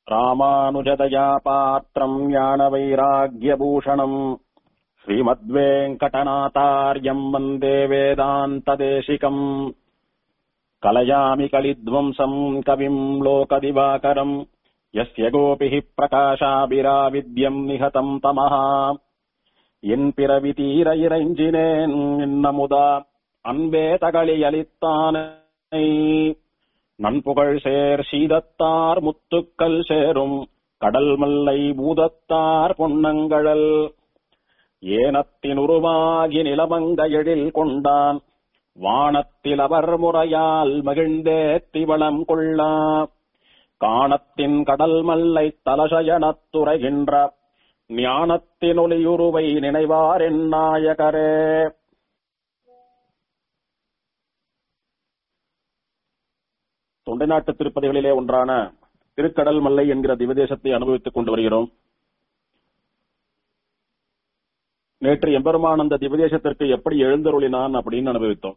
ராமானுஜதயா பாத்திரம் ஞான வைராகியபூஷணம் ஸ்ரீமத்வேங்கடநாதாரியம் வந்தே வேதாந்ததேசிகம் கலயாமி கலித்வம்சம் கவிம் லோகதிவாகரம் யஸ்ய கோபிः பிரகாஷாபிராவித்யம் நிஹதம் தமः என் பிறவி தீர இறைஞ்சினேன் இன்னமுதா அன்பே தகளியளித்தானை நன்புகழ் சேர் சீதத்தார் முத்துக்கள் சேரும் கடல் மல்லை பூதத்தார் பொன்னங்கழல் ஏனத்தின் உருவாகி நிலமங்க எழில் கொண்டான் வானத்தில் அவர் முறையால் மகிழ்ந்தே திவளம் கொள்ளா காணத்தின் கடல் மல்லை தலசயனத்துறைகின்ற ஞானத்தின் ஒளியுருவை நினைவார் என் நாயகரே தொண்டை நாட்டு திருப்பதிகளிலே ஒன்றான திருக்கடல் மல்லை என்கிற திவதேசத்தை அனுபவித்துக் கொண்டு வருகிறோம் நேற்று எம்பெருமான் அந்த திவதேசத்திற்கு எப்படி எழுந்தருளினான் அப்படின்னு அனுபவித்தோம்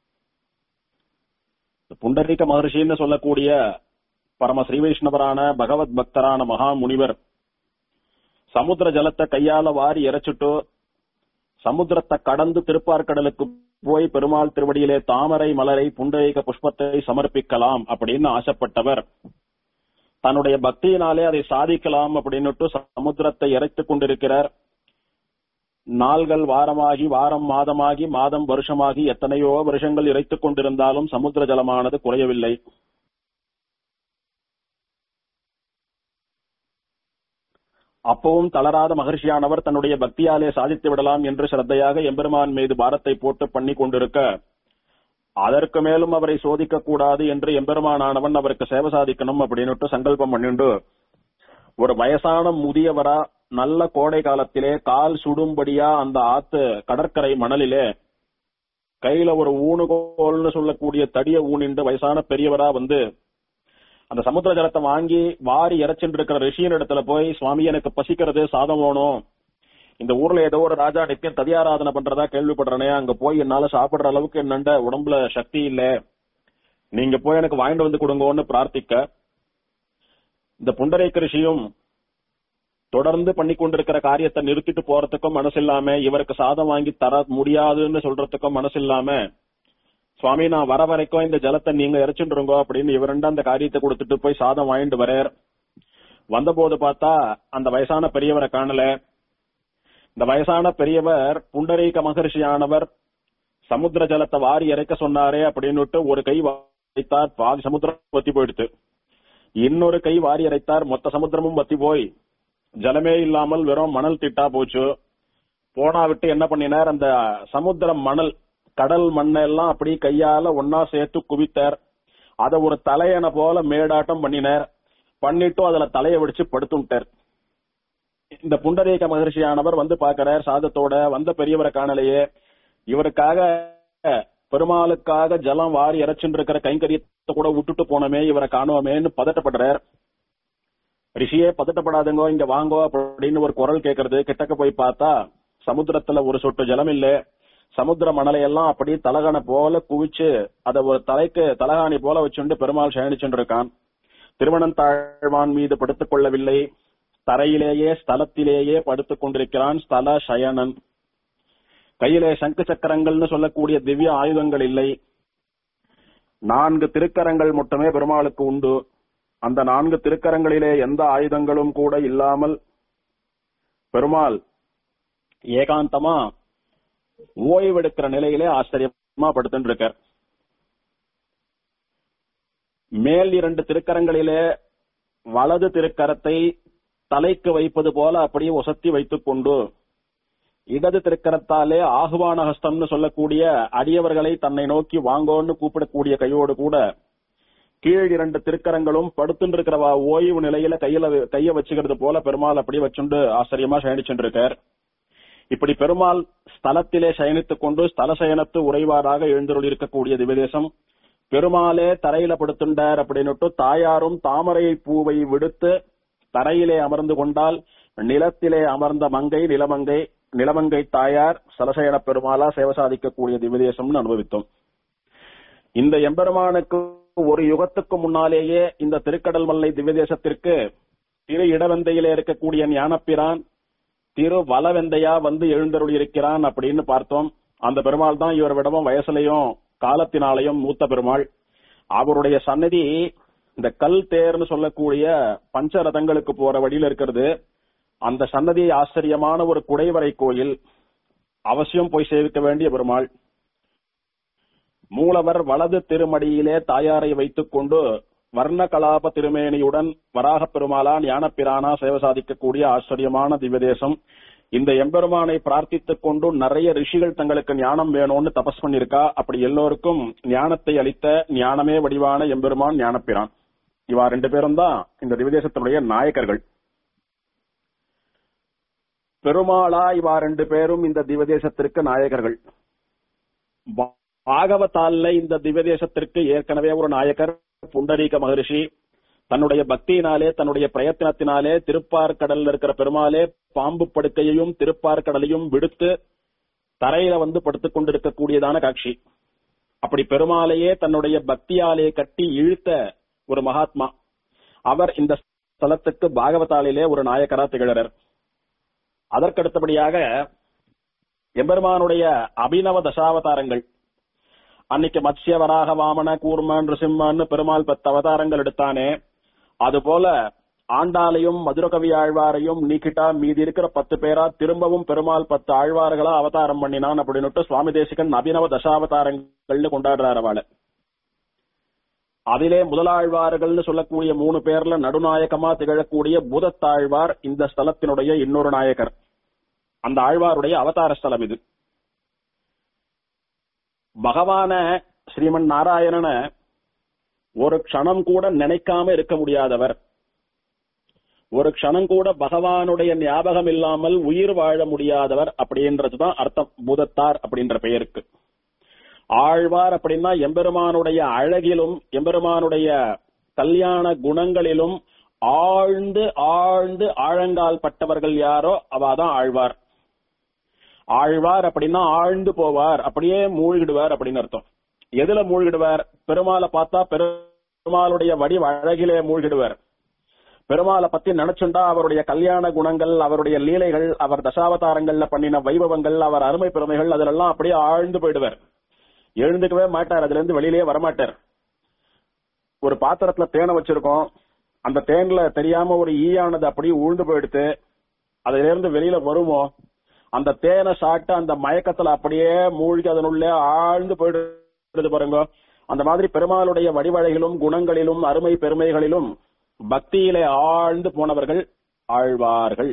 புண்டரீக மகர்ஷின்னு சொல்லக்கூடிய பரம ஸ்ரீ வைஷ்ணவரான பகவத் பக்தரான மகா முனிவர் சமுத்திர ஜலத்தை கையால வாரி இறைச்சிட்டு சமுத்திரத்தை கடந்து திருப்பார்கடலுக்கு போய் பெருமாள் திருவடியிலே தாமரை மலரை புண்டரீக புஷ்பத்தை சமர்ப்பிக்கலாம் அப்படின்னு ஆசைப்பட்டவர் தன்னுடைய பக்தியினாலே அதை சாதிக்கலாம் அப்படின்னுட்டு சமுத்திரத்தை இறைத்துக் கொண்டிருக்கிறார் நாள்கள் வாரமாகி வாரம் மாதமாகி மாதம் வருஷமாகி எத்தனையோ வருஷங்கள் இறைத்துக் கொண்டிருந்தாலும் சமுத்திர ஜலமானது குறையவில்லை அப்பவும் தளராத மகர்ஷியானவர் தன்னுடைய பக்தியாலே சாதித்து விடலாம் என்று சிரத்தையாக எம்பெருமான் மீது பாரத்தை போட்டு பண்ணி கொண்டிருக்க அதற்கு மேலும் அவரை சோதிக்க கூடாது என்று எம்பெருமானானவன் அவருக்கு சேவை சாதிக்கணும் அப்படின்னுட்டு சங்கல்பம் பண்ணிண்டு ஒரு வயசான முதியவரா நல்ல கோடை காலத்திலே கால் சுடும்படியா அந்த ஆத்து கடற்கரை மணலிலே கையில ஒரு ஊனுகோல்னு சொல்லக்கூடிய தடிய ஊனிண்டு வயசான பெரியவரா வந்து அந்த சமுத்திர ஜலத்தை வாங்கி வாரி இறைச்சிட்டு இருக்கிற ரிஷியின் இடத்துல போய் சுவாமி எனக்கு பசிக்கிறது சாதம் வேணும் இந்த ஊர்ல ஏதோ ஒரு ராஜா நித்தியம் ததியாராதனை பண்றதா கேள்விப்படுறேனே அங்க போய் என்னால சாப்பிடுற அளவுக்கு என்னண்ட உடம்புல சக்தி இல்ல நீங்க போய் எனக்கு வாங்கிட்டு வந்து கொடுங்கன்னு பிரார்த்திக்க இந்த புண்டரேக்க ரிஷியும் தொடர்ந்து பண்ணி கொண்டிருக்கிற காரியத்தை நிறுத்திட்டு போறதுக்கும் மனசு இல்லாம இவருக்கு சாதம் வாங்கி தர முடியாதுன்னு சொல்றதுக்கும் மனசு இல்லாம சுவாமி நான் வர வரைக்கும் இந்த ஜலத்தை நீங்க இறைச்சுருங்க அப்படின்னு இவருண்ட அந்த காரியத்தை கொடுத்துட்டு போய் சாதம் வாங்கிட்டு வரார் வந்தபோது பார்த்தா அந்த வயசான பெரியவரை காணல இந்த வயசான பெரியவர் புண்டரீக மகர்ஷியானவர் சமுத்திர ஜலத்தை வாரி இறைக்க சொன்னாரே அப்படின்னுட்டு ஒரு கை வைத்தார் பாதி சமுத்திரம் வத்தி போயிடுத்து இன்னொரு கை வாரி இறைத்தார் மொத்த சமுத்திரமும் வத்தி போய் ஜலமே இல்லாமல் வெறும் மணல் திட்டா போச்சு போனா விட்டு என்ன பண்ணினார் அந்த சமுத்திர மணல் கடல் மண்ணெல்லாம் அப்படி கையால ஒன்னா சேர்த்து குவித்தார் அத ஒரு தலையணை போல மேடாட்டம் பண்ணினார் பண்ணிட்டு அதுல தலைய வெடிச்சு படுத்துட்டார் இந்த புண்டரீக மகர்ஷியானவர் வந்து பாக்குறார் சாதத்தோட வந்த பெரியவரை காணலையே இவருக்காக பெருமாளுக்காக ஜலம் வாரி இறைச்சுட்டு இருக்கிற கைங்கரியத்தை கூட விட்டுட்டு போனோமே இவரை காணோமேன்னு பதட்டப்படுறார் ரிஷியே பதட்டப்படாதுங்கோ இங்க வாங்கோ அப்படின்னு ஒரு குரல் கேட்கறது கிட்டக்க போய் பார்த்தா சமுத்திரத்துல ஒரு சொட்டு ஜலம் இல்ல சமுத்திர மணலை எல்லாம் அப்படி தலகாண போல குவிச்சு அத ஒரு தலைக்கு தலகாணி போல வச்சுண்டு பெருமாள் சயனிச்சுட்டு இருக்கான் திருவனந்தாழ்வான் மீது படுத்துக் கொள்ளவில்லை தரையிலேயே ஸ்தலத்திலேயே படுத்துக் கொண்டிருக்கிறான் ஸ்தல சயனன் கையிலே சங்கு சக்கரங்கள்னு சொல்லக்கூடிய திவ்ய ஆயுதங்கள் இல்லை நான்கு திருக்கரங்கள் மட்டுமே பெருமாளுக்கு உண்டு அந்த நான்கு திருக்கரங்களிலே எந்த ஆயுதங்களும் கூட இல்லாமல் பெருமாள் ஏகாந்தமா ஓய்வெடுக்கிற நிலையிலே ஆச்சரியமா படுத்துட்டு இருக்கார் மேல் இரண்டு திருக்கரங்களிலே வலது திருக்கரத்தை தலைக்கு வைப்பது போல அப்படியே ஒசத்தி வைத்துக் கொண்டு இடது திருக்கரத்தாலே ஆகுவான ஹஸ்தம்னு சொல்லக்கூடிய அடியவர்களை தன்னை நோக்கி வாங்கோன்னு கூப்பிடக்கூடிய கையோடு கூட கீழ் இரண்டு திருக்கரங்களும் படுத்துட்டு இருக்கிறவா ஓய்வு நிலையில கையில கைய வச்சுக்கிறது போல பெருமாள் அப்படி வச்சுண்டு ஆச்சரியமா சயனிச்சுட்டு இருக்கார் இப்படி பெருமாள் ஸ்தலத்திலே சயனித்துக் கொண்டு ஸ்தல சயனத்து உறைவாராக எழுந்தருள் இருக்கக்கூடிய திவதேசம் பெருமாளே தரையில படுத்துண்டார் அப்படின்னுட்டு தாயாரும் தாமரை பூவை விடுத்து தரையிலே அமர்ந்து கொண்டால் நிலத்திலே அமர்ந்த மங்கை நிலமங்கை நிலமங்கை தாயார் சலசயன பெருமாளா சேவை சாதிக்கக்கூடிய திவதேசம்னு அனுபவித்தோம் இந்த எம்பெருமானுக்கு ஒரு யுகத்துக்கு முன்னாலேயே இந்த திருக்கடல் மல்லை திவ்யதேசத்திற்கு திரு இடவெந்தையிலே இருக்கக்கூடிய ஞானப்பிரான் திரு வலவெந்தையா வந்து எழுந்தருளி இருக்கிறான் அப்படின்னு பார்த்தோம் அந்த பெருமாள் தான் இவர் விடவும் வயசுலையும் காலத்தினாலையும் மூத்த பெருமாள் அவருடைய சன்னதி இந்த கல் தேர்னு சொல்லக்கூடிய பஞ்சரதங்களுக்கு போற வழியில இருக்கிறது அந்த சன்னதி ஆச்சரியமான ஒரு குடைவரை கோயில் அவசியம் போய் சேவிக்க வேண்டிய பெருமாள் மூலவர் வலது திருமடியிலே தாயாரை வைத்துக் கொண்டு வர்ண கலாப திருமேனியுடன் வராக பெருமாளா ஞானப்பிரானா சேவை சாதிக்கக்கூடிய ஆச்சரியமான திவ்யதேசம் இந்த எம்பெருமானை பிரார்த்தித்துக் கொண்டு நிறைய ரிஷிகள் தங்களுக்கு ஞானம் வேணும்னு தபஸ் பண்ணிருக்கா அப்படி எல்லோருக்கும் ஞானத்தை அளித்த ஞானமே வடிவான எம்பெருமான் ஞானப்பிரான் இவா ரெண்டு பேரும் தான் இந்த திவ்யதேசத்தினுடைய நாயகர்கள் பெருமாளா இவா ரெண்டு பேரும் இந்த திவதேசத்திற்கு நாயகர்கள் பாகவதால்ல இந்த திவதேசத்திற்கு ஏற்கனவே ஒரு நாயகர் புண்டரீக மகரிஷி தன்னுடைய பக்தியினாலே தன்னுடைய பிரயத்தனத்தினாலே திருப்பார்கடல்ல இருக்கிற பெருமாளே பாம்பு படுக்கையையும் திருப்பார்கடலையும் விடுத்து தரையில வந்து படுத்துக் கொண்டிருக்கக்கூடியதான காட்சி அப்படி பெருமாளையே தன்னுடைய பக்தியாலே கட்டி இழுத்த ஒரு மகாத்மா அவர் இந்த ஸ்தலத்துக்கு பாகவதாலிலே ஒரு நாயக்கரா திகழறர் அதற்கடுத்தபடியாக எம்பெருமானுடைய அபிநவ தசாவதாரங்கள் அன்னைக்கு மத்ஸ்ய வராக வாமன கூர்மன் ரிசிம்மன்னு பெருமாள் பத்து அவதாரங்கள் எடுத்தானே அதுபோல ஆண்டாளையும் மதுரகவி ஆழ்வாரையும் நீக்கிட்டா மீதி இருக்கிற பத்து பேரா திரும்பவும் பெருமாள் பத்து ஆழ்வார்களா அவதாரம் பண்ணினான் அப்படின்னுட்டு சுவாமி தேசிகன் அபிநவ தசாவதாரங்கள்னு கொண்டாடுறாரு அவளை அதிலே முதலாழ்வார்கள்னு சொல்லக்கூடிய மூணு பேர்ல நடுநாயகமா திகழக்கூடிய பூதத்தாழ்வார் இந்த ஸ்தலத்தினுடைய இன்னொரு நாயகர் அந்த ஆழ்வாருடைய அவதார ஸ்தலம் இது பகவான ஸ்ரீமன் நாராயணன ஒரு க்ஷணம் கூட நினைக்காம இருக்க முடியாதவர் ஒரு க்ஷணம் கூட பகவானுடைய ஞாபகம் இல்லாமல் உயிர் வாழ முடியாதவர் அப்படின்றதுதான் அர்த்தம் பூதத்தார் அப்படின்ற பெயருக்கு ஆழ்வார் அப்படின்னா எம்பெருமானுடைய அழகிலும் எம்பெருமானுடைய கல்யாண குணங்களிலும் ஆழ்ந்து ஆழ்ந்து ஆழங்கால் பட்டவர்கள் யாரோ அவாதான் ஆழ்வார் ஆழ்வார் அப்படின்னா ஆழ்ந்து போவார் அப்படியே மூழ்கிடுவார் அப்படின்னு அர்த்தம் எதுல மூழ்கிடுவார் பெருமாளை பார்த்தா பெருமாளுடைய வடிவ அழகிலே மூழ்கிடுவார் பெருமாளை பத்தி நினைச்சுண்டா அவருடைய கல்யாண குணங்கள் அவருடைய லீலைகள் அவர் தசாவதாரங்கள்ல பண்ணின வைபவங்கள் அவர் அருமை பெருமைகள் அதிலெல்லாம் அப்படியே ஆழ்ந்து போயிடுவார் எழுந்துக்கவே மாட்டார் அதுல இருந்து வெளியிலேயே வரமாட்டார் ஒரு பாத்திரத்துல தேனை வச்சிருக்கோம் அந்த தேன்ல தெரியாம ஒரு ஈயானது அப்படியே உழுந்து போயிடுத்து அதுல இருந்து வெளியில வருமோ அந்த தேனை சாப்பிட்டு அந்த மயக்கத்துல அப்படியே மூழ்கி அதனுள்ளே ஆழ்ந்து போயிடுது பாருங்க அந்த மாதிரி பெருமாளுடைய வடிவழைகளும் குணங்களிலும் அருமை பெருமைகளிலும் பக்தியிலே ஆழ்ந்து போனவர்கள் ஆழ்வார்கள்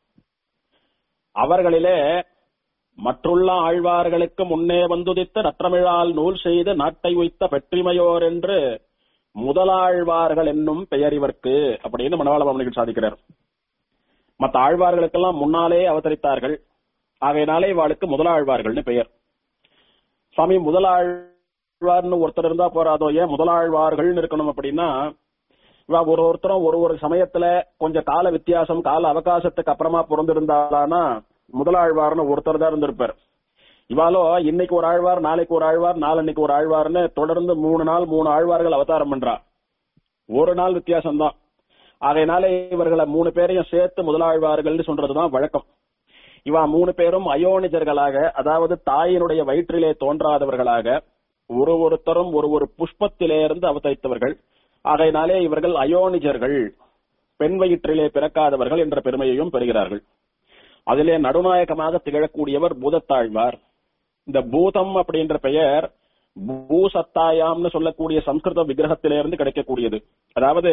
அவர்களிலே மற்றுள்ள ஆழ்வார்களுக்கு முன்னே வந்துதித்த நற்றமிழால் நூல் செய்து நாட்டை உய்த்த பெற்றிமையோர் என்று முதலாழ்வார்கள் என்னும் பெயர் இவர்க்கு அப்படின்னு மனவாள பவனிகள் சாதிக்கிறார் மற்ற ஆழ்வார்களுக்கெல்லாம் முன்னாலே அவதரித்தார்கள் ஆகையினாலே இவாளுக்கு முதலாழ்வார்கள்னு பெயர் சுவாமி முதலாழ்வார்னு ஒருத்தர் இருந்தா போறாதோ ஏன் முதலாழ்வார்கள்னு இருக்கணும் அப்படின்னா இவா ஒரு ஒருத்தரும் ஒரு ஒரு சமயத்துல கொஞ்சம் கால வித்தியாசம் கால அவகாசத்துக்கு அப்புறமா பிறந்திருந்தாலானா முதலாழ்வார்னு ஒருத்தர் தான் இருந்திருப்பார் இவாலோ இன்னைக்கு ஒரு ஆழ்வார் நாளைக்கு ஒரு ஆழ்வார் நாளன்னைக்கு ஒரு ஆழ்வார்னு தொடர்ந்து மூணு நாள் மூணு ஆழ்வார்கள் அவதாரம் பண்றா ஒரு நாள் வித்தியாசம் தான் ஆகையினால இவர்களை மூணு பேரையும் சேர்த்து முதலாழ்வார்கள்னு சொல்றதுதான் வழக்கம் இவா மூணு பேரும் அயோனிஜர்களாக அதாவது தாயினுடைய வயிற்றிலே தோன்றாதவர்களாக ஒரு ஒருத்தரும் ஒரு ஒரு புஷ்பத்திலே இருந்து அவதரித்தவர்கள் ஆகையினாலே இவர்கள் அயோனிஜர்கள் பெண் வயிற்றிலே பிறக்காதவர்கள் என்ற பெருமையையும் பெறுகிறார்கள் அதிலே நடுநாயகமாக திகழக்கூடியவர் பூதத்தாழ்வார் இந்த பூதம் அப்படின்ற பெயர் பூசத்தாயாம்னு சொல்லக்கூடிய சம்ஸ்கிருத விக்கிரகத்திலிருந்து கிடைக்கக்கூடியது அதாவது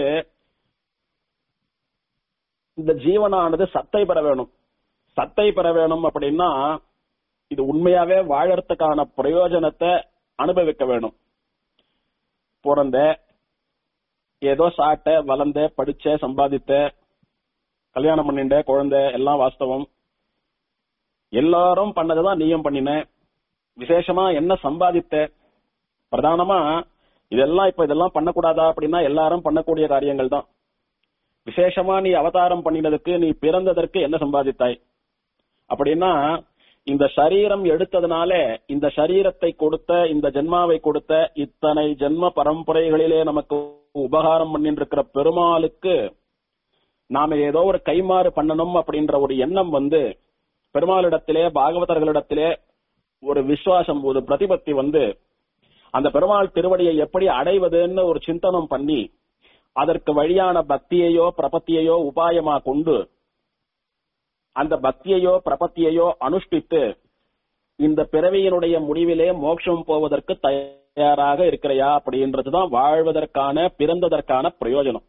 இந்த ஜீவனானது சத்தை பெற வேணும் சத்தை பெற வேணும் அப்படின்னா இது உண்மையாவே வாழறதுக்கான பிரயோஜனத்தை அனுபவிக்க வேணும் பிறந்த ஏதோ சாட்ட வளர்ந்த படிச்ச சம்பாதித்த கல்யாணம் பண்ணிண்ட குழந்தை எல்லாம் வாஸ்தவம் எல்லாரும் பண்ணதுதான் நீயும் பண்ணின விசேஷமா என்ன சம்பாதித்த பிரதானமா இதெல்லாம் இப்ப இதெல்லாம் பண்ணக்கூடாதா அப்படின்னா எல்லாரும் பண்ணக்கூடிய காரியங்கள் தான் விசேஷமா நீ அவதாரம் பண்ணினதுக்கு நீ பிறந்ததற்கு என்ன சம்பாதித்தாய் அப்படின்னா இந்த சரீரம் எடுத்ததுனால இந்த சரீரத்தை கொடுத்த இந்த ஜென்மாவை கொடுத்த இத்தனை ஜென்ம பரம்பரைகளிலே நமக்கு உபகாரம் பண்ணிட்டு இருக்கிற பெருமாளுக்கு நாம ஏதோ ஒரு கைமாறு பண்ணணும் அப்படின்ற ஒரு எண்ணம் வந்து பெருமாளிடத்திலே பாகவதர்களிடத்திலே ஒரு விசுவாசம் ஒரு பிரதிபத்தி வந்து அந்த பெருமாள் திருவடியை எப்படி அடைவதுன்னு ஒரு சிந்தனம் பண்ணி அதற்கு வழியான பக்தியையோ பிரபத்தியையோ உபாயமா கொண்டு அந்த பக்தியையோ பிரபத்தியையோ அனுஷ்டித்து இந்த பிறவியினுடைய முடிவிலே மோட்சம் போவதற்கு தயாராக இருக்கிறையா அப்படின்றதுதான் வாழ்வதற்கான பிறந்ததற்கான பிரயோஜனம்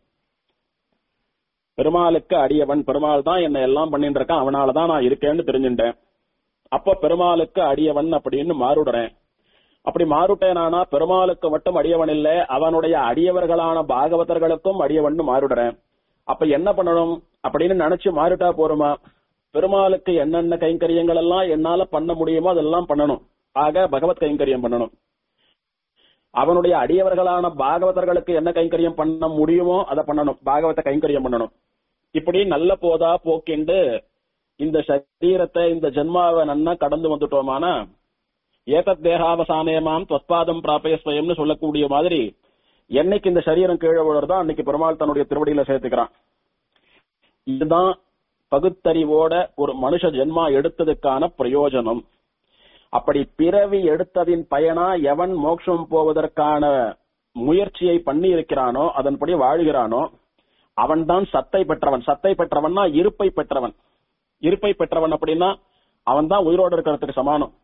பெருமாளுக்கு அடியவன் பெருமாள் தான் என்ன எல்லாம் பண்ணிட்டு இருக்கான் அவனாலதான் நான் இருக்கேன்னு தெரிஞ்சுட்டேன் அப்ப பெருமாளுக்கு அடியவன் அப்படின்னு மாறுடுறேன் அப்படி மாறுட்டேனானா பெருமாளுக்கு மட்டும் அடியவன் இல்ல அவனுடைய அடியவர்களான பாகவதர்களுக்கும் அடியவன் மாறுடுறேன் அப்ப என்ன பண்ணணும் அப்படின்னு நினைச்சு மாறிட்டா போருமா பெருமாளுக்கு என்னென்ன கைங்கரியங்கள் எல்லாம் என்னால பண்ண முடியுமோ அதெல்லாம் பண்ணணும் ஆக பகவத் கைங்கரியம் பண்ணணும் அவனுடைய அடியவர்களான பாகவதர்களுக்கு என்ன கைங்கரியம் பண்ண முடியுமோ அதை பண்ணணும் பாகவத கைங்கரியம் பண்ணணும் இப்படி நல்ல போதா போக்கிண்டு இந்த சரீரத்தை இந்த ஜென்மாவை நன்னா கடந்து வந்துட்டோமானா ஏதத் தேகாவசானேமாம் தொத்பாதம் பிராபய ஸ்வயம்னு சொல்லக்கூடிய மாதிரி என்னைக்கு இந்த சரீரம் கீழே விழுறதோ அன்னைக்கு பெருமாள் தன்னுடைய திருவடியில சேர்த்துக்கிறான் இதுதான் பகுத்தறிவோட ஒரு மனுஷ ஜென்மா எடுத்ததுக்கான பிரயோஜனம் அப்படி பிறவி எடுத்ததின் பயனா எவன் மோட்சம் போவதற்கான முயற்சியை பண்ணி இருக்கிறானோ அதன்படி வாழ்கிறானோ அவன்தான் சத்தை பெற்றவன் சத்தை பெற்றவன்னா இருப்பை பெற்றவன் இருப்பை பெற்றவன் அப்படின்னா அவன் தான் உயிரோடு இருக்கிறதுக்கு சமானம்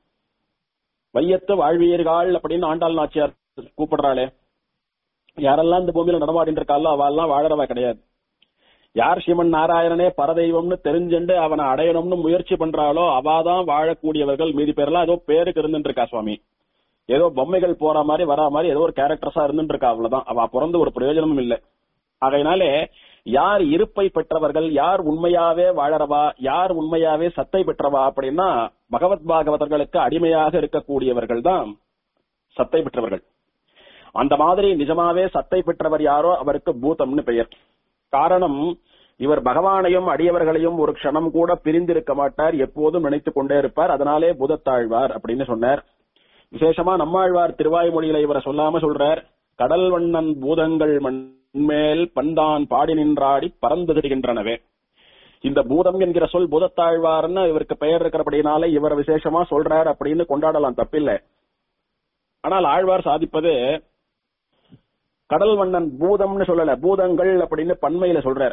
வையத்து வாழ்வீர்கள் அப்படின்னு ஆண்டாள் நாச்சியார் கூப்பிடுறாளே யாரெல்லாம் இந்த பூமியில நடமாடிட்டு இருக்காளோ அவெல்லாம் வாழறவா கிடையாது யார் சிவன் நாராயணனே பரதெய்வம்னு தெரிஞ்சுண்டு அவனை அடையணும்னு முயற்சி பண்றாளோ அவாதான் வாழக்கூடியவர்கள் மீதி பேர்லாம் ஏதோ பேருக்கு இருந்துட்டு இருக்கா சுவாமி ஏதோ பொம்மைகள் போற மாதிரி வரா மாதிரி ஏதோ ஒரு கேரக்டர்ஸா இருந்துட்டு இருக்கா அவ்வளவுதான் அவ பிறந்து ஒரு பிரயோஜனமும் இல்லை ஆகையினாலே யார் இருப்பை பெற்றவர்கள் யார் உண்மையாவே வாழறவா யார் உண்மையாவே சத்தை பெற்றவா அப்படின்னா பகவத் பாகவதர்களுக்கு அடிமையாக இருக்கக்கூடியவர்கள் தான் சத்தை பெற்றவர்கள் அந்த மாதிரி நிஜமாவே சத்தை பெற்றவர் யாரோ அவருக்கு பூதம்னு பெயர் காரணம் இவர் பகவானையும் அடியவர்களையும் ஒரு க்ஷணம் கூட பிரிந்திருக்க மாட்டார் எப்போதும் நினைத்துக் கொண்டே இருப்பார் அதனாலே பூதத்தாழ்வார் அப்படின்னு சொன்னார் விசேஷமா நம்மாழ்வார் திருவாய்மொழியில இவரை சொல்லாம சொல்றார் கடல் வண்ணன் பூதங்கள் மண்மேல் பந்தான் பாடி நின்றாடி பறந்து திரிகின்றனவே இந்த பூதம் என்கிற சொல் பூதத்தாழ்வார்னு இவருக்கு பெயர் இருக்கிறபடினால இவர் விசேஷமா சொல்றார் அப்படின்னு கொண்டாடலாம் தப்பில்லை ஆனால் ஆழ்வார் சாதிப்பது கடல் வண்ணன் பூதம்னு சொல்லல பூதங்கள் அப்படின்னு பன்மையில சொல்றார்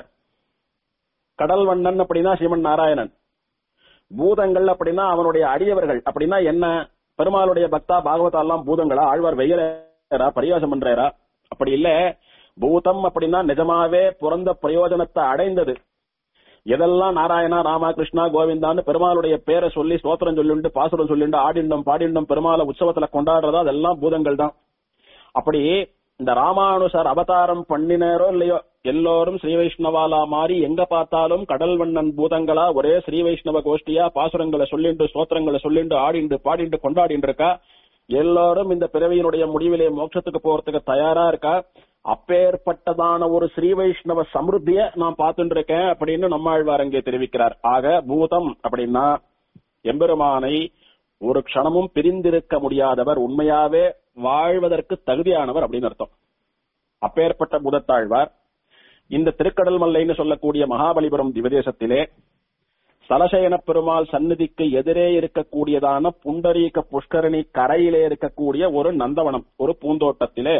கடல் வண்ணன் அப்படின்னா சிவன் நாராயணன் பூதங்கள் அப்படின்னா அவனுடைய அடியவர்கள் அப்படின்னா என்ன பெருமாளுடைய பக்தா பாகவதா எல்லாம் பூதங்களா ஆழ்வார் வெயிலா பரியாசம் பண்றாரா அப்படி இல்ல பூதம் அப்படின்னா நிஜமாவே பிறந்த பிரயோஜனத்தை அடைந்தது எதெல்லாம் நாராயணா ராமா கிருஷ்ணா கோவிந்தான்னு பெருமாளுடைய பேரை சொல்லி ஸ்தோத்திரம் சொல்லிண்டு பாசுரம் சொல்லிண்டு ஆடிண்டம் பாடிண்டம் பெருமாளை உற்சவத்துல கொண்டாடுறதா அதெல்லாம் பூதங்கள் தான் அப்படி இந்த ராமானுசர் அவதாரம் பண்ணினாரோ இல்லையோ எல்லோரும் ஸ்ரீ வைஷ்ணவாலா மாறி எங்க பார்த்தாலும் கடல் வண்ணன் பூதங்களா ஒரே ஸ்ரீ வைஷ்ணவ கோஷ்டியா பாசுரங்களை சொல்லிண்டு ஸ்தோத்திரங்களை சொல்லிண்டு ஆடிண்டு பாடிண்டு கொண்டாடிண்டு இருக்கா எல்லாரும் இந்த பிறவியினுடைய முடிவிலே மோட்சத்துக்கு போறதுக்கு தயாரா இருக்கா அப்பேற்பட்டதான ஒரு ஸ்ரீ வைஷ்ணவ சமிருத்திய நான் பார்த்துட்டு இருக்கேன் அப்படின்னு நம்மாழ்வார் அங்கே தெரிவிக்கிறார் ஆக பூதம் அப்படின்னா எம்பெருமானை ஒரு க்ஷணமும் பிரிந்திருக்க முடியாதவர் உண்மையாவே வாழ்வதற்கு தகுதியானவர் அப்படின்னு அர்த்தம் அப்பேற்பட்ட பூதத்தாழ்வார் இந்த திருக்கடல் மல்லைன்னு சொல்லக்கூடிய மகாபலிபுரம் திவதேசத்திலே சலசயன பெருமாள் சந்நிதிக்கு எதிரே இருக்கக்கூடியதான புண்டரீக புஷ்கரணி கரையிலே இருக்கக்கூடிய ஒரு நந்தவனம் ஒரு பூந்தோட்டத்திலே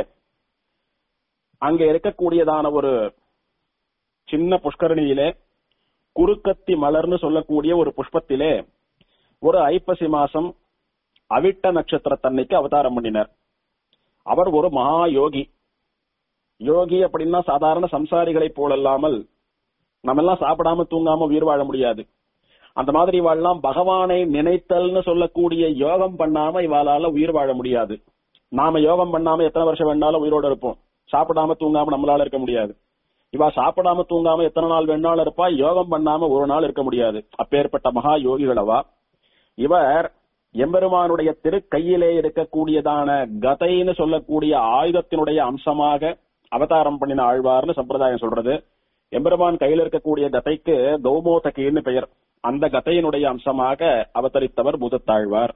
அங்க இருக்கக்கூடியதான ஒரு சின்ன புஷ்கரணியிலே குறுக்கத்தி மலர்னு சொல்லக்கூடிய ஒரு புஷ்பத்திலே ஒரு ஐப்பசி மாசம் அவிட்ட நட்சத்திரத்தன்னைக்கு அவதாரம் பண்ணினார் அவர் ஒரு மகா யோகி யோகி அப்படின்னா சாதாரண சம்சாரிகளை போலல்லாமல் நம்ம எல்லாம் சாப்பிடாம தூங்காம உயிர் வாழ முடியாது அந்த மாதிரி இவாள்லாம் பகவானை நினைத்தல்னு சொல்லக்கூடிய யோகம் பண்ணாம இவாளால உயிர் வாழ முடியாது நாம யோகம் பண்ணாம எத்தனை வருஷம் வேணாலும் உயிரோட இருப்போம் சாப்பிடாம தூங்காம நம்மளால இருக்க முடியாது இவா சாப்பிடாம தூங்காம எத்தனை நாள் வேணாலும் இருப்பா யோகம் பண்ணாம ஒரு நாள் இருக்க முடியாது அப்பேற்பட்ட மகா யோகிகளவா இவர் எம்பெருமானுடைய திருக்கையிலே இருக்கக்கூடியதான கதைன்னு சொல்லக்கூடிய ஆயுதத்தினுடைய அம்சமாக அவதாரம் பண்ணின ஆழ்வார்னு சம்பிரதாயம் சொல்றது எம்பெருமான் கையில் இருக்கக்கூடிய கதைக்கு கௌமோதகின்னு பெயர் அந்த கதையினுடைய அம்சமாக அவதரித்தவர் பூதத்தாழ்வார்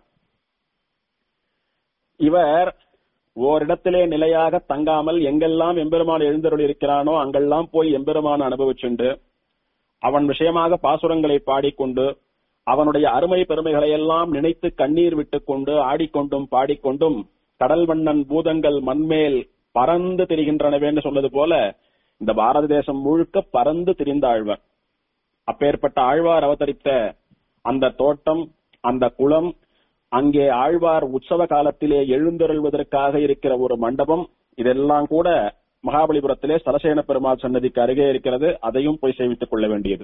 இவர் ஓரிடத்திலே நிலையாக தங்காமல் எங்கெல்லாம் எம்பெருமான் எழுந்தருள் இருக்கிறானோ அங்கெல்லாம் போய் எம்பெருமான அனுபவிச்சுண்டு அவன் விஷயமாக பாசுரங்களை பாடிக்கொண்டு அவனுடைய அருமை பெருமைகளை எல்லாம் நினைத்து கண்ணீர் விட்டுக் கொண்டு ஆடிக்கொண்டும் பாடிக்கொண்டும் கடல் வண்ணன் பூதங்கள் மண்மேல் பறந்து திரிகின்றனவேன்னு சொல்வது போல இந்த பாரத தேசம் முழுக்க பறந்து திரிந்த ஆழ்வார் அப்பேற்பட்ட ஆழ்வார் அவதரித்த அந்த தோட்டம் அந்த குளம் அங்கே ஆழ்வார் உற்சவ காலத்திலே எழுந்தருள்வதற்காக இருக்கிற ஒரு மண்டபம் இதெல்லாம் கூட மகாபலிபுரத்திலே சலசேன பெருமாள் சன்னதிக்கு அருகே இருக்கிறது அதையும் போய் சேவித்துக் கொள்ள வேண்டியது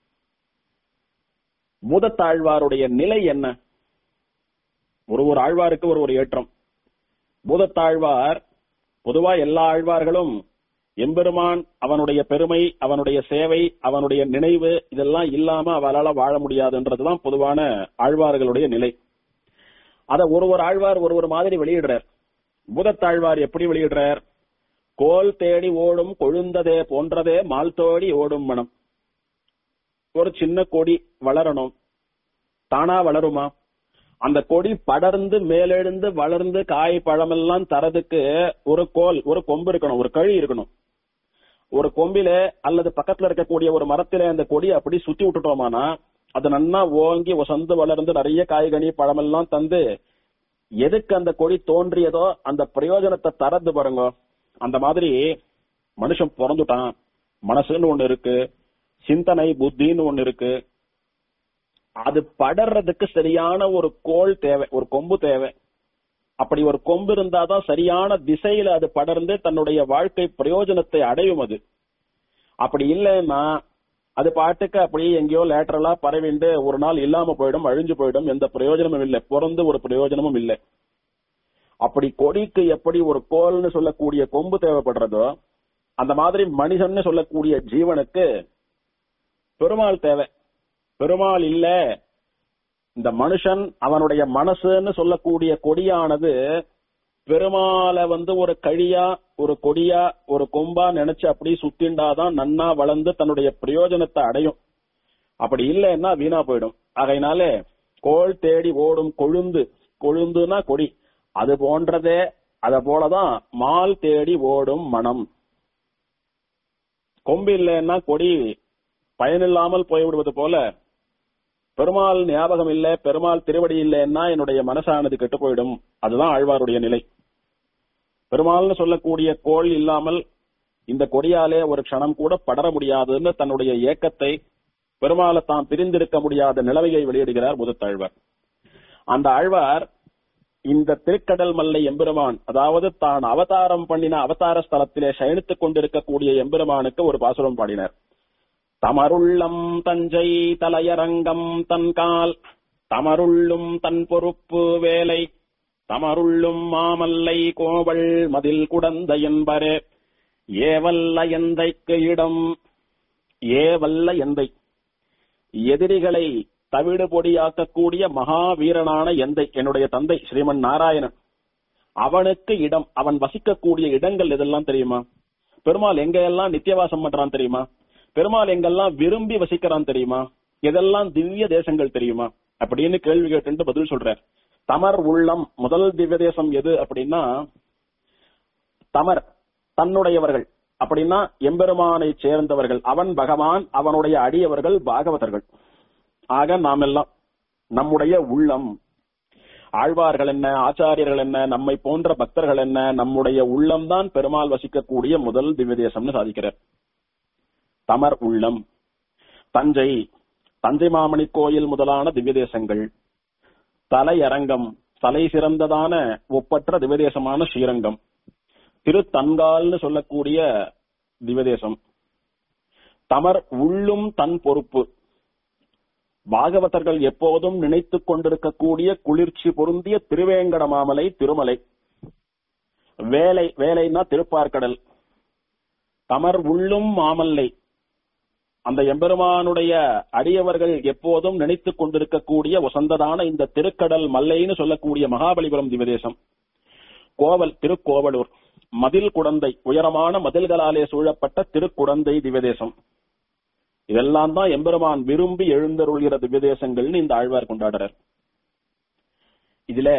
பூதத்தாழ்வாருடைய நிலை என்ன ஒரு ஒரு ஆழ்வாருக்கு ஒரு ஒரு ஏற்றம் பூதத்தாழ்வார் பொதுவா எல்லா ஆழ்வார்களும் எம்பெருமான் அவனுடைய பெருமை அவனுடைய சேவை அவனுடைய நினைவு இதெல்லாம் இல்லாம அவளால வாழ முடியாதுன்றதுதான் பொதுவான ஆழ்வார்களுடைய நிலை அத ஒரு ஒரு ஆழ்வார் ஒரு ஒரு மாதிரி வெளியிடுறார் பூதத்தாழ்வார் எப்படி வெளியிடுறார் கோல் தேடி ஓடும் கொழுந்ததே போன்றதே மால் தோடி ஓடும் மனம் ஒரு சின்ன கொடி வளரணும் தானா வளருமா அந்த கொடி படர்ந்து மேலெழுந்து வளர்ந்து காய் பழமெல்லாம் தரதுக்கு ஒரு கோல் ஒரு கொம்பு இருக்கணும் ஒரு கழி இருக்கணும் ஒரு கொம்பில அல்லது பக்கத்துல இருக்கக்கூடிய ஒரு மரத்தில அந்த கொடியை அப்படி சுத்தி விட்டுட்டோமானா அது நன்னா ஓங்கி ஒசந்து வளர்ந்து நிறைய காய்கனி பழமெல்லாம் தந்து எதுக்கு அந்த கொடி தோன்றியதோ அந்த பிரயோஜனத்தை தரது பாருங்க அந்த மாதிரி மனுஷன் பிறந்துட்டான் மனசுன்னு ஒண்ணு இருக்கு சிந்தனை புத்தின்னு ஒண்ணு இருக்கு அது படறதுக்கு சரியான ஒரு கோல் தேவை ஒரு கொம்பு தேவை அப்படி ஒரு கொம்பு இருந்தாதான் சரியான திசையில அது படர்ந்து தன்னுடைய வாழ்க்கை பிரயோஜனத்தை அடையும் அது அப்படி இல்லைன்னா அது பாட்டுக்கு அப்படியே எங்கேயோ லேட்டரலா பரவிண்டு ஒரு நாள் இல்லாம போயிடும் அழிஞ்சு போயிடும் எந்த பிரயோஜனமும் இல்லை பிறந்து ஒரு பிரயோஜனமும் இல்லை அப்படி கொடிக்கு எப்படி ஒரு கோல்னு சொல்லக்கூடிய கொம்பு தேவைப்படுறதோ அந்த மாதிரி மனிதன்னு சொல்லக்கூடிய ஜீவனுக்கு பெருமாள் தேவை பெருமாள் இல்ல இந்த மனுஷன் அவனுடைய மனசுன்னு சொல்லக்கூடிய கொடியானது பெருமாளை வந்து ஒரு கழியா ஒரு கொடியா ஒரு கொம்பா நினைச்சு அப்படி சுத்திண்டாதான் நன்னா வளர்ந்து தன்னுடைய பிரயோஜனத்தை அடையும் அப்படி இல்லைன்னா வீணா போயிடும் ஆகையினால கோள் தேடி ஓடும் கொழுந்து கொழுந்துனா கொடி அது போன்றதே அத போலதான் மால் தேடி ஓடும் மனம் கொம்பு இல்லைன்னா கொடி பயனில்லாமல் போய்விடுவது போல பெருமாள் ஞாபகம் இல்ல பெருமாள் திருவடி இல்லைன்னா என்னுடைய மனசானது கெட்டு போயிடும் அதுதான் ஆழ்வாருடைய நிலை பெருமாள்னு சொல்லக்கூடிய கோள் இல்லாமல் இந்த கொடியாலே ஒரு க்ஷணம் கூட படர முடியாதுன்னு தன்னுடைய ஏக்கத்தை பெருமாளை தான் பிரிந்திருக்க முடியாத நிலவையை வெளியிடுகிறார் முதத்தாழ்வார் அந்த ஆழ்வார் இந்த திருக்கடல் மல்லை எம்பெருமான் அதாவது தான் அவதாரம் பண்ணின அவதார ஸ்தலத்திலே சயனித்துக் கொண்டிருக்கக்கூடிய எம்பெருமானுக்கு ஒரு பாசுரம் பாடினார் தமருள்ளம் தஞ்சை தலையரங்கம் தன்கால் தமருள்ளும் தன் பொறுப்பு வேலை தமருள்ளும் மாமல்லை கோவள் மதில் குடந்த என்பரே ஏவல்ல எந்தைக்கு இடம் ஏவல்ல எந்தை எதிரிகளை தவிடு பொடியாக்கக்கூடிய மகாவீரனான எந்தை என்னுடைய தந்தை ஸ்ரீமன் நாராயணன் அவனுக்கு இடம் அவன் வசிக்கக்கூடிய இடங்கள் இதெல்லாம் தெரியுமா பெருமாள் எங்க எல்லாம் நித்தியவாசம் பண்றான் தெரியுமா பெருமாள் எங்கெல்லாம் விரும்பி வசிக்கிறான் தெரியுமா எதெல்லாம் திவ்ய தேசங்கள் தெரியுமா அப்படின்னு கேள்வி கேட்டு பதில் சொல்றார் தமர் உள்ளம் முதல் திவ்ய தேசம் எது அப்படின்னா தமர் தன்னுடையவர்கள் அப்படின்னா எம்பெருமானை சேர்ந்தவர்கள் அவன் பகவான் அவனுடைய அடியவர்கள் பாகவதர்கள் ஆக நாம் எல்லாம் நம்முடைய உள்ளம் ஆழ்வார்கள் என்ன ஆச்சாரியர்கள் என்ன நம்மை போன்ற பக்தர்கள் என்ன நம்முடைய உள்ளம்தான் பெருமாள் வசிக்கக்கூடிய முதல் திவ்ய தேசம்னு சாதிக்கிறார் தமர் உள்ளம் தஞ்சை தஞ்சை மாமணி கோயில் முதலான திவ்ய தேசங்கள் தலையரங்கம் தலை சிறந்ததான ஒப்பற்ற திவ்யதேசமான ஸ்ரீரங்கம் திருத்தன்கால்னு சொல்லக்கூடிய திவ்யதேசம் தமர் உள்ளும் தன் பொறுப்பு பாகவதர்கள் எப்போதும் நினைத்துக் கொண்டிருக்கக்கூடிய குளிர்ச்சி பொருந்திய திருவேங்கடமாமலை திருமலை வேலை வேலைன்னா திருப்பார்கடல் தமர் உள்ளும் மாமல்லை அந்த எம்பெருமானுடைய அடியவர்கள் எப்போதும் நினைத்துக் கொண்டிருக்கக்கூடிய வசந்ததான இந்த திருக்கடல் மல்லைன்னு சொல்லக்கூடிய மகாபலிபுரம் திவதேசம் கோவல் திருக்கோவலூர் மதில் குடந்தை உயரமான மதில்களாலே சூழப்பட்ட திருக்குடந்தை திவதேசம் இதெல்லாம் தான் எம்பெருமான் விரும்பி எழுந்தருள்கிற திவ்யதேசங்கள்னு இந்த ஆழ்வார் கொண்டாடுறார் இதுல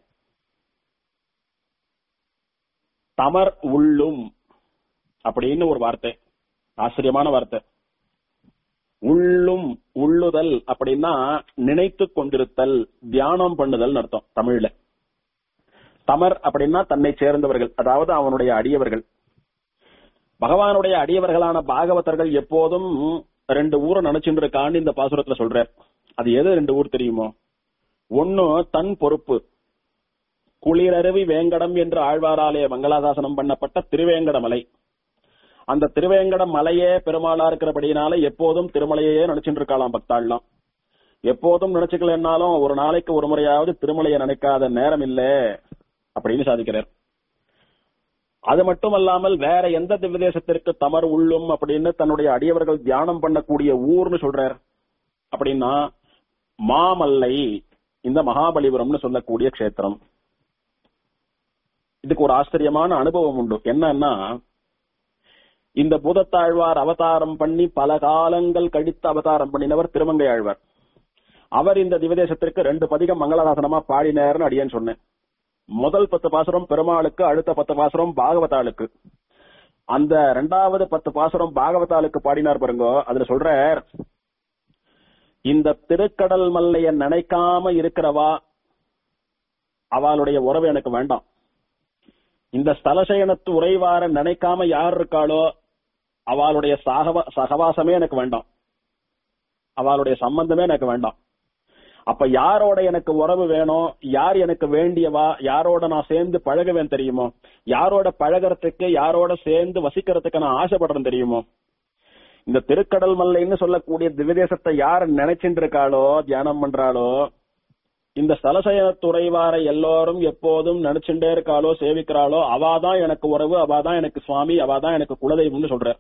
தமர் உள்ளும் அப்படின்னு ஒரு வார்த்தை ஆச்சரியமான வார்த்தை உள்ளும் உள்ளுதல் அப்படின்னா நினைத்து கொண்டிருத்தல் தியானம் பண்ணுதல் அர்த்தம் தமிழ்ல தமர் அப்படின்னா தன்னை சேர்ந்தவர்கள் அதாவது அவனுடைய அடியவர்கள் பகவானுடைய அடியவர்களான பாகவதர்கள் எப்போதும் ரெண்டு ஊரை நினைச்சுட்டு இருக்கான்னு இந்த பாசுரத்துல சொல்றார் அது எது ரெண்டு ஊர் தெரியுமோ ஒன்னு தன் பொறுப்பு குளிரருவி வேங்கடம் என்று ஆழ்வாராலய மங்களாதாசனம் பண்ணப்பட்ட திருவேங்கட மலை அந்த திருவேங்கட மலையே பெருமாளா இருக்கிறபடினால எப்போதும் திருமலையே நினைச்சுட்டு இருக்கலாம் பக்தாள்லாம் எப்போதும் நினைச்சுக்கலன்னாலும் ஒரு நாளைக்கு ஒரு முறையாவது திருமலையை நினைக்காத நேரம் இல்ல அப்படின்னு சாதிக்கிறார் அது மட்டுமல்லாமல் வேற எந்த திவ்யதேசத்திற்கு தமர் உள்ளும் அப்படின்னு தன்னுடைய அடியவர்கள் தியானம் பண்ணக்கூடிய ஊர்னு சொல்றார் அப்படின்னா மாமல்லை இந்த மகாபலிபுரம்னு சொல்லக்கூடிய க்ஷேத்திரம் இதுக்கு ஒரு ஆச்சரியமான அனுபவம் உண்டு என்னன்னா இந்த பூதத்தாழ்வார் அவதாரம் பண்ணி பல காலங்கள் கழித்து அவதாரம் பண்ணினவர் திருமங்கை ஆழ்வார் அவர் இந்த திவதேசத்திற்கு ரெண்டு பதிகம் மங்களதாசனமா பாடினார்னு அடியேன்னு சொன்னேன் முதல் பத்து பாசுரம் பெருமாளுக்கு அடுத்த பத்து பாசுரம் பாகவதாளுக்கு அந்த ரெண்டாவது பத்து பாசுரம் பாகவதாளுக்கு பாடினார் பாருங்க அதுல சொல்றார் இந்த திருக்கடல் மல்லைய நினைக்காம இருக்கிறவா அவளுடைய உறவு எனக்கு வேண்டாம் இந்த ஸ்தலசயனத்து உறைவார நினைக்காம யார் இருக்காளோ அவளுடைய சகவ சகவாசமே எனக்கு வேண்டாம் அவளுடைய சம்பந்தமே எனக்கு வேண்டாம் அப்ப யாரோட எனக்கு உறவு வேணும் யார் எனக்கு வேண்டியவா யாரோட நான் சேர்ந்து பழகுவேன் தெரியுமோ யாரோட பழகிறதுக்கு யாரோட சேர்ந்து வசிக்கிறதுக்கு நான் ஆசைப்படுறேன் தெரியுமோ இந்த திருக்கடல் மல்லைன்னு சொல்லக்கூடிய திவ்யதேசத்தை யார் நினைச்சுட்டு இருக்காளோ தியானம் பண்றாளோ இந்த ஸ்தலசயன துறைவார எல்லாரும் எப்போதும் நினைச்சுட்டே இருக்காளோ சேவிக்கிறாளோ அவாதான் எனக்கு உறவு அவாதான் எனக்கு சுவாமி அவாதான் எனக்கு குலதெய்வம்னு சொல்ற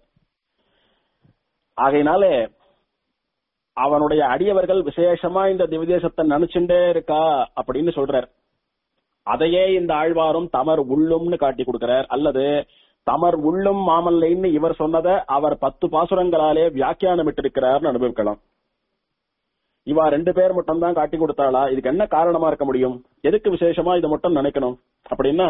ஆகையினாலே அவனுடைய அடியவர்கள் விசேஷமா இந்த திவ்யதேசத்தை நினைச்சுட்டே இருக்கா அப்படின்னு சொல்றார் அதையே இந்த ஆழ்வாரும் தமர் உள்ளும்னு காட்டி கொடுக்கிறார் அல்லது தமர் உள்ளும் மாமல்லைன்னு இவர் சொன்னதை அவர் பத்து பாசுரங்களாலே வியாக்கியானமிட்டிருக்கிறார்னு அனுபவிக்கலாம் இவா ரெண்டு பேர் மட்டும் தான் காட்டி கொடுத்தாளா இதுக்கு என்ன காரணமா இருக்க முடியும் எதுக்கு விசேஷமா இதை மட்டும் நினைக்கணும் அப்படின்னா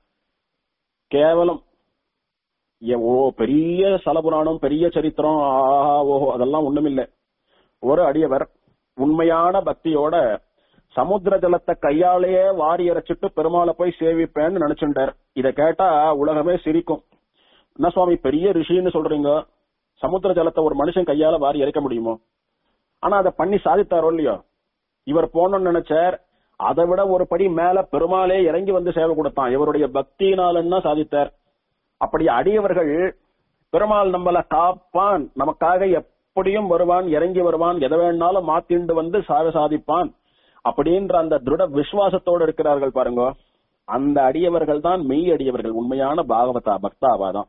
கேவலம் ஏ- ஓ பெரிய சலபுராணம் பெரிய சரித்திரம் ஆஹா ஓஹோ அதெல்லாம் ஒண்ணுமில்லை ஒரு அடியவர் உண்மையான பக்தியோட சமுத்திர ஜலத்தை கையாலேயே வாரி இறைச்சிட்டு பெருமாளை போய் சேவிப்பேன்னு நினைச்சுட்டார் இத கேட்டா உலகமே சிரிக்கும் என்ன சுவாமி பெரிய ரிஷின்னு சொல்றீங்க சமுத்திர ஜலத்தை ஒரு மனுஷன் கையால வாரி இறைக்க முடியுமோ ஆனா அதை பண்ணி சாதித்தாரோ இல்லையோ இவர் போகணும்னு நினைச்சார் அதை விட ஒரு படி மேல பெருமாளே இறங்கி வந்து சேவை கொடுத்தான் இவருடைய பக்தியினாலன்னா சாதித்தார் அப்படி அடியவர்கள் பெருமாள் நம்மள காப்பான் நமக்காக எப்படியும் வருவான் இறங்கி வருவான் எதை வேணாலும் மாத்திண்டு வந்து சாக சாதிப்பான் அப்படின்ற அந்த திருட விசுவாசத்தோடு இருக்கிறார்கள் பாருங்க அந்த அடியவர்கள் தான் மெய் அடியவர்கள் உண்மையான பாகவதா பக்தாவாதான்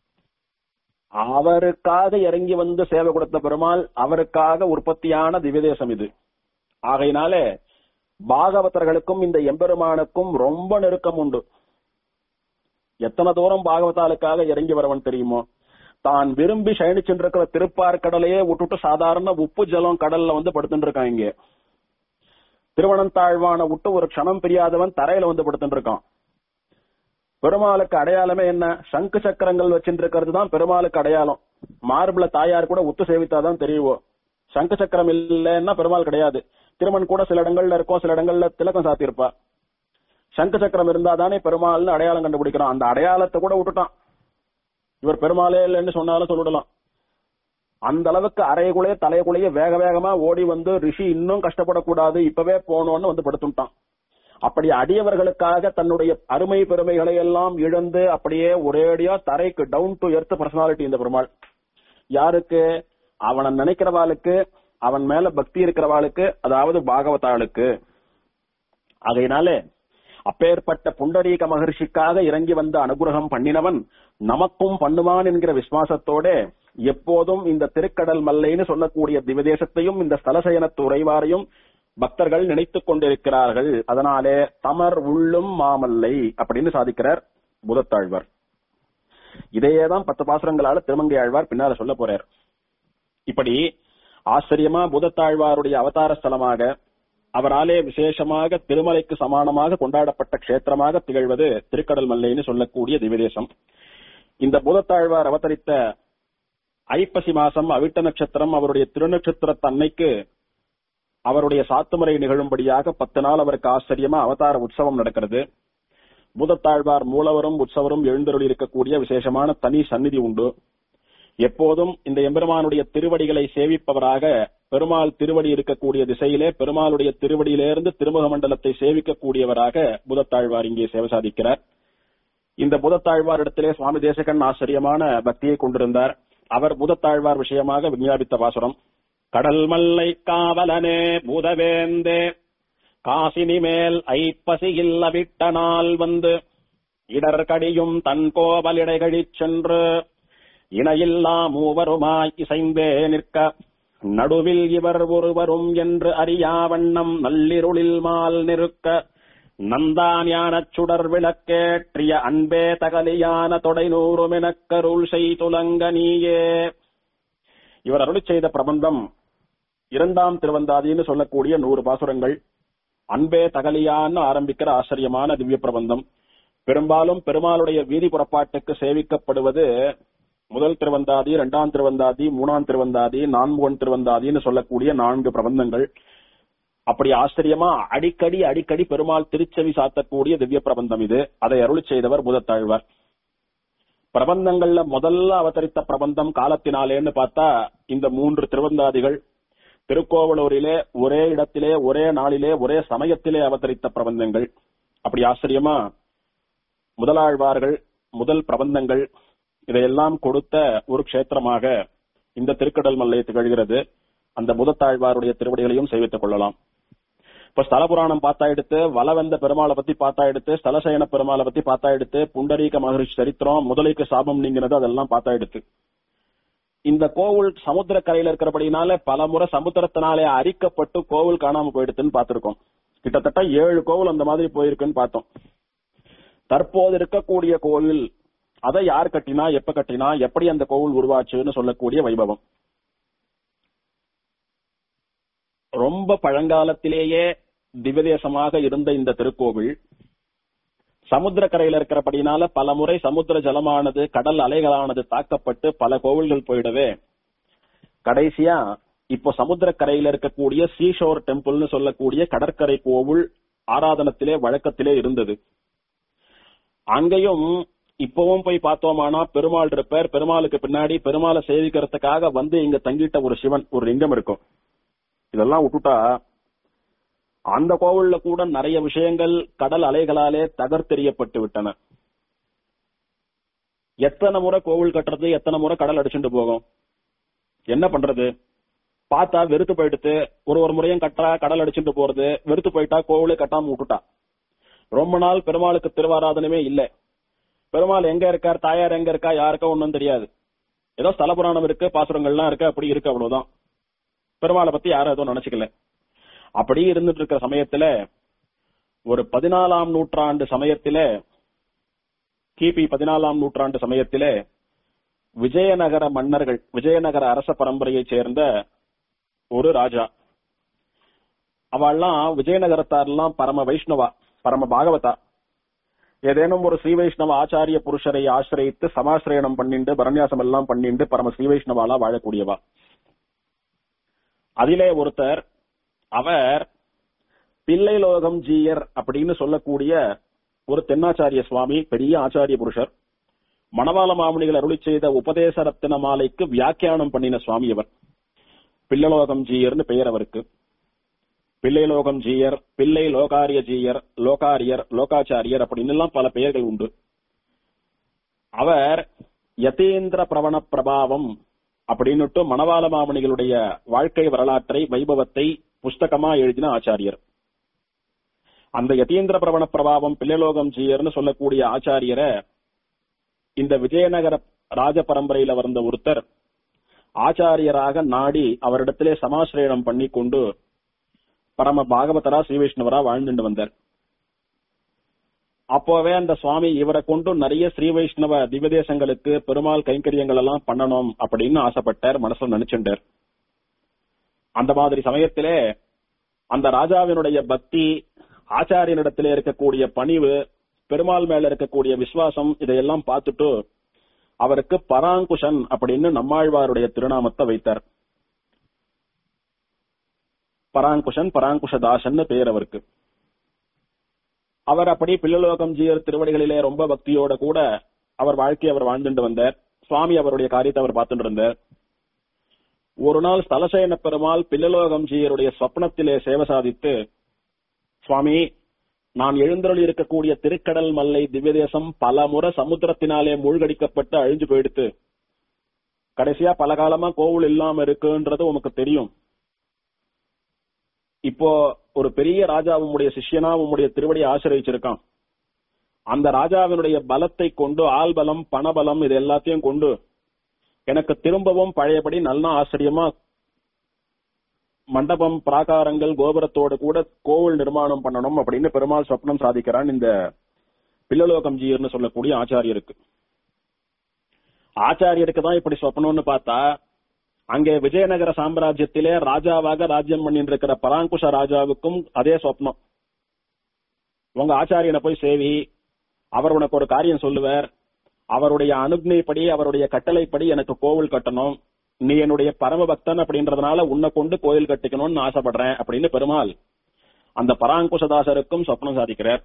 அவருக்காக இறங்கி வந்து சேவை கொடுத்த பெருமாள் அவருக்காக உற்பத்தியான திவ்யதேசம் இது ஆகையினாலே பாகவதர்களுக்கும் இந்த எம்பெருமானுக்கும் ரொம்ப நெருக்கம் உண்டு எத்தனை தூரம் பாகவதாளுக்காக இறங்கி வரவன் தெரியுமோ தான் விரும்பி சயனிச்சுருக்கிற திருப்பார் கடலையே விட்டுட்டு சாதாரண உப்பு ஜலம் கடல்ல வந்து படுத்துட்டு இருக்கான் இங்க திருவனந்தாழ்வான விட்டு ஒரு க்ஷணம் பிரியாதவன் தரையில வந்து படுத்துட்டு இருக்கான் பெருமாளுக்கு அடையாளமே என்ன சங்கு சக்கரங்கள் வச்சுட்டு இருக்கிறது தான் பெருமாளுக்கு அடையாளம் மார்பிள தாயார் கூட உத்து சேவித்தாதான் தெரியுவோம் சங்கு சக்கரம் இல்லைன்னா பெருமாள் கிடையாது திருமண் கூட சில இடங்கள்ல இருக்கும் சில இடங்கள்ல திலக்கம் சாத்தியிருப்பா சங்கு சக்கரம் இருந்தா தானே பெருமாள்னு அடையாளம் கண்டுபிடிக்கிறான் அந்த அடையாளத்தை கூட விட்டுட்டான் இவர் பெருமாளே இல்லைன்னு சொன்னாலும் சொல்லிடலாம் அந்த அளவுக்கு அறைக்குள்ளேயே தலைக்குள்ளேயே வேக வேகமா ஓடி வந்து ரிஷி இன்னும் கஷ்டப்படக்கூடாது இப்பவே போனோம்னு வந்து படுத்துட்டான் அப்படி அடியவர்களுக்காக தன்னுடைய அருமை பெருமைகளை எல்லாம் இழந்து அப்படியே ஒரேடியா தரைக்கு டவுன் டு எர்த் பர்சனாலிட்டி இந்த பெருமாள் யாருக்கு அவனை நினைக்கிறவாளுக்கு அவன் மேல பக்தி இருக்கிறவாளுக்கு அதாவது பாகவதாளுக்கு ஆகையினாலே அப்பேற்பட்ட புண்டரீக மகர்ஷிக்காக இறங்கி வந்த அனுகிரகம் பண்ணினவன் நமக்கும் பண்ணுவான் என்கிற விசுவாசத்தோட எப்போதும் இந்த திருக்கடல் மல்லைன்னு சொல்லக்கூடிய திவதேசத்தையும் இந்த ஸ்தலசயனத்து உறைவாரையும் பக்தர்கள் நினைத்துக் கொண்டிருக்கிறார்கள் அதனாலே தமர் உள்ளும் மாமல்லை அப்படின்னு சாதிக்கிறார் புதத்தாழ்வார் இதையேதான் பத்து பாசுரங்களால திருமங்கை ஆழ்வார் பின்னால சொல்ல போறார் இப்படி ஆச்சரியமா புதத்தாழ்வாருடைய அவதார ஸ்தலமாக அவராலே விசேஷமாக திருமலைக்கு சமானமாக கொண்டாடப்பட்ட க்ஷேத்திரமாக திகழ்வது திருக்கடல் மல்லைன்னு சொல்லக்கூடிய திவ்யதேசம் இந்த பூதத்தாழ்வார் அவதரித்த ஐப்பசி மாசம் அவிட்ட நட்சத்திரம் அவருடைய திருநட்சத்திரத்து அன்னைக்கு அவருடைய சாத்துமுறை நிகழும்படியாக பத்து நாள் அவருக்கு ஆச்சரியமா அவதார உற்சவம் நடக்கிறது பூதத்தாழ்வார் மூலவரும் உற்சவரும் எழுந்தருளி இருக்கக்கூடிய விசேஷமான தனி சந்நிதி உண்டு எப்போதும் இந்த எம்பெருமானுடைய திருவடிகளை சேவிப்பவராக பெருமாள் திருவடி இருக்கக்கூடிய திசையிலே பெருமாளுடைய திருவடியிலிருந்து திருமுக மண்டலத்தை சேவிக்கக்கூடியவராக புதத்தாழ்வார் இங்கே சேவை சாதிக்கிறார் இந்த புதத்தாழ்வார் இடத்திலே சுவாமி தேசகன் ஆச்சரியமான பக்தியை கொண்டிருந்தார் அவர் புதத்தாழ்வார் விஷயமாக விஞ்ஞாபித்த வாசுரம் கடல் மல்லை காவலனே பூதவேந்தே காசினி மேல் ஐப்பசியில் அவிட்ட நாள் வந்து இடர்கடியும் தன் கோவலிடைகழிச் சென்று இணையில்லா மூவருமாய் இசைந்தே நிற்க நடுவில் இவர் ஒருவரும் என்று அறியா வண்ணம் நள்ளிருளில் மால் நிற்க நந்தாஞானச் சுடர் விளக்கேற்றிய அன்பே தகலியான தொடை நூறுமெனக் கருள் செய்துலங்க நீயே இவர் அருளி செய்த பிரபந்தம் இரண்டாம் திருவந்தாதின்னு சொல்லக்கூடிய நூறு பாசுரங்கள் அன்பே தகலியான்னு ஆரம்பிக்கிற ஆச்சரியமான திவ்ய பிரபந்தம் பெரும்பாலும் பெருமாளுடைய வீதி புறப்பாட்டுக்கு சேவிக்கப்படுவது முதல் திருவந்தாதி இரண்டாம் திருவந்தாதி மூணாம் திருவந்தாதி நான்குவன் திருவந்தாதின்னு சொல்லக்கூடிய நான்கு பிரபந்தங்கள் அப்படி ஆச்சரியமா அடிக்கடி அடிக்கடி பெருமாள் திருச்செவி சாத்தக்கூடிய திவ்ய பிரபந்தம் இது அதை அருளி செய்தவர் முதத்தாழ்வார் பிரபந்தங்கள்ல முதல்ல அவதரித்த பிரபந்தம் காலத்தினாலேன்னு பார்த்தா இந்த மூன்று திருவந்தாதிகள் திருக்கோவலூரிலே ஒரே இடத்திலே ஒரே நாளிலே ஒரே சமயத்திலே அவதரித்த பிரபந்தங்கள் அப்படி ஆச்சரியமா முதலாழ்வார்கள் முதல் பிரபந்தங்கள் இதையெல்லாம் கொடுத்த ஒரு க்ஷேத்திரமாக இந்த திருக்கடல் மல்லை திகழ்கிறது அந்த முதத்தாழ்வாருடைய திருவடிகளையும் சேவித்துக் கொள்ளலாம் இப்ப ஸ்தல புராணம் பார்த்தா எடுத்து வலவந்த பெருமாளை பத்தி பார்த்தா எடுத்து ஸ்தலசயன பெருமாளை பத்தி பார்த்தா எடுத்து புண்டரீக மகரிஷி சரித்திரம் முதலைக்கு சாபம் நீங்கிறது அதெல்லாம் பார்த்தா எடுத்து இந்த கோவில் சமுத்திர கரையில இருக்கிறபடினால பல முறை சமுத்திரத்தினாலே அரிக்கப்பட்டு கோவில் காணாம போயிடுதுன்னு பார்த்திருக்கோம் கிட்டத்தட்ட ஏழு கோவில் அந்த மாதிரி போயிருக்குன்னு பார்த்தோம் தற்போது இருக்கக்கூடிய கோவில் அதை யார் கட்டினா எப்ப கட்டினா எப்படி அந்த கோவில் உருவாச்சுன்னு சொல்லக்கூடிய வைபவம் ரொம்ப பழங்காலத்திலேயே திவ்யதேசமாக இருந்த இந்த திருக்கோவில் சமுத்திர கரையில இருக்கிறபடினால பல முறை சமுத்திர ஜலமானது கடல் அலைகளானது தாக்கப்பட்டு பல கோவில்கள் போயிடவே கடைசியா இப்போ சமுத்திர கரையில இருக்கக்கூடிய சீஷோர் டெம்பிள்னு சொல்லக்கூடிய கடற்கரை கோவில் ஆராதனத்திலே வழக்கத்திலே இருந்தது அங்கேயும் இப்பவும் போய் பார்த்தோமானா பெருமாள் இருப்பார் பெருமாளுக்கு பின்னாடி பெருமாளை சேவிக்கிறதுக்காக வந்து இங்க தங்கிட்ட ஒரு சிவன் ஒரு லிங்கம் இருக்கும் இதெல்லாம் விட்டுட்டா அந்த கோவில்ல கூட நிறைய விஷயங்கள் கடல் அலைகளாலே தகர்த்தெறியப்பட்டு விட்டன எத்தனை முறை கோவில் கட்டுறது எத்தனை முறை கடல் அடிச்சுட்டு போகும் என்ன பண்றது பார்த்தா வெறுத்து போயிடுத்து ஒரு ஒரு முறையும் கட்டா கடல் அடிச்சுட்டு போறது வெறுத்து போயிட்டா கோவிலே கட்டாம விட்டுட்டா ரொம்ப நாள் பெருமாளுக்கு திருவாராதனமே இல்ல பெருமாள் எங்க இருக்கார் தாயார் எங்க இருக்கா யாருக்கோ ஒண்ணும் தெரியாது ஏதோ ஸ்தல புராணம் இருக்கு பாசுரங்கள்லாம் இருக்கு அப்படி இருக்கு அவ்வளவுதான் பெருமாளை பத்தி யாரும் எதுவும் நினைச்சுக்கல அப்படி இருந்துட்டு இருக்கிற சமயத்துல ஒரு பதினாலாம் நூற்றாண்டு சமயத்தில கிபி பதினாலாம் நூற்றாண்டு சமயத்தில விஜயநகர மன்னர்கள் விஜயநகர அரச பரம்பரையைச் சேர்ந்த ஒரு ராஜா அவள்லாம் விஜயநகரத்தாரெல்லாம் பரம வைஷ்ணவா பரம பாகவதா ஏதேனும் ஒரு ஸ்ரீ வைஷ்ணவ ஆச்சாரிய புருஷரை ஆசிரியத்து சமாசிரயணம் பண்ணிண்டு பரநியாசம் எல்லாம் பண்ணிண்டு பரம ஸ்ரீ வைஷ்ணவாலா வாழக்கூடியவா அதிலே ஒருத்தர் அவர் பிள்ளைலோகம் ஜீயர் அப்படின்னு சொல்லக்கூடிய ஒரு தென்னாச்சாரிய சுவாமி பெரிய ஆச்சாரிய புருஷர் மணவாள மாமுனிகள் அருளி செய்த உபதேச ரத்தின மாலைக்கு வியாக்கியானம் பண்ணின சுவாமி அவர் பிள்ளலோகம் ஜீயர்னு பெயர் அவருக்கு பிள்ளைலோகம் ஜீயர் பிள்ளை லோகாரிய ஜீயர் லோகாரியர் லோகாச்சாரியர் அப்படின்னு எல்லாம் பல பெயர்கள் உண்டு அவர் யதேந்திர பிரவண பிரபாவம் அப்படின்னுட்டு மணவாள மாமணிகளுடைய வாழ்க்கை வரலாற்றை வைபவத்தை புஸ்தகமா எழுதின ஆச்சாரியர் அந்த யதீந்திர பிரவண பிரபாவம் பிள்ளைலோகம் ஜீயர்னு சொல்லக்கூடிய ஆச்சாரியரை இந்த விஜயநகர ராஜ பரம்பரையில வந்த ஒருத்தர் ஆச்சாரியராக நாடி அவரிடத்திலே சமாசிரயணம் பண்ணி கொண்டு பரம பாகவதரா ஸ்ரீ வைஷ்ணவரா வாழ்ந்துட்டு வந்தார் அப்போவே அந்த சுவாமி இவரை கொண்டு நிறைய ஸ்ரீ வைஷ்ணவ திவ்யதேசங்களுக்கு பெருமாள் கைங்கரியங்கள் எல்லாம் பண்ணணும் அப்படின்னு ஆசைப்பட்டார் மனசுல நினைச்சுட்டார் அந்த மாதிரி சமயத்திலே அந்த ராஜாவினுடைய பக்தி ஆச்சாரியனிடத்திலே இருக்கக்கூடிய பணிவு பெருமாள் மேல இருக்கக்கூடிய விசுவாசம் இதையெல்லாம் பார்த்துட்டு அவருக்கு பராங்குஷன் அப்படின்னு நம்மாழ்வாருடைய திருநாமத்தை வைத்தார் பராங்குஷன் பராங்குஷதாசன் பேர் அவருக்கு அவர் அப்படி பிள்ளலோகம் ஜீயர் திருவடிகளிலே ரொம்ப பக்தியோட கூட அவர் வாழ்க்கையை அவர் வாழ்ந்துட்டு வந்தார் சுவாமி அவருடைய காரியத்தை அவர் பார்த்துட்டு இருந்தார் ஒரு நாள் ஸ்தலசேன பெருமாள் பிள்ளலோகம் ஜீயருடைய சொப்னத்திலே சேவை சாதித்து சுவாமி நான் எழுந்தருளி இருக்கக்கூடிய திருக்கடல் மல்லை திவ்யதேசம் பல முறை சமுத்திரத்தினாலே மூழ்கடிக்கப்பட்டு அழிஞ்சு போயிடுத்து கடைசியா பல காலமா கோவில் இல்லாம இருக்குன்றது உனக்கு தெரியும் இப்போ ஒரு பெரிய ராஜா உம்முடைய சிஷ்யனா உம்முடைய திருவடியை ஆசிரியச்சிருக்கான் அந்த ராஜாவினுடைய பலத்தை கொண்டு ஆள்பலம் பணபலம் இது எல்லாத்தையும் கொண்டு எனக்கு திரும்பவும் பழையபடி நல்ல ஆச்சரியமா மண்டபம் பிராகாரங்கள் கோபுரத்தோடு கூட கோவில் நிர்மாணம் பண்ணணும் அப்படின்னு பெருமாள் சொப்னம் சாதிக்கிறான் இந்த பில்லலோகம் ஜீர்னு சொல்லக்கூடிய ஆச்சாரியருக்கு ஆச்சாரியருக்கு தான் இப்படி சொப்பனம்னு பார்த்தா அங்கே விஜயநகர சாம்ராஜ்யத்திலே ராஜாவாக ராஜ்யம் பண்ணிட்டு இருக்கிற பராங்குஷ ராஜாவுக்கும் அதே சொப்னம் உங்க ஆச்சாரியனை போய் சேவி அவர் உனக்கு ஒரு காரியம் சொல்லுவார் அவருடைய அனுக்னைப்படி அவருடைய கட்டளைப்படி எனக்கு கோவில் கட்டணும் நீ என்னுடைய பரம பக்தன் அப்படின்றதுனால உன்னை கொண்டு கோயில் கட்டிக்கணும்னு ஆசைப்படுறேன் அப்படின்னு பெருமாள் அந்த பராங்குஷதாசருக்கும் சொப்னம் சாதிக்கிறார்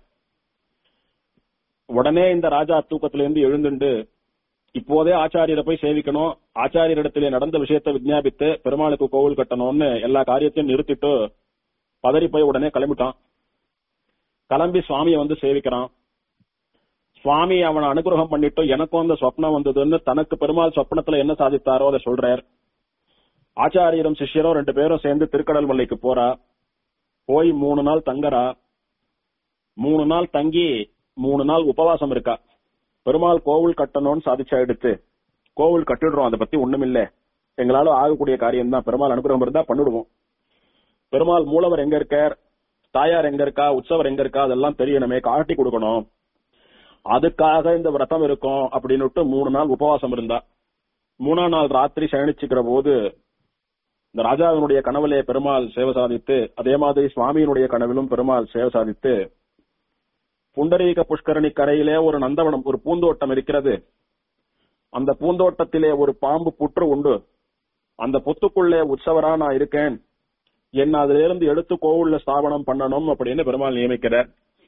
உடனே இந்த ராஜா தூக்கத்திலிருந்து எழுந்துண்டு இப்போதே ஆச்சாரியரை போய் சேவிக்கணும் ஆச்சாரியரிடத்திலே நடந்த விஷயத்தை விஞ்ஞாபித்து பெருமாளுக்கு கோவில் கட்டணும்னு எல்லா காரியத்தையும் நிறுத்திட்டு பதறி போய் உடனே கிளம்பிட்டான் கிளம்பி சுவாமியை வந்து சேவிக்கிறான் சுவாமி அவனை அனுகிரகம் பண்ணிட்டு எனக்கும் அந்த சொப்னம் வந்ததுன்னு தனக்கு பெருமாள் சொப்னத்துல என்ன சாதித்தாரோ அதை சொல்றார் ஆச்சாரியரும் சிஷ்யரும் ரெண்டு பேரும் சேர்ந்து திருக்கடல் மலைக்கு போறா போய் மூணு நாள் தங்கறா மூணு நாள் தங்கி மூணு நாள் உபவாசம் இருக்கா பெருமாள் கோவில் கட்டணும்னு சாதிச்சா எடுத்து கோவில் கட்டிடுறோம் அதை பத்தி ஒண்ணுமில்ல எங்களால ஆகக்கூடிய காரியம் தான் பெருமாள் அனுகிரகம் இருந்தா பண்ணிடுவோம் பெருமாள் மூலவர் எங்க இருக்கார் தாயார் எங்க இருக்கா உற்சவர் எங்க இருக்கா அதெல்லாம் தெரியணுமே காட்டி கொடுக்கணும் அதுக்காக இந்த விரதம் இருக்கும் அப்படின்னுட்டு மூணு நாள் உபவாசம் இருந்தா மூணாம் நாள் ராத்திரி சயனிச்சுக்கிற போது இந்த ராஜாவினுடைய கனவுலே பெருமாள் சேவை சாதித்து அதே மாதிரி சுவாமியினுடைய கனவிலும் பெருமாள் சேவை சாதித்து புண்டரீக புஷ்கரணி கரையிலே ஒரு நந்தவனம் ஒரு பூந்தோட்டம் இருக்கிறது அந்த பூந்தோட்டத்திலே ஒரு பாம்பு புற்று உண்டு அந்த புத்துக்குள்ளே உற்சவரா நான் இருக்கேன் என்ன அதுல இருந்து எடுத்து கோவில்ல ஸ்தாபனம் பண்ணணும் அப்படின்னு பெருமாள் நியமிக்கிறார்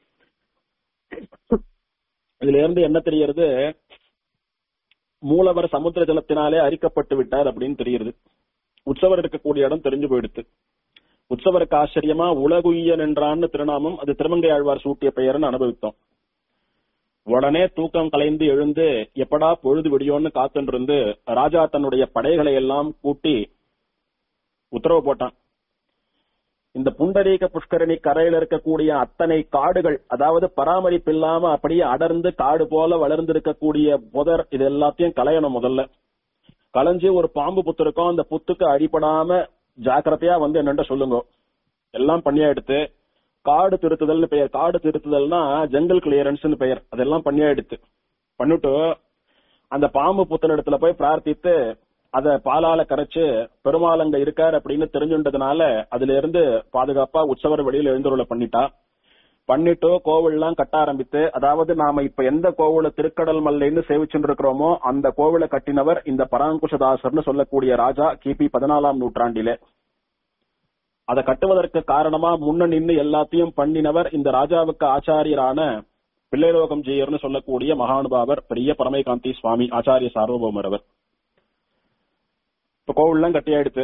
இதுல இருந்து என்ன தெரியறது மூலவர் சமுத்திர ஜலத்தினாலே அரிக்கப்பட்டு விட்டார் அப்படின்னு தெரியுது உற்சவர் இருக்கக்கூடிய இடம் தெரிஞ்சு போயிடுத்து உற்சவருக்கு ஆச்சரியமா உலகுய்யன் என்றான்னு திருநாமம் அது திருமங்கை ஆழ்வார் சூட்டிய பெயர்னு அனுபவித்தோம் உடனே தூக்கம் கலைந்து எழுந்து எப்படா பொழுது விடியோன்னு காத்துட்டு இருந்து ராஜா தன்னுடைய படைகளை எல்லாம் கூட்டி உத்தரவு போட்டான் இந்த புண்டரீக புஷ்கரணி கரையில இருக்கக்கூடிய அத்தனை காடுகள் அதாவது பராமரிப்பு இல்லாம அப்படியே அடர்ந்து காடு போல வளர்ந்து இருக்கக்கூடிய புதர் இது எல்லாத்தையும் களையணும் முதல்ல களைஞ்சு ஒரு பாம்பு புத்து இருக்கும் அந்த புத்துக்கு அடிபடாம ஜாக்கிரதையா வந்து என்னண்ட சொல்லுங்க எல்லாம் பண்ணியா எடுத்து காடு திருத்துதல்னு பெயர் காடு திருத்துதல்னா ஜங்கல் கிளியரன்ஸ்னு பெயர் அதெல்லாம் பண்ணியா எடுத்து பண்ணிட்டு அந்த பாம்பு புத்தன் இடத்துல போய் பிரார்த்தித்து அத பாலால கரைச்சு பெருமாள் அங்க இருக்காரு அப்படின்னு தெரிஞ்சுட்டதுனால அதுல இருந்து பாதுகாப்பா உற்சவர் வெளியில எழுந்துருள பண்ணிட்டா பண்ணிட்டு கோவில்லாம் கட்ட ஆரம்பித்து அதாவது நாம இப்ப எந்த கோவில திருக்கடல் மல்லைன்னு சேவிச்சுட்டு இருக்கிறோமோ அந்த கோவிலை கட்டினவர் இந்த பராங்குஷதாசர்னு சொல்லக்கூடிய ராஜா கிபி பதினாலாம் நூற்றாண்டிலே அதை கட்டுவதற்கு காரணமா முன்ன நின்னு எல்லாத்தையும் பண்ணினவர் இந்த ராஜாவுக்கு ஆச்சாரியரான பிள்ளைலோகம் ஜெயர்னு சொல்லக்கூடிய மகானுபாவர் பெரிய பரமைகாந்தி சுவாமி ஆச்சாரிய சார்வபௌமர் அவர் இப்ப கோவில்லாம் கட்டியாயிடுத்து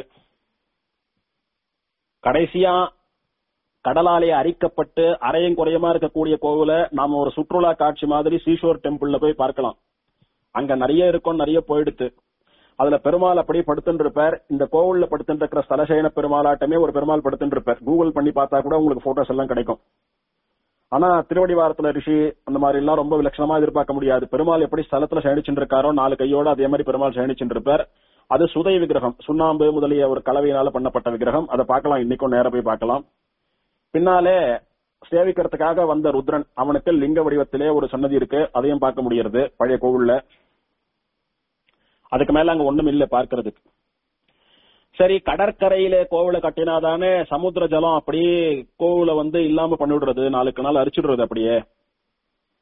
கடைசியா கடலாலே அரிக்கப்பட்டு அரையும் குறையமா இருக்கக்கூடிய கோவில நாம ஒரு சுற்றுலா காட்சி மாதிரி சீஷோர் டெம்பிள்ல போய் பார்க்கலாம் அங்க நிறைய இருக்கும் நிறைய போயிடுத்து அதுல பெருமாள் அப்படியே படுத்துட்டு இருப்பார் இந்த கோவில்ல படுத்துட்டு இருக்கிற ஸ்தலசேன பெருமாளாட்டமே ஒரு பெருமாள் படுத்துட்டு இருப்பார் கூகுள் பண்ணி பார்த்தா கூட உங்களுக்கு போட்டோஸ் எல்லாம் கிடைக்கும் ஆனா திருவடிவாரத்துல ரிஷி அந்த மாதிரி எல்லாம் ரொம்ப விலட்சணமா எதிர்பார்க்க முடியாது பெருமாள் எப்படி ஸ்தலத்துல சயனிச்சுட்டு இருக்காரோ நாலு கையோட அதே மாதிரி பெருமாள் சயனிச்சுட்டு இருப்பார் அது சுதை விக்கிரகம் சுண்ணாம்பு முதலிய ஒரு கலவையினால பண்ணப்பட்ட விக்கிரகம் அதை பார்க்கலாம் இன்னைக்கும் நேர போய் பார்க்கலாம் பின்னாலே சேவிக்கிறதுக்காக வந்த ருத்ரன் அவனுக்கு லிங்க வடிவத்திலே ஒரு சன்னதி இருக்கு அதையும் பார்க்க முடியறது பழைய கோவில்ல அதுக்கு மேல அங்க ஒண்ணும் இல்ல பார்க்கறதுக்கு சரி கடற்கரையிலே கோவில கட்டினாதானே சமுத்திர ஜலம் அப்படியே கோவில வந்து இல்லாம பண்ணிவிடுறது நாளுக்கு நாள் அரிச்சிடுறது அப்படியே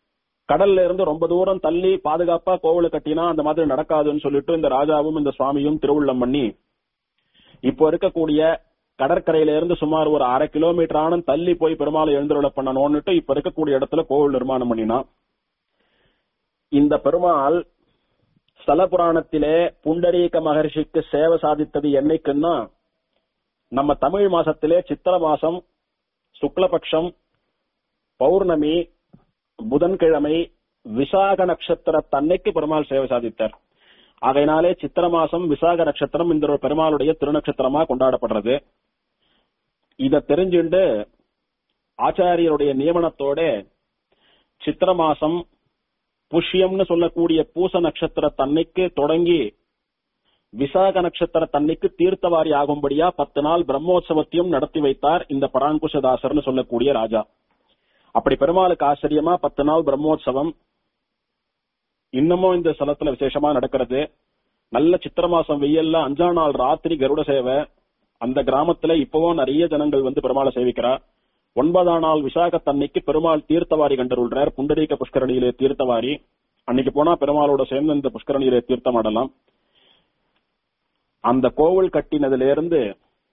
கடல்ல இருந்து ரொம்ப தூரம் தள்ளி பாதுகாப்பா கோவிலை கட்டினா அந்த மாதிரி நடக்காதுன்னு சொல்லிட்டு இந்த ராஜாவும் இந்த சுவாமியும் திருவுள்ளம் பண்ணி இப்போ இருக்கக்கூடிய கடற்கரையில இருந்து சுமார் ஒரு அரை கிலோமீட்டர் ஆனும் தள்ளி போய் பெருமாளை எழுந்துருள பண்ணணும்னுட்டு இப்ப இருக்கக்கூடிய இடத்துல கோவில் நிர்மாணம் பண்ணினான் இந்த பெருமாள் ஸ்தல புராணத்திலே புண்டரீக மகர்ஷிக்கு சேவை சாதித்தது என்னைக்குன்னா நம்ம தமிழ் மாசத்திலே சித்திர மாசம் சுக்லபக்ஷம் பௌர்ணமி புதன்கிழமை விசாக நட்சத்திரத்தன்னைக்கு பெருமாள் சேவை சாதித்தார் அதனாலே சித்திர மாசம் விசாக நட்சத்திரம் இந்த ஒரு பெருமாளுடைய திருநட்சத்திரமா கொண்டாடப்படுறது இத தெரிஞ்சுண்டு ஆச்சாரியருடைய நியமனத்தோட சித்திர மாசம் புஷ்யம்னு சொல்லக்கூடிய பூச நட்சத்திரத்தன்னைக்கு தொடங்கி விசாக நட்சத்திரத்தன்னைக்கு தீர்த்தவாரி ஆகும்படியா பத்து நாள் பிரம்மோற்சவத்தையும் நடத்தி வைத்தார் இந்த பராங்குஷதாசர்னு சொல்லக்கூடிய ராஜா அப்படி பெருமாளுக்கு ஆச்சரியமா பத்து நாள் பிரம்மோற்சவம் இன்னமும் இந்த ஸ்தலத்துல விசேஷமா நடக்கிறது நல்ல சித்திர மாசம் வெயில்ல அஞ்சா நாள் ராத்திரி கருட சேவை அந்த கிராமத்துல இப்பவும் நிறைய ஜனங்கள் வந்து பெருமாளை சேவிக்கிறா ஒன்பதாம் நாள் விசாகத்தன்னைக்கு பெருமாள் தீர்த்தவாரி கண்டருள்றார் புண்டரீக புஷ்கரணியிலே தீர்த்தவாரி அன்னைக்கு போனா பெருமாளோட சேர்ந்து இந்த புஷ்கரணியிலே தீர்த்தம் ஆடலாம் அந்த கோவில் கட்டினதுல இருந்து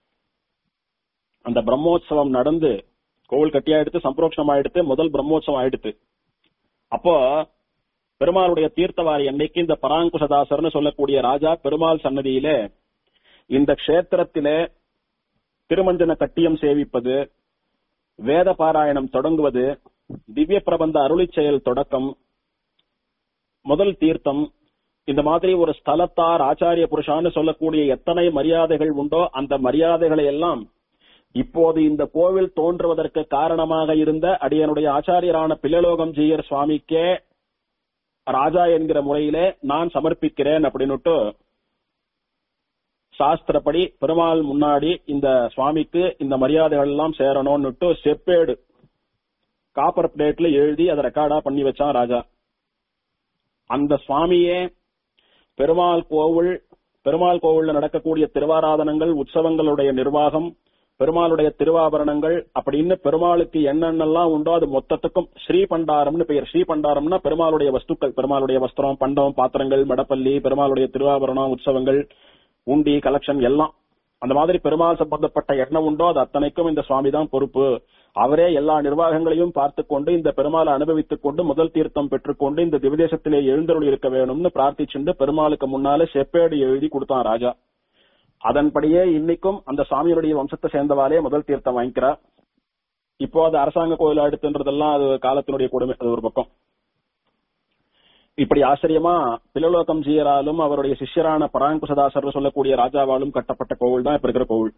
அந்த பிரம்மோற்சவம் நடந்து கோவில் கட்டியாயிடுத்து சம்பரோக்ஷம் ஆயிடுத்து முதல் பிரம்மோற்சவம் ஆயிடுத்து அப்போ பெருமாளுடைய தீர்த்தவாரி அன்னைக்கு இந்த பராங்குசதாசர்னு சொல்லக்கூடிய ராஜா பெருமாள் சன்னதியிலே இந்த க்ஷேத்திரத்திலே திருமஞ்சன கட்டியம் சேவிப்பது வேத பாராயணம் தொடங்குவது திவ்ய பிரபந்த அருளிச் செயல் தொடக்கம் முதல் தீர்த்தம் இந்த மாதிரி ஒரு ஸ்தலத்தார் ஆச்சாரிய புருஷான்னு சொல்லக்கூடிய எத்தனை மரியாதைகள் உண்டோ அந்த மரியாதைகளை எல்லாம் இப்போது இந்த கோவில் தோன்றுவதற்கு காரணமாக இருந்த அடியனுடைய ஆச்சாரியரான பிள்ளலோகம் ஜீயர் சுவாமிக்கே ராஜா என்கிற முறையிலே நான் சமர்ப்பிக்கிறேன் அப்படின்னுட்டு சாஸ்திரப்படி பெருமாள் முன்னாடி இந்த சுவாமிக்கு இந்த மரியாதைகள் எல்லாம் சேரணும்னுட்டு செப்பேடு காப்பர் பிளேட்ல எழுதி அதை ரெக்கார்டா பண்ணி வச்சான் ராஜா அந்த சுவாமியே பெருமாள் கோவில் பெருமாள் கோவில்ல நடக்கக்கூடிய திருவாராதனங்கள் உற்சவங்களுடைய நிர்வாகம் பெருமாளுடைய திருவாபரணங்கள் அப்படின்னு பெருமாளுக்கு என்னென்னலாம் உண்டோ அது மொத்தத்துக்கும் ஸ்ரீ பண்டாரம்னு பெயர் ஸ்ரீ பண்டாரம்னா பெருமாளுடைய வஸ்துக்கள் பெருமாளுடைய வஸ்திரம் பண்டம் பாத்திரங்கள் மடப்பள்ளி பெருமாளுடைய திருவாபரணம் உற்சவங்கள் உண்டி கலெக்ஷன் எல்லாம் அந்த மாதிரி பெருமாள் சம்பந்தப்பட்ட எண்ணம் உண்டோ அது அத்தனைக்கும் இந்த சுவாமி தான் பொறுப்பு அவரே எல்லா நிர்வாகங்களையும் பார்த்து கொண்டு இந்த பெருமாளை அனுபவித்துக் கொண்டு முதல் தீர்த்தம் பெற்றுக்கொண்டு இந்த திவதேசத்திலே எழுந்தருள் இருக்க வேணும்னு பிரார்த்திச்சுண்டு பெருமாளுக்கு முன்னாலே செப்பேடு எழுதி கொடுத்தான் ராஜா அதன்படியே இன்னைக்கும் அந்த சுவாமியுடைய வம்சத்தை சேர்ந்தவாலே முதல் தீர்த்தம் வாங்கிக்கிறா இப்போ அது அரசாங்க கோயில் அடுத்துன்றதெல்லாம் அது காலத்தினுடைய கொடுமை அது ஒரு பக்கம் இப்படி ஆச்சரியமா பிலலோகம் ஜீயராலும் அவருடைய சிஷ்யரான பராங்குசதாசர் சொல்லக்கூடிய ராஜாவாலும் கட்டப்பட்ட கோவில் தான் இப்ப இருக்கிற கோவில்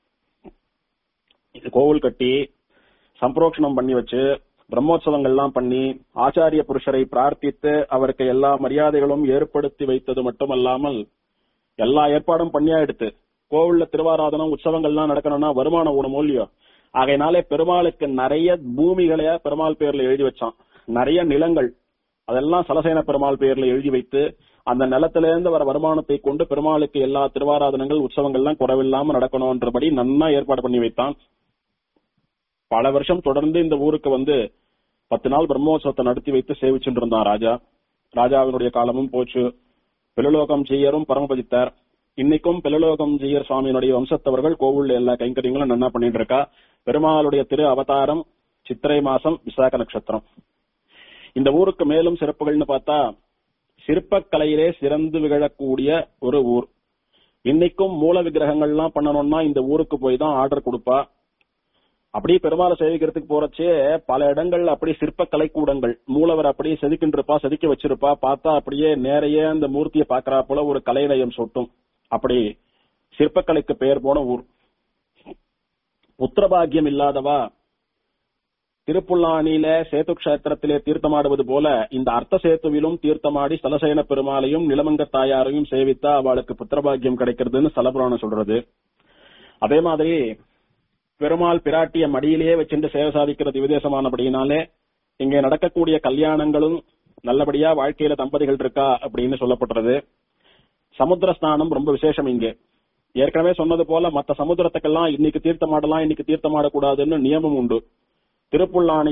இது கோவில் கட்டி சம்பரோக்ஷணம் பண்ணி வச்சு பிரம்மோற்சவங்கள்லாம் பண்ணி ஆச்சாரிய புருஷரை பிரார்த்தித்து அவருக்கு எல்லா மரியாதைகளும் ஏற்படுத்தி வைத்தது மட்டுமல்லாமல் எல்லா ஏற்பாடும் பண்ணியா எடுத்து கோவில்ல திருவாராதனம் உற்சவங்கள்லாம் நடக்கணும்னா வருமானம் ஓடும் இல்லையோ ஆகையினாலே பெருமாளுக்கு நிறைய பூமிகளை பெருமாள் பேர்ல எழுதி வச்சான் நிறைய நிலங்கள் அதெல்லாம் சலசேன பெருமாள் பெயர்ல எழுதி வைத்து அந்த நிலத்திலிருந்து வர வருமானத்தை கொண்டு பெருமாளுக்கு எல்லா திருவாராதனங்கள் உற்சவங்கள்லாம் குறைவில்லாம நடக்கணும்ன்றபடி நன்னா ஏற்பாடு பண்ணி வைத்தான் பல வருஷம் தொடர்ந்து இந்த ஊருக்கு வந்து பத்து நாள் பிரம்மோற்சவத்தை நடத்தி வைத்து சேவிச்சுட்டு இருந்தான் ராஜா ராஜாவினுடைய காலமும் போச்சு பிலலோகம் ஜீயரும் பரமபதித்தார் இன்னைக்கும் பிலலோகம் ஜீயர் சுவாமியினுடைய வம்சத்தவர்கள் கோவில்ல எல்லா கைங்கரியங்களும் நன்னா பண்ணிட்டு இருக்கா பெருமாளுடைய திரு அவதாரம் சித்திரை மாசம் விசாக நட்சத்திரம் இந்த ஊருக்கு மேலும் சிறப்புகள்னு பார்த்தா சிற்பக்கலையிலே சிறந்து விகழக்கூடிய ஒரு ஊர் இன்னைக்கும் மூல விக்கிரகங்கள்லாம் பண்ணணும்னா இந்த ஊருக்கு போய் தான் ஆர்டர் கொடுப்பா அப்படியே பெருமாளை சேவிக்கிறதுக்கு போறச்சே பல இடங்கள்ல அப்படியே சிற்ப கலைக்கூடங்கள் மூலவர் அப்படியே செதுக்கின்றிருப்பா செதுக்கி வச்சிருப்பா பார்த்தா அப்படியே நேரையே அந்த மூர்த்தியை பாக்குறா போல ஒரு கலைநயம் சொட்டும் அப்படி சிற்பக்கலைக்கு பெயர் போன ஊர் புத்திரபாகியம் இல்லாதவா திருப்புல்லானியில சேத்து கஷேத்திரத்திலே தீர்த்தமாடுவது போல இந்த அர்த்த சேத்துவிலும் தீர்த்தமாடி ஸ்தலசேன பெருமாளையும் நிலமங்க தாயாரையும் சேவித்தா அவளுக்கு புத்திரபாகியம் கிடைக்கிறதுன்னு ஸ்தலபுராணம் சொல்றது அதே மாதிரி பெருமாள் பிராட்டிய மடியிலேயே வச்சுட்டு சேவை சாதிக்கிற திவிதேசமானபடியினாலே இங்கே நடக்கக்கூடிய கல்யாணங்களும் நல்லபடியா வாழ்க்கையில தம்பதிகள் இருக்கா அப்படின்னு சொல்லப்படுறது சமுத்திர ஸ்நானம் ரொம்ப விசேஷம் இங்கே ஏற்கனவே சொன்னது போல மத்த சமுத்திரத்துக்கெல்லாம் இன்னைக்கு தீர்த்தமாடலாம் இன்னைக்கு தீர்த்தமாடக்கூடாதுன்னு நியமம் உண்டு திருப்புல்லானிக்கும்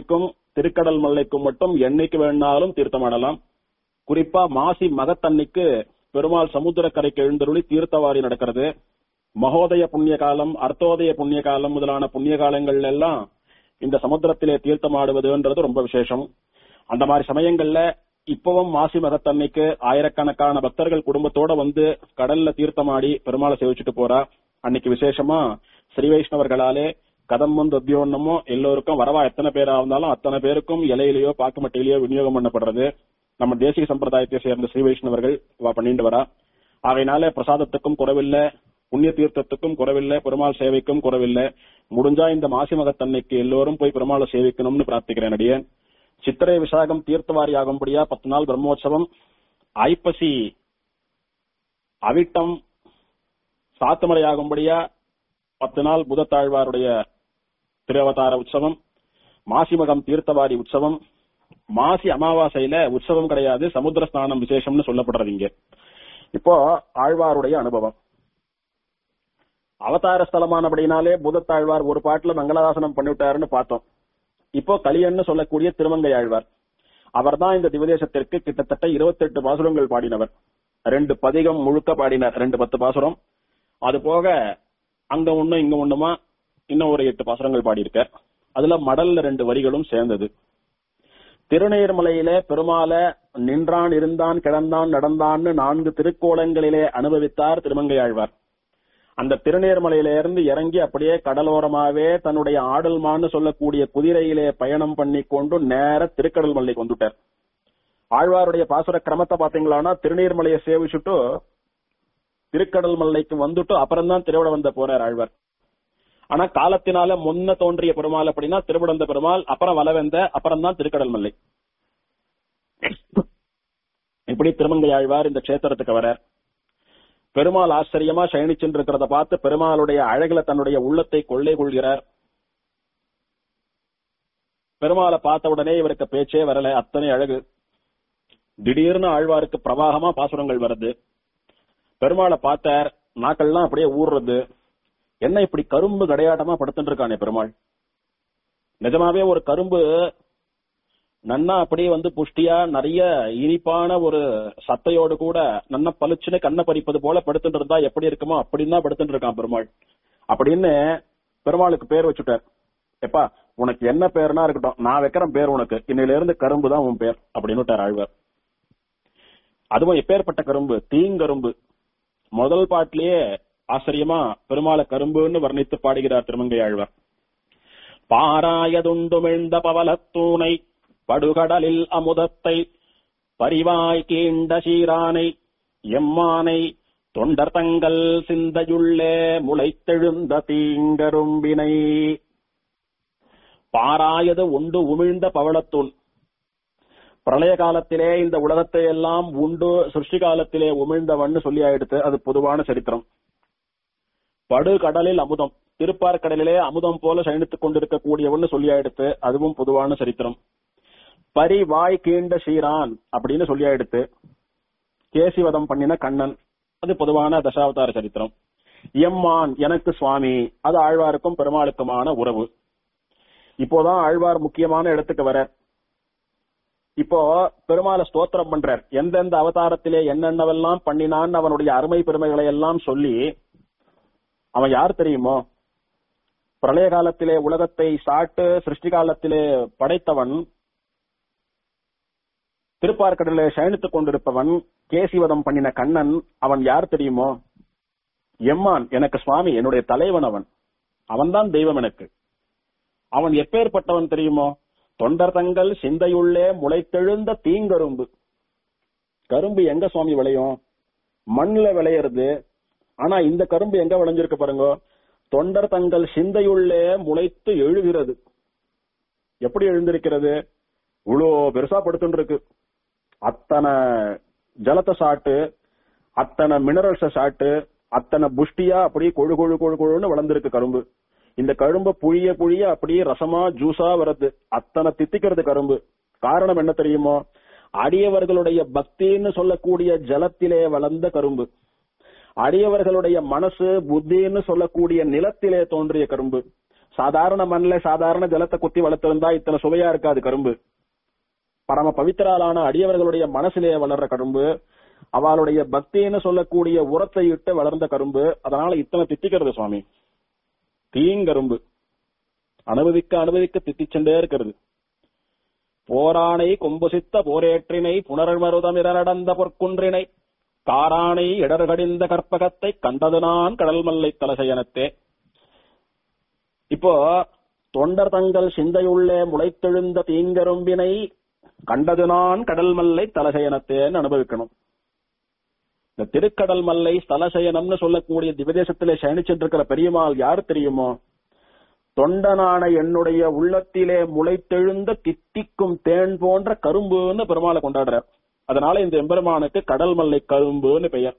திருக்கடல் மல்லைக்கு மட்டும் என்னைக்கு வேணாலும் தீர்த்தமாடலாம் குறிப்பா மாசி மகத்தன்னைக்கு பெருமாள் சமுத்திரக்கரைக்கு எழுந்தருளி தீர்த்தவாரி நடக்கிறது மகோதய புண்ணிய காலம் அர்த்தோதய புண்ணிய காலம் முதலான புண்ணிய காலங்கள்ல எல்லாம் இந்த சமுத்திரத்திலே தீர்த்தமாடுவதுன்றது ரொம்ப விசேஷம் அந்த மாதிரி சமயங்கள்ல இப்பவும் மாசி மகத்தன்னைக்கு ஆயிரக்கணக்கான பக்தர்கள் குடும்பத்தோட வந்து கடல்ல தீர்த்தமாடி பெருமாளை சேவிச்சுட்டு போறா அன்னைக்கு விசேஷமா ஸ்ரீ வைஷ்ணவர்களாலே கதம்பம் தொத்தியோன்னமோ எல்லோருக்கும் வரவா எத்தனை பேரா இருந்தாலும் அத்தனை பேருக்கும் இலையிலேயோ பாக்குமட்டையிலேயோ விநியோகம் பண்ணப்படுறது நம்ம தேசிய சம்பிரதாயத்தை சேர்ந்த ஸ்ரீ வைஷ்ணவர்கள் இவ பண்ணிட்டு வரா ஆகையினால பிரசாதத்துக்கும் குறைவில்லை புண்ணிய தீர்த்தத்துக்கும் குறைவில்லை பெருமாள் சேவைக்கும் குறைவில்லை முடிஞ்சா இந்த மாசி மகத்தன்னைக்கு எல்லோரும் போய் பெருமாளை சேவிக்கணும்னு பிரார்த்திக்கிறேன் அடியேன் சித்திரை விசாகம் தீர்த்தவாரி ஆகும்படியா பத்து நாள் பிரம்மோற்சவம் ஐப்பசி அவிட்டம் சாத்துமலை ஆகும்படியா பத்து நாள் புதத்தாழ்வாருடைய திருவதார உற்சவம் மாசிமகம் தீர்த்தவாரி உற்சவம் மாசி அமாவாசையில உற்சவம் கிடையாது சமுத்திர ஸ்நானம் விசேஷம்னு சொல்லப்படுறது இங்க இப்போ ஆழ்வாருடைய அனுபவம் அவதார ஸ்தலமானபடினாலே புதத்தாழ்வார் ஒரு பாட்டுல மங்களாதாசனம் பண்ணிவிட்டாருன்னு பார்த்தோம் இப்போ கலியன்னு சொல்லக்கூடிய திருமங்கை ஆழ்வார் அவர்தான் இந்த திவதேசத்திற்கு கிட்டத்தட்ட 28 பாசுரங்கள் பாடினவர் ரெண்டு பதிகம் முழுக்க பாடினார் ரெண்டு பத்து பாசுரம் அது போக அங்க ஒண்ணு இங்க ஒண்ணுமா இன்னும் ஒரு எட்டு பாசுரங்கள் பாடியிருக்கார் அதுல மடல்ல ரெண்டு வரிகளும் சேர்ந்தது திருநீர்மலையிலே பெருமாள நின்றான் இருந்தான் கிடந்தான் நடந்தான்னு நான்கு திருக்கோலங்களிலே அனுபவித்தார் திருமங்கை ஆழ்வார் அந்த திருநீர்மலையில இருந்து இறங்கி அப்படியே கடலோரமாவே தன்னுடைய ஆடல்மான்னு சொல்லக்கூடிய குதிரையிலே பயணம் பண்ணி கொண்டு நேர திருக்கடல் மலைக்கு வந்துட்டார் ஆழ்வாருடைய பாசுர கிரமத்தை பாத்தீங்களான்னா திருநீர்மலையை சேவிச்சுட்டு திருக்கடல் மலைக்கு வந்துட்டு அப்புறம் தான் திருவிட வந்த போறார் ஆழ்வார் ஆனா காலத்தினால முன்ன தோன்றிய பெருமாள் அப்படின்னா திருவிடந்த பெருமாள் அப்புறம் வலவெந்த அப்புறம் தான் திருக்கடல் மல்லை இப்படி திருமங்கை ஆழ்வார் இந்த கஷேத்திரத்துக்கு வர பெருமாள் ஆச்சரியமா சயனிச்சுட்டு இருக்கிறத பார்த்து பெருமாளுடைய அழகுல தன்னுடைய உள்ளத்தை கொள்ளை கொள்கிறார் பெருமாளை பார்த்த உடனே இவருக்கு பேச்சே வரல அத்தனை அழகு திடீர்னு ஆழ்வாருக்கு பிரவாகமா பாசுரங்கள் வருது பெருமாளை பார்த்தார் நாக்கள்லாம் அப்படியே ஊறுறது என்ன இப்படி கரும்பு கடையாட்டமா படுத்துட்டு இருக்கானே பெருமாள் நிஜமாவே ஒரு கரும்பு நன்னா அப்படியே வந்து புஷ்டியா நிறைய இனிப்பான ஒரு சத்தையோடு கூட நன்னா பளிச்சுன்னு கண்ணை பறிப்பது போல படுத்துட்டு இருந்தா எப்படி இருக்குமோ அப்படின்னு தான் படுத்துட்டு இருக்கான் பெருமாள் அப்படின்னு பெருமாளுக்கு பேர் வச்சுட்டார் எப்பா உனக்கு என்ன பேர்னா இருக்கட்டும் நான் வைக்கிறேன் பேர் உனக்கு இன்னையில இருந்து கரும்பு தான் உன் பேர் அப்படின்னு ஆழ்வார் அதுவும் எப்பேற்பட்ட கரும்பு தீங்கரும்பு முதல் பாட்டிலேயே ஆச்சரியமா பெருமாளை கரும்புன்னு வர்ணித்து பாடுகிறார் திருமங்கை ஆழ்வார் பாராயதுண்டுமிழ்ந்த பவலத்தூணை படுகடலில் அமுதத்தை பரிவாய் கீண்ட சீரானை எம்மானை தொண்டர் தங்கள் சிந்தையுள்ளே முளைத்தெழுந்த தீங்கரும்பினை பாராயது உண்டு உமிழ்ந்த பவளத்தூண் பிரளய காலத்திலே இந்த உலகத்தை எல்லாம் உண்டு சிருஷ்டி காலத்திலே உமிழ்ந்தவன்னு சொல்லி ஆயிடுத்து அது பொதுவான சரித்திரம் படுகடலில் அமுதம் திருப்பார்கடலிலே அமுதம் போல சயனித்துக் கொண்டிருக்கக்கூடியவன்னு சொல்லி ஆயிடுத்து அதுவும் பொதுவான சரித்திரம் பரி வாய் கீண்ட ஸ்ரீரான் அப்படின்னு சொல்லி ஆயிடுத்து கேசிவதம் பண்ணின கண்ணன் அது பொதுவான தசாவதார சரித்திரம் எம்மான் எனக்கு சுவாமி அது ஆழ்வாருக்கும் பெருமாளுக்குமான உறவு இப்போதான் ஆழ்வார் முக்கியமான இடத்துக்கு வர இப்போ பெருமாளை ஸ்தோத்திரம் பண்றார் எந்தெந்த அவதாரத்திலே என்னென்னவெல்லாம் பண்ணினான் அவனுடைய அருமை பெருமைகளை எல்லாம் சொல்லி அவன் யார் தெரியுமோ பிரளய காலத்திலே உலகத்தை சாட்டு சிருஷ்டி காலத்திலே படைத்தவன் திருப்பார்கடலிலே சயனித்துக் கொண்டிருப்பவன் கேசிவதம் பண்ணின கண்ணன் அவன் யார் தெரியுமோ எம்மான் எனக்கு சுவாமி என்னுடைய தலைவன் அவன் அவன்தான் தெய்வம் எனக்கு அவன் எப்பேற்பட்டவன் தெரியுமோ தொண்டர் தங்கள் சிந்தையுள்ளே முளைத்தெழுந்த தீங்கரும்பு கரும்பு எங்க சுவாமி விளையும் மண்ணுல விளையிறது ஆனா இந்த கரும்பு எங்க விளைஞ்சிருக்கு பாருங்க தொண்டர் தங்கள் சிந்தையுள்ளே முளைத்து எழுகிறது எப்படி எழுந்திருக்கிறது இவ்வளோ பெருசா படுத்துட்டு இருக்கு அத்தனை ஜலத்தை சாட்டு அத்தனை மினரல்ஸ சாட்டு அத்தனை புஷ்டியா அப்படியே கொழு கொழு கொழு கொழுன்னு வளர்ந்துருக்கு கரும்பு இந்த கரும்பு புழிய புழிய அப்படியே ரசமா ஜூஸா வருது அத்தனை தித்திக்கிறது கரும்பு காரணம் என்ன தெரியுமோ அடியவர்களுடைய பக்தின்னு சொல்லக்கூடிய ஜலத்திலே வளர்ந்த கரும்பு அடியவர்களுடைய மனசு புத்தின்னு சொல்லக்கூடிய நிலத்திலே தோன்றிய கரும்பு சாதாரண மண்ல சாதாரண ஜலத்தை குத்தி வளர்த்திருந்தா இத்தனை சுவையா இருக்காது கரும்பு பரம பவித்திராலான அடியவர்களுடைய மனசிலே வளர்ற கரும்பு அவளுடைய பக்தின்னு சொல்லக்கூடிய உரத்தை இட்டு வளர்ந்த கரும்பு அதனால இத்தனை தித்திக்கிறது சுவாமி தீங்கரும்பு அனுபவிக்க அனுபவிக்க தித்திச்செண்டே இருக்கிறது போரானை கொம்புசித்த போரேற்றினை புனர்மருதம் நடந்த பொற்குன்றினை காரானை இடர்கடிந்த கற்பகத்தை கண்டது நான் கடல் மல்லை தலசயனத்தே இப்போ தொண்டர் தங்கள் சிந்தையுள்ளே முளைத்தெழுந்த தீங்கரும்பினை கண்டது நான் கடல் மல்லை தலசயனத்தேன்னு அனுபவிக்கணும் இந்த திருக்கடல் மல்லை ஸ்தலசயனம்னு சொல்லக்கூடிய திவதேசத்திலே சயனிச்சிருக்கிற பெரியமாள் யாரு தெரியுமோ தொண்டனான என்னுடைய உள்ளத்திலே முளைத்தெழுந்த தித்திக்கும் தேன் போன்ற கரும்புன்னு பெருமாளை கொண்டாடுறார் அதனால இந்த எம்பெருமானுக்கு கடல் மல்லை கரும்புன்னு பெயர்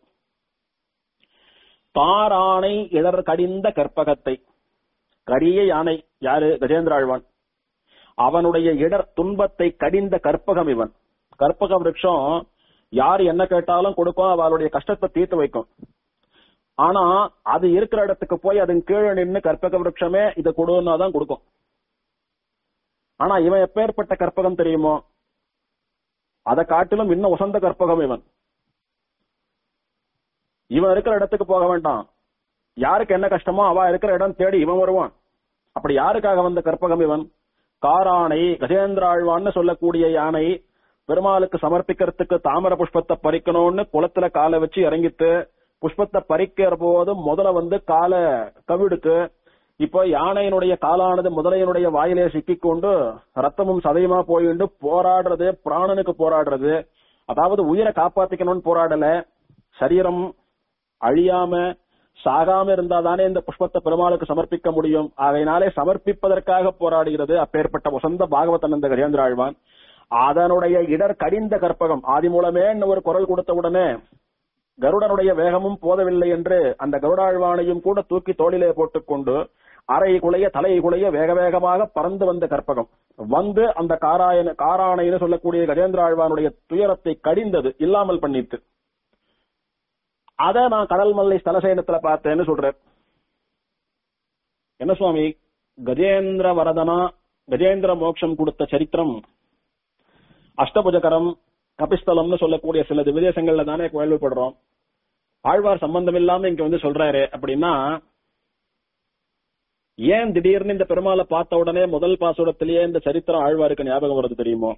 தாரானை இடர் கடிந்த கற்பகத்தை கரிய யானை யாரு கஜேந்திர ஆழ்வான் அவனுடைய இடர் துன்பத்தை கடிந்த கற்பகம் இவன் கற்பக விருட்சம் யார் என்ன கேட்டாலும் கொடுக்கும் அவளுடைய கஷ்டத்தை தீர்த்து வைக்கும் ஆனா அது இருக்கிற இடத்துக்கு போய் அதன் கீழே நின்னு கற்பக விருட்சமே இதை கொடுன்னா தான் கொடுக்கும் ஆனா இவன் எப்பேற்பட்ட கற்பகம் தெரியுமோ அதை காட்டிலும் இன்னும் உசந்த கற்பகம் இவன் இவன் இருக்கிற இடத்துக்கு போக வேண்டாம் யாருக்கு என்ன கஷ்டமோ அவ இருக்கிற இடம் தேடி இவன் வருவான் அப்படி யாருக்காக வந்த கற்பகம் இவன் காரானை கஜேந்திர ஆழ்வான்னு சொல்லக்கூடிய யானை பெருமாளுக்கு சமர்ப்பிக்கிறதுக்கு தாமர புஷ்பத்தை பறிக்கணும்னு குளத்துல காலை வச்சு இறங்கிட்டு புஷ்பத்தை பறிக்கிற போது முதல்ல வந்து காலை கவிடுக்கு இப்போ யானையினுடைய காலானது முதலையினுடைய வாயிலே சிக்கிக்கொண்டு ரத்தமும் சதையுமா போயிண்டு போராடுறது பிராணனுக்கு போராடுறது அதாவது உயிரை காப்பாத்திக்கணும்னு போராடல சரீரம் அழியாம சாகாம இருந்தாதானே இந்த புஷ்பத்தை பெருமாளுக்கு சமர்ப்பிக்க முடியும் ஆகையினாலே சமர்ப்பிப்பதற்காக போராடுகிறது அப்பேற்பட்ட வசந்த பாகவதன் இந்த கஜேந்திர ஆழ்வான் அதனுடைய இடர் கடிந்த கற்பகம் ஆதி மூலமே ஒரு குரல் கொடுத்த உடனே கருடனுடைய வேகமும் போதவில்லை என்று அந்த கருடாழ்வானையும் கூட தூக்கி தோளிலே போட்டுக்கொண்டு அரை குலைய தலை குலைய வேக வேகமாக பறந்து வந்த கற்பகம் வந்து அந்த காராயன காரானைன்னு சொல்லக்கூடிய கஜேந்திர ஆழ்வானுடைய துயரத்தை கடிந்தது இல்லாமல் பண்ணிட்டு அத நான் கடல் மல்லை ஸ்தலசேனத்துல பார்த்தேன்னு சொல்றேன் என்ன சுவாமி கஜேந்திர வரதனா கஜேந்திர மோட்சம் கொடுத்த சரித்திரம் அஷ்டபுஜகரம் கபிஸ்தலம்னு சொல்லக்கூடிய சில விதேசங்கள்ல தானே கேள்விப்படுறோம் ஆழ்வார் சம்பந்தம் இல்லாம இங்க வந்து சொல்றாரு அப்படின்னா ஏன் திடீர்னு இந்த பெருமாளை பார்த்த உடனே முதல் பாசுரத்திலேயே இந்த சரித்திரம் ஆழ்வாருக்கு ஞாபகம் வருது தெரியுமோ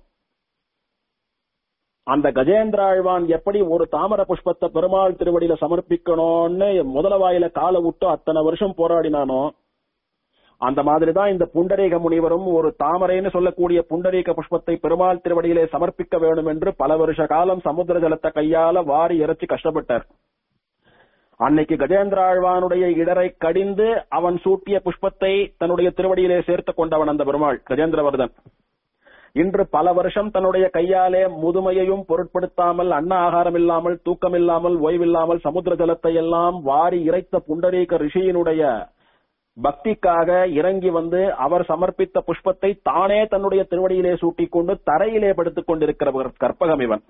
அந்த கஜேந்திர ஆழ்வான் எப்படி ஒரு தாமர புஷ்பத்தை பெருமாள் திருவடியில சமர்ப்பிக்கணும்னு முதல வாயில காலை விட்டு அத்தனை வருஷம் போராடினானோ அந்த மாதிரிதான் இந்த புண்டரீக முனிவரும் ஒரு தாமரைன்னு சொல்லக்கூடிய புண்டரீக புஷ்பத்தை பெருமாள் திருவடியிலே சமர்ப்பிக்க வேண்டும் என்று பல வருஷ காலம் சமுத்திர ஜலத்தை கையால வாரி இறைச்சி கஷ்டப்பட்டார் அன்னைக்கு கஜேந்திர ஆழ்வானுடைய இடரை கடிந்து அவன் சூட்டிய புஷ்பத்தை தன்னுடைய திருவடியிலே சேர்த்துக் கொண்டவன் அந்த பெருமாள் கஜேந்திரவர்தன் இன்று பல வருஷம் தன்னுடைய கையாலே முதுமையையும் பொருட்படுத்தாமல் அன்ன ஆகாரம் இல்லாமல் தூக்கம் இல்லாமல் ஓய்வில்லாமல் சமுத்திர ஜலத்தை எல்லாம் வாரி இறைத்த புண்டரீக ரிஷியினுடைய பக்திக்காக இறங்கி வந்து அவர் சமர்ப்பித்த புஷ்பத்தை தானே தன்னுடைய திருவடியிலே சூட்டிக் கொண்டு தரையிலே படுத்துக் கொண்டிருக்கிற கற்பகம் இவன்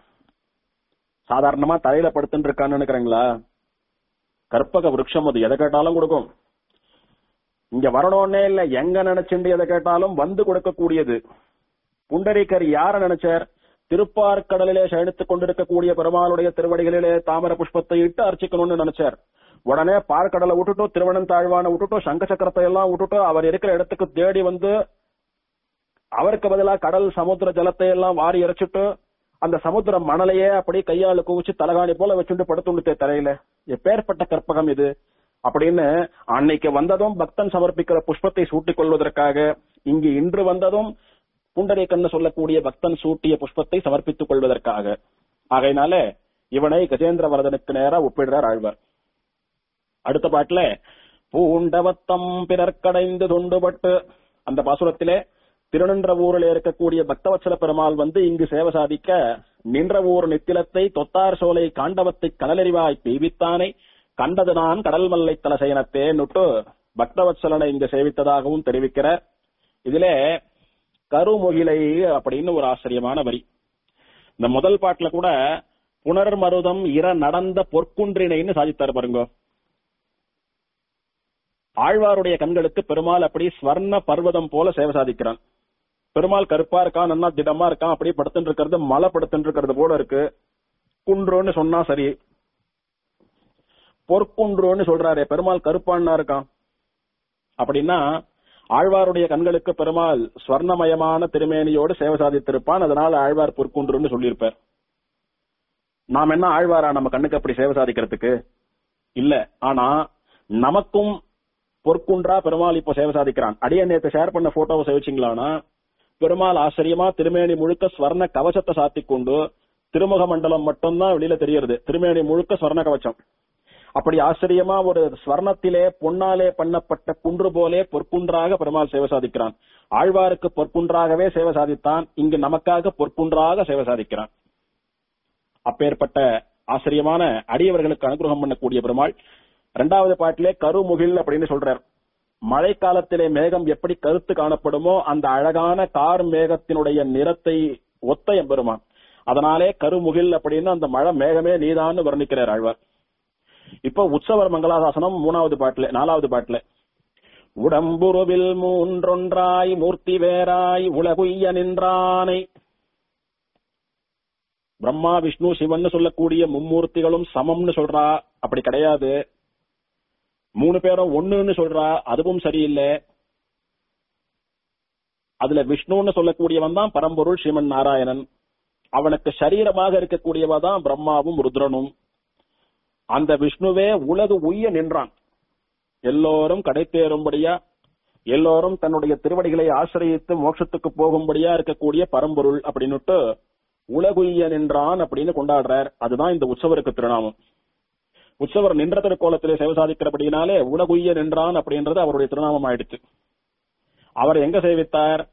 சாதாரணமா தரையில படுத்துட்டு இருக்கான்னு நினைக்கிறீங்களா கற்பக விருட்சம் அது எதை கேட்டாலும் கொடுக்கும் இங்க வரணும்னே இல்ல எங்க நினைச்சுண்டு எதை கேட்டாலும் வந்து கொடுக்கக்கூடியது புண்டரீகர் யார நினைச்சார் திருப்பார்கடலிலே சயனித்துக் கொண்டிருக்கக்கூடிய பெருமாளுடைய திருவடிகளிலே தாமர புஷ்பத்தை இட்டு அர்ச்சிக்கணும்னு நினைச்சார் உடனே பார்க்கடலை விட்டுட்டோம் திருவனந்தாழ்வான விட்டுட்டோம் சங்க சக்கரத்தை எல்லாம் விட்டுட்டோம் அவர் இருக்கிற இடத்துக்கு தேடி வந்து அவருக்கு பதிலா கடல் சமுத்திர ஜலத்தை எல்லாம் வாரி இறைச்சிட்டு அந்த சமுத்திர மணலையே அப்படி கையாளு குவிச்சு தலகாணி போல வச்சுட்டு படுத்துண்டுட்டே தரையில எப்பேற்பட்ட கற்பகம் இது அப்படின்னு அன்னைக்கு வந்ததும் பக்தன் சமர்ப்பிக்கிற புஷ்பத்தை சூட்டிக் கொள்வதற்காக இங்கு இன்று வந்ததும் புண்டரீகன்னு சொல்லக்கூடிய பக்தன் சூட்டிய புஷ்பத்தை சமர்ப்பித்துக் கொள்வதற்காக ஆகையினால இவனை கஜேந்திர வரதனுக்கு நேரா ஒப்பிடுறார் ஆழ்வார் அடுத்த பாட்டுல பூண்டவத்தம் பிறர்க்கடைந்து தொண்டுபட்டு அந்த பாசுரத்திலே திருநின்ற ஊரில் இருக்கக்கூடிய பக்தவத்சல பெருமாள் வந்து இங்கு சேவை சாதிக்க நின்ற ஊர் நித்திலத்தை தொத்தார் சோலை காண்டவத்தை கடலறிவாய் பெய்வித்தானை கண்டது நான் கடல் மல்லை தலசயனத்தே நுட்டு பக்தவத்சலனை இங்கு சேவித்ததாகவும் தெரிவிக்கிறார் இதிலே கருமுகிலை அப்படின்னு ஒரு ஆச்சரியமான வரி இந்த முதல் பாட்டுல கூட புனர்மருதம் இர நடந்த பொற்குன்றினைன்னு சாதித்தார் பாருங்க ஆழ்வாருடைய கண்களுக்கு பெருமாள் அப்படி ஸ்வர்ண பர்வதம் போல சேவை சாதிக்கிறான் பெருமாள் கருப்பா இருக்கான் நன்னா திடமா இருக்கான் அப்படியே படுத்துட்டு இருக்கிறது மலை படுத்துட்டு இருக்கிறது போல இருக்கு குன்றுன்னு சொன்னா சரி பொற்குன்றுன்னு சொல்றாரு பெருமாள் கருப்பான்னா இருக்கான் அப்படின்னா ஆழ்வாருடைய கண்களுக்கு பெருமாள் ஸ்வர்ணமயமான திருமேனியோடு சேவை சாதித்திருப்பான் அதனால ஆழ்வார் பொற்குன்றுன்னு சொல்லியிருப்பார் நாம் என்ன ஆழ்வாரா நம்ம கண்ணுக்கு அப்படி சேவை சாதிக்கிறதுக்கு இல்ல ஆனா நமக்கும் பொற்குன்றா பெருமாள் இப்போ சேவை சாதிக்கிறான் அடியே நேத்து ஷேர் பண்ண போட்டோவை சேவிச்சிங்களானா பெருமாள் ஆச்சரியமா திருமேனி முழுக்க ஸ்வர்ண கவசத்தை சாத்திக் கொண்டு திருமுக மண்டலம் மட்டும்தான் வெளியில தெரியறது திருமேனி முழுக்க ஸ்வர்ண கவசம் அப்படி ஆச்சரியமா ஒரு ஸ்வர்ணத்திலே பொன்னாலே பண்ணப்பட்ட குன்று போலே பொற்குன்றாக பெருமாள் சேவை சாதிக்கிறான் ஆழ்வாருக்கு பொற்குன்றாகவே சேவை சாதித்தான் இங்கு நமக்காக பொற்குன்றாக சேவை சாதிக்கிறான் அப்பேற்பட்ட ஆச்சரியமான அடியவர்களுக்கு அனுகிரகம் பண்ணக்கூடிய பெருமாள் இரண்டாவது பாட்டிலே கருமுகில் அப்படின்னு சொல்றார் மழை காலத்திலே மேகம் எப்படி கருத்து காணப்படுமோ அந்த அழகான கார் மேகத்தினுடைய நிறத்தை ஒத்த எம்பெருமான் அதனாலே கருமுகில் அப்படின்னு அந்த மழை மேகமே நீதான்னு வர்ணிக்கிறார் ஆழ்வார் இப்போ உற்சவர் மங்களாசாசனம் மூணாவது பாட்டுல நாலாவது பாட்டுல உடம்புருவில் மூன்றொன்றாய் மூர்த்தி வேறாய் உலகுய்ய நின்றானை பிரம்மா விஷ்ணு சிவன் சொல்லக்கூடிய மும்மூர்த்திகளும் சமம்னு சொல்றா அப்படி கிடையாது மூணு பேரும் ஒண்ணுன்னு சொல்றா அதுவும் சரியில்லை அதுல விஷ்ணுன்னு சொல்லக்கூடியவன் தான் பரம்பொருள் ஸ்ரீமன் நாராயணன் அவனுக்கு சரீரமாக இருக்கக்கூடியவ தான் பிரம்மாவும் ருத்ரனும் அந்த விஷ்ணுவே உலகு உய்ய நின்றான் எல்லோரும் கடை தேரும்படியா எல்லோரும் தன்னுடைய திருவடிகளை ஆசிரியத்து மோட்சத்துக்கு போகும்படியா இருக்கக்கூடிய பரம்பொருள் அப்படின்னுட்டு உலகுய்ய நின்றான் அப்படின்னு கொண்டாடுறார் அதுதான் இந்த உற்சவருக்கு திருநாமம் உற்சவர் நின்ற திருக்கோலத்திலே சேவை சாதிக்கிறபடினாலே உலகுய்ய நின்றான் அப்படின்றது அவருடைய திருநாமம் ஆயிடுச்சு அவர் எங்க சேவித்தார்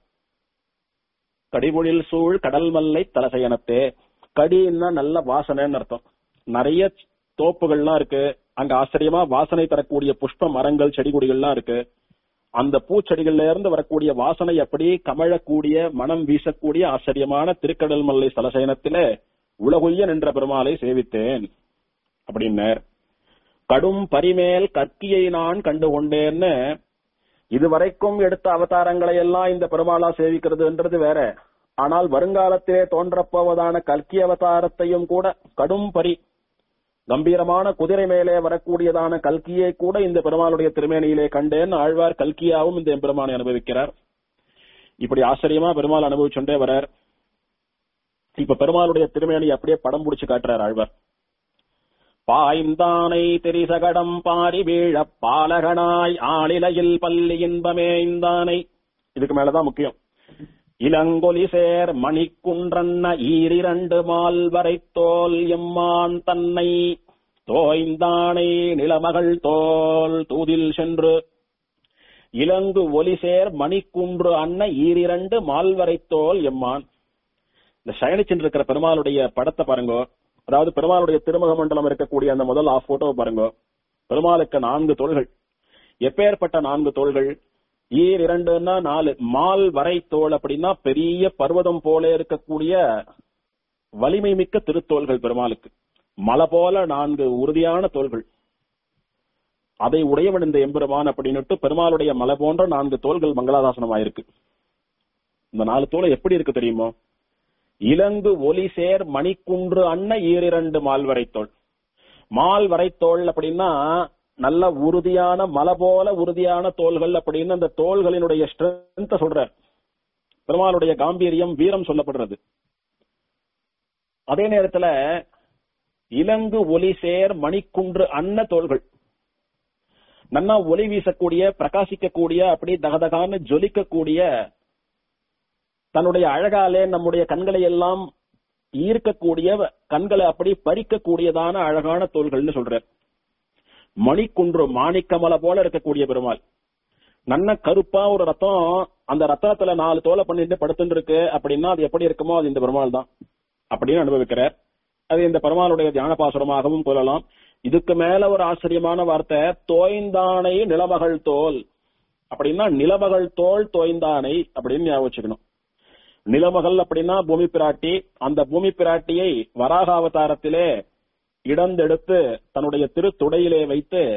கடிமொழில் சூழ் கடல் மல்லை தலசயனத்தே கடின்னா நல்ல வாசனைன்னு அர்த்தம் நிறைய தோப்புகள்லாம் இருக்கு அங்க ஆச்சரியமா வாசனை தரக்கூடிய புஷ்ப மரங்கள் செடி கொடிகள்லாம் இருக்கு அந்த பூச்செடிகள்ல இருந்து வரக்கூடிய வாசனை அப்படி கமழக்கூடிய மனம் வீசக்கூடிய ஆச்சரியமான திருக்கடல் மல்லை ஸ்தலசயனத்திலே உலகுய்ய நின்ற பெருமாளை சேவித்தேன் அப்படின்னார் கடும் பரிமேல் கற்கியை நான் கண்டு கொண்டேன்னு இதுவரைக்கும் எடுத்த அவதாரங்களை எல்லாம் இந்த பெருமாளா சேவிக்கிறதுன்றது வேற ஆனால் வருங்காலத்திலே தோன்றப்போவதான கல்கி அவதாரத்தையும் கூட கடும் பரி கம்பீரமான குதிரை மேலே வரக்கூடியதான கல்கியை கூட இந்த பெருமாளுடைய திருமேனியிலே கண்டேன் ஆழ்வார் கல்கியாவும் இந்த பெருமானை அனுபவிக்கிறார் இப்படி ஆச்சரியமா பெருமாள் அனுபவிச்சுட்டே வரார் இப்ப பெருமாளுடைய திருமேனி அப்படியே படம் பிடிச்சு காட்டுறார் ஆழ்வார் பாய்ந்தானை தெரிசகடம் பாரி வீழ பாலகனாய் ஆளிலையில் பள்ளி இன்பமேய்ந்தானை இதுக்கு மேலதான் முக்கியம் இளங்கொலி சேர் மணிக்குன்றன்ன ஈரிரண்டு மால்வரை தோல் எம்மான் தன்னை தோய்ந்தானை நிலமகள் தோல் தூதில் சென்று இலங்கு ஒலி சேர் மணிக்குன்று அன்ன ஈரிரண்டு மால்வரை தோல் எம்மான் இந்த சயனிச்சின் இருக்கிற பெருமாளுடைய படத்தை பாருங்க அதாவது பெருமாளுடைய திருமுக மண்டலம் இருக்கக்கூடிய அந்த முதல் ஆஃப் போட்டோவை பாருங்க பெருமாளுக்கு நான்கு தோள்கள் எப்பேற்பட்ட நான்கு தோள்கள் ஈர் இரண்டுன்னா நாலு மால் வரை தோல் அப்படின்னா பெரிய பர்வதம் போல இருக்கக்கூடிய வலிமை மிக்க திருத்தோள்கள் பெருமாளுக்கு மலை போல நான்கு உறுதியான தோள்கள் அதை உடையவன் இந்த எம்பெருமான் அப்படின்னுட்டு பெருமாளுடைய மலை போன்ற நான்கு தோள்கள் மங்களாதாசனம் ஆயிருக்கு இந்த நாலு தோலை எப்படி இருக்கு தெரியுமோ இலங்கு ஒலி சேர் மணிக்குன்று அன்ன ஈரிரண்டு மால்வரைத்தோள் மால்வரைத்தோள் அப்படின்னா நல்ல உறுதியான மலை போல உறுதியான தோள்கள் அப்படின்னு அந்த தோள்களினுடைய ஸ்ட்ரென்த் சொல்ற பெருமாளுடைய காம்பீரியம் வீரம் சொல்லப்படுறது அதே நேரத்துல இலங்கு ஒலி சேர் மணிக்குன்று அன்ன தோள்கள் நன்னா ஒளி வீசக்கூடிய பிரகாசிக்கக்கூடிய அப்படி தகதகான்னு ஜொலிக்கக்கூடிய தன்னுடைய அழகாலே நம்முடைய கண்களை எல்லாம் ஈர்க்கக்கூடிய கண்களை அப்படி பறிக்கக்கூடியதான அழகான தோள்கள்னு சொல்றார் மணிக்குன்று மாணிக்கமலை போல இருக்கக்கூடிய பெருமாள் நன்ன கருப்பா ஒரு ரத்தம் அந்த ரத்தத்துல நாலு தோலை பண்ணிட்டு படுத்துட்டு இருக்கு அப்படின்னா அது எப்படி இருக்குமோ அது இந்த பெருமாள் தான் அப்படின்னு அனுபவிக்கிறார் அது இந்த பெருமாளுடைய தியான பாசுரமாகவும் கொள்ளலாம் இதுக்கு மேல ஒரு ஆச்சரியமான வார்த்தை தோய்ந்தானை நிலமகள் தோல் அப்படின்னா நிலமகள் தோல் தோய்ந்தானை அப்படின்னு ஞாபகம் வச்சுக்கணும் நிலமகள் அப்படின்னா பூமி பிராட்டி அந்த பூமி பிராட்டியை வராக அவதாரத்திலே இடந்தெடுத்து தன்னுடைய திருத்துடையிலே வைத்து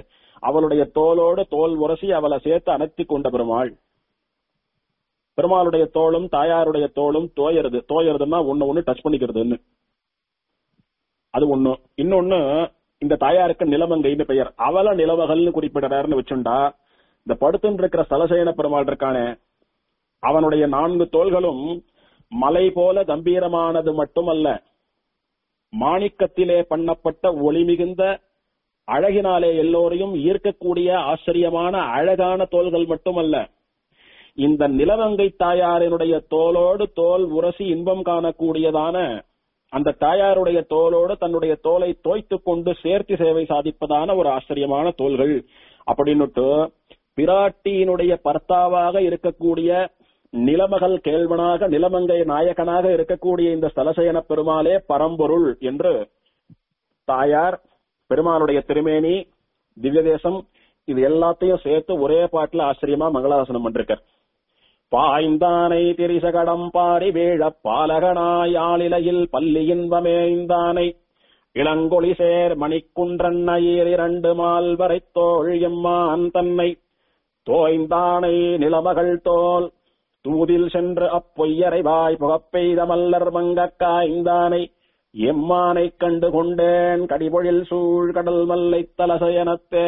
அவளுடைய தோளோடு தோல் உரசி அவளை சேர்த்து அணைத்தி கொண்ட பெருமாள் பெருமாளுடைய தோளும் தாயாருடைய தோளும் தோயறது தோயறதுன்னா ஒண்ணு ஒண்ணு டச் பண்ணிக்கிறதுன்னு அது ஒண்ணு இன்னொன்னு இந்த தாயாருக்கு நிலமங்கைன்னு பெயர் அவல நிலமகள்னு குறிப்பிடுறாருன்னு வச்சுண்டா இந்த படுத்துன்னு இருக்கிற ஸ்தலசேன பெருமாள் இருக்கானே அவனுடைய நான்கு தோள்களும் மலை போல கம்பீரமானது மட்டுமல்ல மாணிக்கத்திலே பண்ணப்பட்ட ஒளி மிகுந்த அழகினாலே எல்லோரையும் ஈர்க்கக்கூடிய ஆச்சரியமான அழகான தோள்கள் மட்டுமல்ல இந்த நிலவங்கை தாயாரினுடைய தோலோடு தோல் உரசி இன்பம் காணக்கூடியதான அந்த தாயாருடைய தோலோடு தன்னுடைய தோலை தோய்த்து கொண்டு சேர்த்து சேவை சாதிப்பதான ஒரு ஆச்சரியமான தோள்கள் அப்படின்னுட்டு பிராட்டியினுடைய பர்த்தாவாக இருக்கக்கூடிய நிலமகள் கேள்வனாக நிலமங்கை நாயகனாக இருக்கக்கூடிய இந்த ஸ்தலசயன பெருமாளே பரம்பொருள் என்று தாயார் பெருமாளுடைய திருமேனி திவ்ய தேசம் இது எல்லாத்தையும் சேர்த்து ஒரே பாட்டுல ஆச்சரியமா மங்களாசனம் பண்ணிருக்கார் பாய்ந்தானை திரிசகடம் பாடி வீழ பாலகனாய் ஆளிலையில் பள்ளி இன்பமேய்ந்தானை இளங்கொழி சேர் மணிக்குன்றன்னையீர் இரண்டு மால்வரை தோள் எம்மான் தன்னை தோய்ந்தானை நிலமகள் தோல் தூதில் சென்று அப்பொய்யரை வாய் புகப்பெய்த மல்லர் மங்கக் காய்ந்தானை எம்மானை கண்டு கொண்டேன் கடிபொழில் சூழ் கடல் மல்லை தலசயனத்தே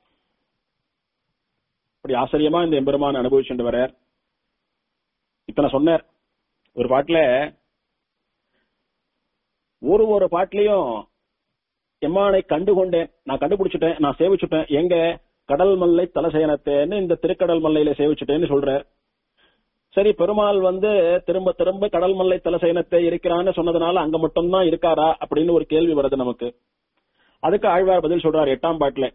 இப்படி ஆச்சரியமா இந்த எம்பெருமான் அனுபவிச்சுட்டு வர இத்தனை சொன்னார் ஒரு பாட்டுல ஒரு ஒரு பாட்டுலயும் எம்மானை கண்டு கொண்டேன் நான் கண்டுபிடிச்சிட்டேன் நான் சேவிச்சுட்டேன் எங்க கடல் மல்லை தலசயனத்தேன்னு இந்த திருக்கடல் மல்லையில சேவிச்சுட்டேன்னு சொல்றார் சரி பெருமாள் வந்து திரும்ப திரும்ப கடல் மல்லை தலசயனத்தை இருக்கிறான்னு சொன்னதுனால அங்க மட்டும்தான் இருக்காரா அப்படின்னு ஒரு கேள்வி வருது நமக்கு அதுக்கு ஆழ்வார் பதில் சொல்றார் எட்டாம் பாட்டுல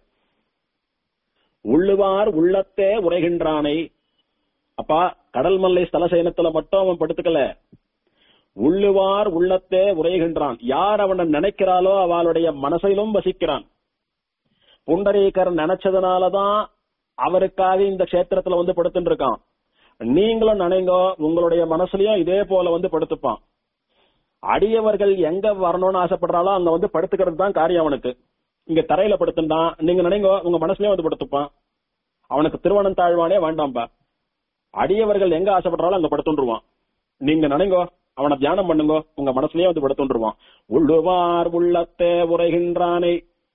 உள்ளுவார் உள்ளத்தே உரைகின்றானை அப்பா கடல் மல்லை ஸ்தலசயனத்துல மட்டும் அவன் படுத்துக்கல உள்ளுவார் உள்ளத்தே உரைகின்றான் யார் அவனை நினைக்கிறாளோ அவளுடைய மனசிலும் வசிக்கிறான் புண்டரீகர் நினைச்சதுனாலதான் அவருக்காக இந்த கஷேத்திரத்துல வந்து படுத்துட்டு இருக்கான் நீங்களும் நினைங்க உங்களுடைய மனசுலயும் இதே போல வந்து படுத்துப்பான் அடியவர்கள் எங்க வரணும்னு ஆசைப்படுறாளோ அங்க வந்து படுத்துக்கிறது தான் காரியம் அவனுக்கு இங்க தரையில படுத்துட்டான் நீங்க நினைங்க உங்க மனசுலயே வந்து படுத்துப்பான் அவனுக்கு திருவண்ணம் தாழ்வானே வேண்டாம்பா அடியவர்கள் எங்க ஆசைப்படுறாலும் அங்க படுத்துருவான் நீங்க நினைங்கோ அவனை தியானம் பண்ணுங்க உங்க மனசுலயே வந்து படுத்துருவான் உள்ளுவார் உள்ளத்தே உரைகின்றானே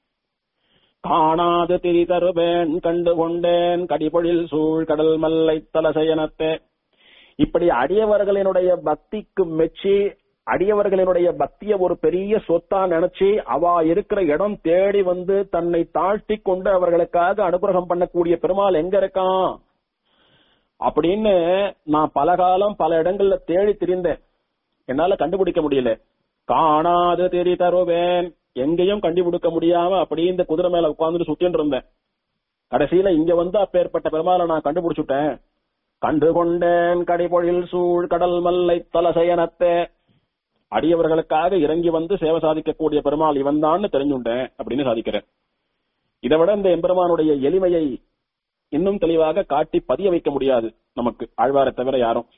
காணாது திரி தருவேன் கண்டு கொண்டேன் கடிபொழில் சூழ் கடல் மல்லை தலசயனத்தே இப்படி அடியவர்களினுடைய பக்திக்கு மெச்சி அடியவர்களினுடைய பக்திய ஒரு பெரிய சொத்தா நினைச்சு அவ இருக்கிற இடம் தேடி வந்து தன்னை தாழ்த்தி கொண்டு அவர்களுக்காக அனுகிரகம் பண்ணக்கூடிய பெருமாள் எங்க இருக்கான் அப்படின்னு நான் பல காலம் பல இடங்கள்ல தேடி திரிந்தேன் என்னால கண்டுபிடிக்க முடியல காணாது தெரி தருவேன் எங்கேயும் கண்டுபிடிக்க முடியாம அப்படியே இந்த குதிரை மேல உட்கார்ந்துட்டு சுத்தின்னு இருந்தேன் கடைசியில இங்க வந்து அப்பேற்பட்ட பெருமாளை நான் கண்டுபிடிச்சுட்டேன் கண்டு கொண்டேன் கடிபொழில் சூழ் கடல் மல்லை தலசயனத்தே அடியவர்களுக்காக இறங்கி வந்து சேவை சாதிக்கக்கூடிய பெருமாள் இவன் தான் தெரிஞ்சுட்டேன் அப்படின்னு சாதிக்கிறேன் இதை விட இந்த எம்பெருமானுடைய எளிமையை இன்னும் தெளிவாக காட்டி பதிய வைக்க முடியாது நமக்கு ஆழ்வாரை தவிர யாரும்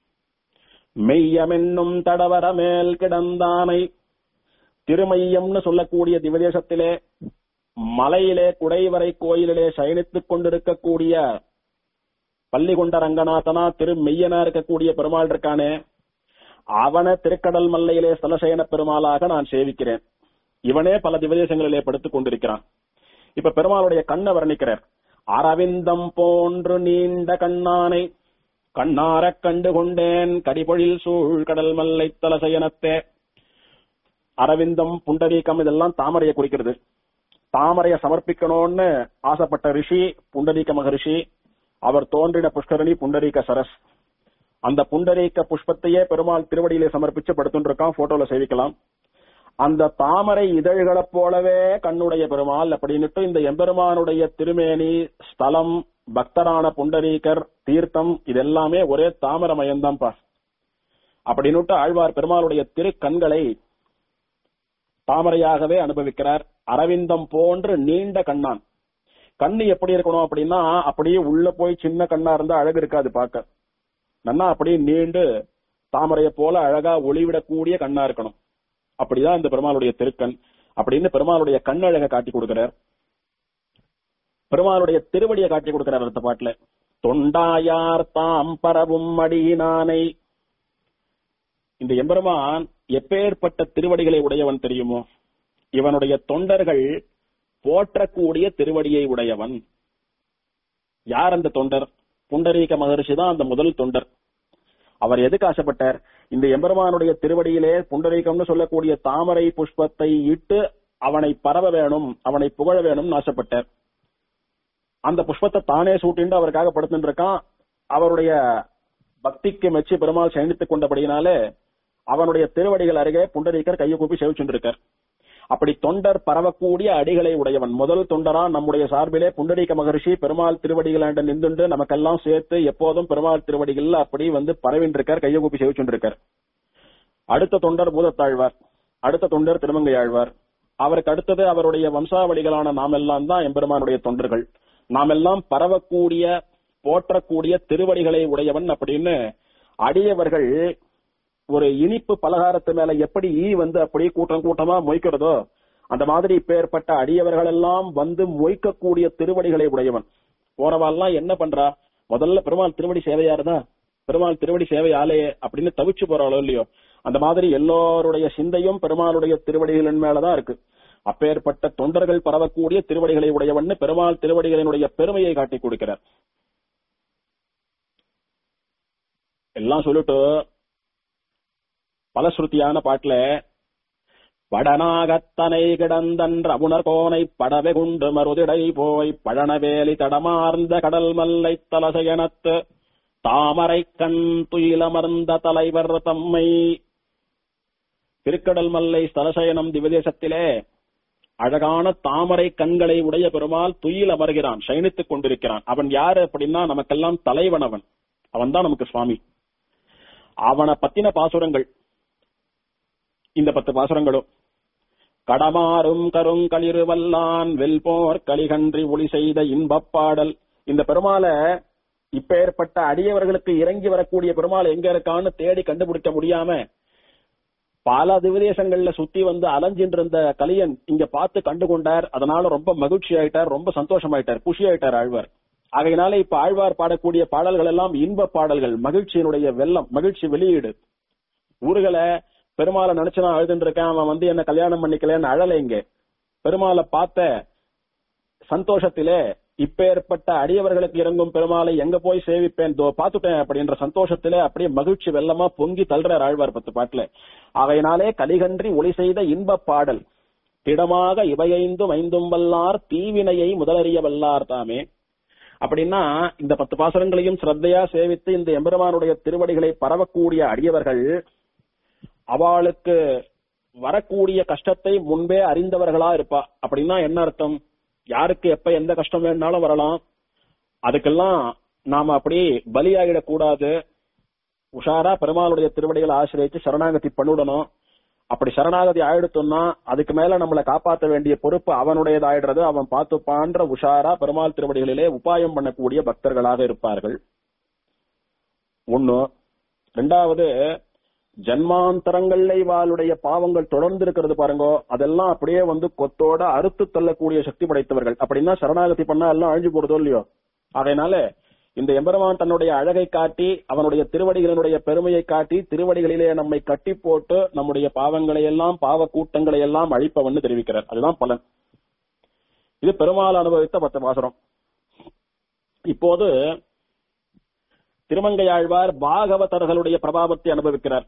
மெய்யமென்னும் தடவர மேல் கிடந்தானை திருமையம்னு சொல்லக்கூடிய திவதேசத்திலே மலையிலே குடைவரை கோயிலிலே சயனித்துக் கொண்டிருக்கக்கூடிய பள்ளிகொண்ட ரங்கநாதனா திரு மெய்யனா இருக்கக்கூடிய பெருமாள் இருக்கானே அவன திருக்கடல் மல்லையிலே ஸ்தலசயன பெருமாளாக நான் சேவிக்கிறேன் இவனே பல திவதேசங்களிலே படுத்துக் கொண்டிருக்கிறான் இப்ப பெருமாளுடைய கண்ணை வர்ணிக்கிறார் அரவிந்தம் போன்று நீண்ட கண்ணானை கண்ணாரக் கண்டு கொண்டேன் கடிபொழில் சூழ் கடல் மல்லை தலசயனத்தே அரவிந்தம் புண்டரீகம் இதெல்லாம் தாமரையை குறிக்கிறது தாமரையை சமர்ப்பிக்கணும்னு ஆசைப்பட்ட ரிஷி புண்டரீக மகரிஷி அவர் தோன்றின புஷ்கரணி புண்டரீக சரஸ் அந்த புண்டரீக புஷ்பத்தையே பெருமாள் திருவடியிலே சமர்ப்பிச்சு படுத்துட்டு இருக்கான் போட்டோல சேவிக்கலாம் அந்த தாமரை இதழ்களைப் போலவே கண்ணுடைய பெருமாள் அப்படின்னுட்டு இந்த எம்பெருமானுடைய திருமேனி ஸ்தலம் பக்தரான புண்டரீகர் தீர்த்தம் இதெல்லாமே ஒரே தாமரமயம்தான்ப்பா அப்படின்னுட்டு ஆழ்வார் பெருமாளுடைய திருக்கண்களை தாமரையாகவே அனுபவிக்கிறார் அரவிந்தம் போன்று நீண்ட கண்ணான் கண்ணு எப்படி இருக்கணும் அப்படின்னா அப்படியே உள்ள போய் சின்ன கண்ணா இருந்தா அழகு இருக்காது பார்க்க நன்னா அப்படியே நீண்டு தாமரையை போல அழகா ஒளிவிடக்கூடிய கண்ணா இருக்கணும் அப்படிதான் இந்த பெருமாளுடைய திருக்கண் அப்படின்னு பெருமாளுடைய கண்ணழக காட்டி கொடுக்கிறார் பெருமாளுடைய திருவடியை காட்டி கொடுக்கிறார் அடுத்த பாட்டுல தொண்டாயார் தாம் பரவும் அடியினானை இந்த எம்பெருமான் எப்பேற்பட்ட திருவடிகளை உடையவன் தெரியுமோ இவனுடைய தொண்டர்கள் போற்றக்கூடிய திருவடியை உடையவன் யார் அந்த தொண்டர் புண்டரீக மகரிஷி தான் அந்த முதல் தொண்டர் அவர் எதுக்கு ஆசைப்பட்டார் இந்த எம்பெருமானுடைய திருவடியிலே புண்டரீகம்னு சொல்லக்கூடிய தாமரை புஷ்பத்தை இட்டு அவனை பரவ வேணும் அவனை புகழ வேணும்னு ஆசைப்பட்டார் அந்த புஷ்பத்தை தானே சூட்டிண்டு அவருக்காக படுத்துட்டு இருக்கான் அவருடைய பக்திக்கு மெச்சி பெருமாள் சயனித்துக் கொண்டபடியினாலே அவனுடைய திருவடிகள் அருகே புண்டரீகர் கையை கூப்பி சேவிச்சுட்டு இருக்கார் அப்படி தொண்டர் பரவக்கூடிய அடிகளை உடையவன் முதல் தொண்டரா நம்முடைய சார்பிலே புண்டரீக மகரிஷி பெருமாள் திருவடிகளாண்ட நின்றுண்டு நமக்கெல்லாம் சேர்த்து எப்போதும் பெருமாள் திருவடிகள் அப்படி வந்து பரவின்றிருக்கார் கையை கூப்பி சேவிச்சுட்டு இருக்கார் அடுத்த தொண்டர் பூதத்தாழ்வார் அடுத்த தொண்டர் திருமங்கையாழ்வார் அவருக்கு அடுத்தது அவருடைய வம்சாவளிகளான நாமெல்லாம் தான் எம்பெருமானுடைய தொண்டர்கள் நாமெல்லாம் பரவக்கூடிய போற்றக்கூடிய திருவடிகளை உடையவன் அப்படின்னு அடியவர்கள் ஒரு இனிப்பு பலகாரத்து மேல எப்படி ஈ வந்து அப்படியே கூட்டம் கூட்டமா மொய்க்கிறதோ அந்த மாதிரி இப்பேற்பட்ட அடியவர்கள் எல்லாம் வந்து மொய்க்கக்கூடிய திருவடிகளை உடையவன் போறவாள்லாம் என்ன பண்றா முதல்ல பெருமாள் திருவடி சேவையாருதா பெருமாள் திருவடி சேவை ஆலையே அப்படின்னு தவிச்சு போறாளோ இல்லையோ அந்த மாதிரி எல்லோருடைய சிந்தையும் பெருமாளுடைய திருவடிகளின் மேலதான் இருக்கு அப்பேற்பட்ட தொண்டர்கள் பரவக்கூடிய திருவடிகளை உடையவன் பெருமாள் திருவடிகளினுடைய பெருமையை காட்டி கொடுக்கிறார் எல்லாம் சொல்லிட்டு பலஸ்ருதியான பாட்டுல படனாகத்தனை கிடந்தன்ற அவுணர் கோனை படவை குண்டு மருதிடை போய் பழனவேலி தடமார்ந்த கடல் மல்லை தலசயனத்து தாமரை கண் துயிலமர்ந்த தலைவர் தம்மை திருக்கடல் மல்லை ஸ்தலசயனம் திவதேசத்திலே அழகான தாமரை கண்களை உடைய பெருமாள் துயில் அமர்கிறான் சயனித்துக் கொண்டிருக்கிறான் அவன் யாரு அப்படின்னா நமக்கெல்லாம் தலைவன் அவன் அவன் தான் நமக்கு சுவாமி அவனை பத்தின பாசுரங்கள் இந்த பத்து பாசுரங்களும் கடமாறும் கருங்களிரு வல்லான் வெல்போர் கலிகன்றி ஒளி செய்த இன்பப் பாடல் இந்த பெருமாளை இப்பேற்பட்ட அடியவர்களுக்கு இறங்கி வரக்கூடிய பெருமாள் எங்க இருக்கான்னு தேடி கண்டுபிடிக்க முடியாம பல திவதேசங்கள்ல சுத்தி வந்து அலைஞ்சிட்டு இருந்த கலியன் இங்க பார்த்து கண்டு கொண்டார் அதனால ரொம்ப மகிழ்ச்சி ஆயிட்டார் ரொம்ப சந்தோஷமாயிட்டார் குஷி ஆயிட்டார் ஆழ்வார் ஆகையினால இப்ப ஆழ்வார் பாடக்கூடிய பாடல்கள் எல்லாம் இன்ப பாடல்கள் மகிழ்ச்சியினுடைய வெள்ளம் மகிழ்ச்சி வெளியீடு ஊர்களை பெருமாளை நினைச்சு நான் அழுதுட்டு இருக்கேன் அவன் வந்து என்ன கல்யாணம் பண்ணிக்கலன்னு அழல இங்க பெருமாளை பார்த்த சந்தோஷத்திலே இப்பேற்பட்ட அடியவர்களுக்கு இறங்கும் பெருமாளை எங்க போய் சேவிப்பேன் தோ பாத்துட்டேன் அப்படின்ற சந்தோஷத்திலே அப்படியே மகிழ்ச்சி வெள்ளமா பொங்கி தள்ளுறார் ஆழ்வார் பத்து பாட்டுல அவையினாலே கலிகன்றி ஒளி செய்த இன்பப் பாடல் திடமாக இவையைந்தும் ஐந்தும் வல்லார் தீவினையை முதலறிய வல்லார் தாமே அப்படின்னா இந்த பத்து பாசனங்களையும் சிரத்தையா சேவித்து இந்த எம்பெருமானுடைய திருவடிகளை பரவக்கூடிய அடியவர்கள் அவளுக்கு வரக்கூடிய கஷ்டத்தை முன்பே அறிந்தவர்களா இருப்பா அப்படின்னா என்ன அர்த்தம் யாருக்கு எப்ப எந்த கஷ்டம் வேணாலும் வரலாம் அதுக்கெல்லாம் நாம அப்படி பலியாகிடக் கூடாது உஷாரா பெருமாளுடைய திருவடிகளை ஆசிரியச்சு சரணாகதி பண்ணிவிடணும் அப்படி சரணாகதி ஆயிடுத்தோம்னா அதுக்கு மேல நம்மளை காப்பாற்ற வேண்டிய பொறுப்பு அவனுடையதாயிடுறது அவன் பார்த்துப்பான்ற உஷாரா பெருமாள் திருவடிகளிலே உபாயம் பண்ணக்கூடிய பக்தர்களாக இருப்பார்கள் ஒண்ணு ரெண்டாவது ஜன்மாந்தரங்கள்ல இவாளுடைய பாவங்கள் தொடர்ந்து இருக்கிறது பாருங்க அதெல்லாம் அப்படியே வந்து கொத்தோட அறுத்து தள்ளக்கூடிய சக்தி படைத்தவர்கள் அப்படின்னா சரணாகதி பண்ணா எல்லாம் அழிஞ்சு போடுதோ இல்லையோ அதனால இந்த எம்பெருமான் தன்னுடைய அழகை காட்டி அவனுடைய திருவடிகளினுடைய பெருமையை காட்டி திருவடிகளிலே நம்மை கட்டி போட்டு நம்முடைய பாவங்களை எல்லாம் பாவ கூட்டங்களை எல்லாம் அழிப்பவன்னு தெரிவிக்கிறார் அதுதான் பலன் இது பெருமாள் அனுபவித்த பத்து பாசுரம் இப்போது திருமங்கையாழ்வார் பாகவதர்களுடைய பிரபாவத்தை அனுபவிக்கிறார்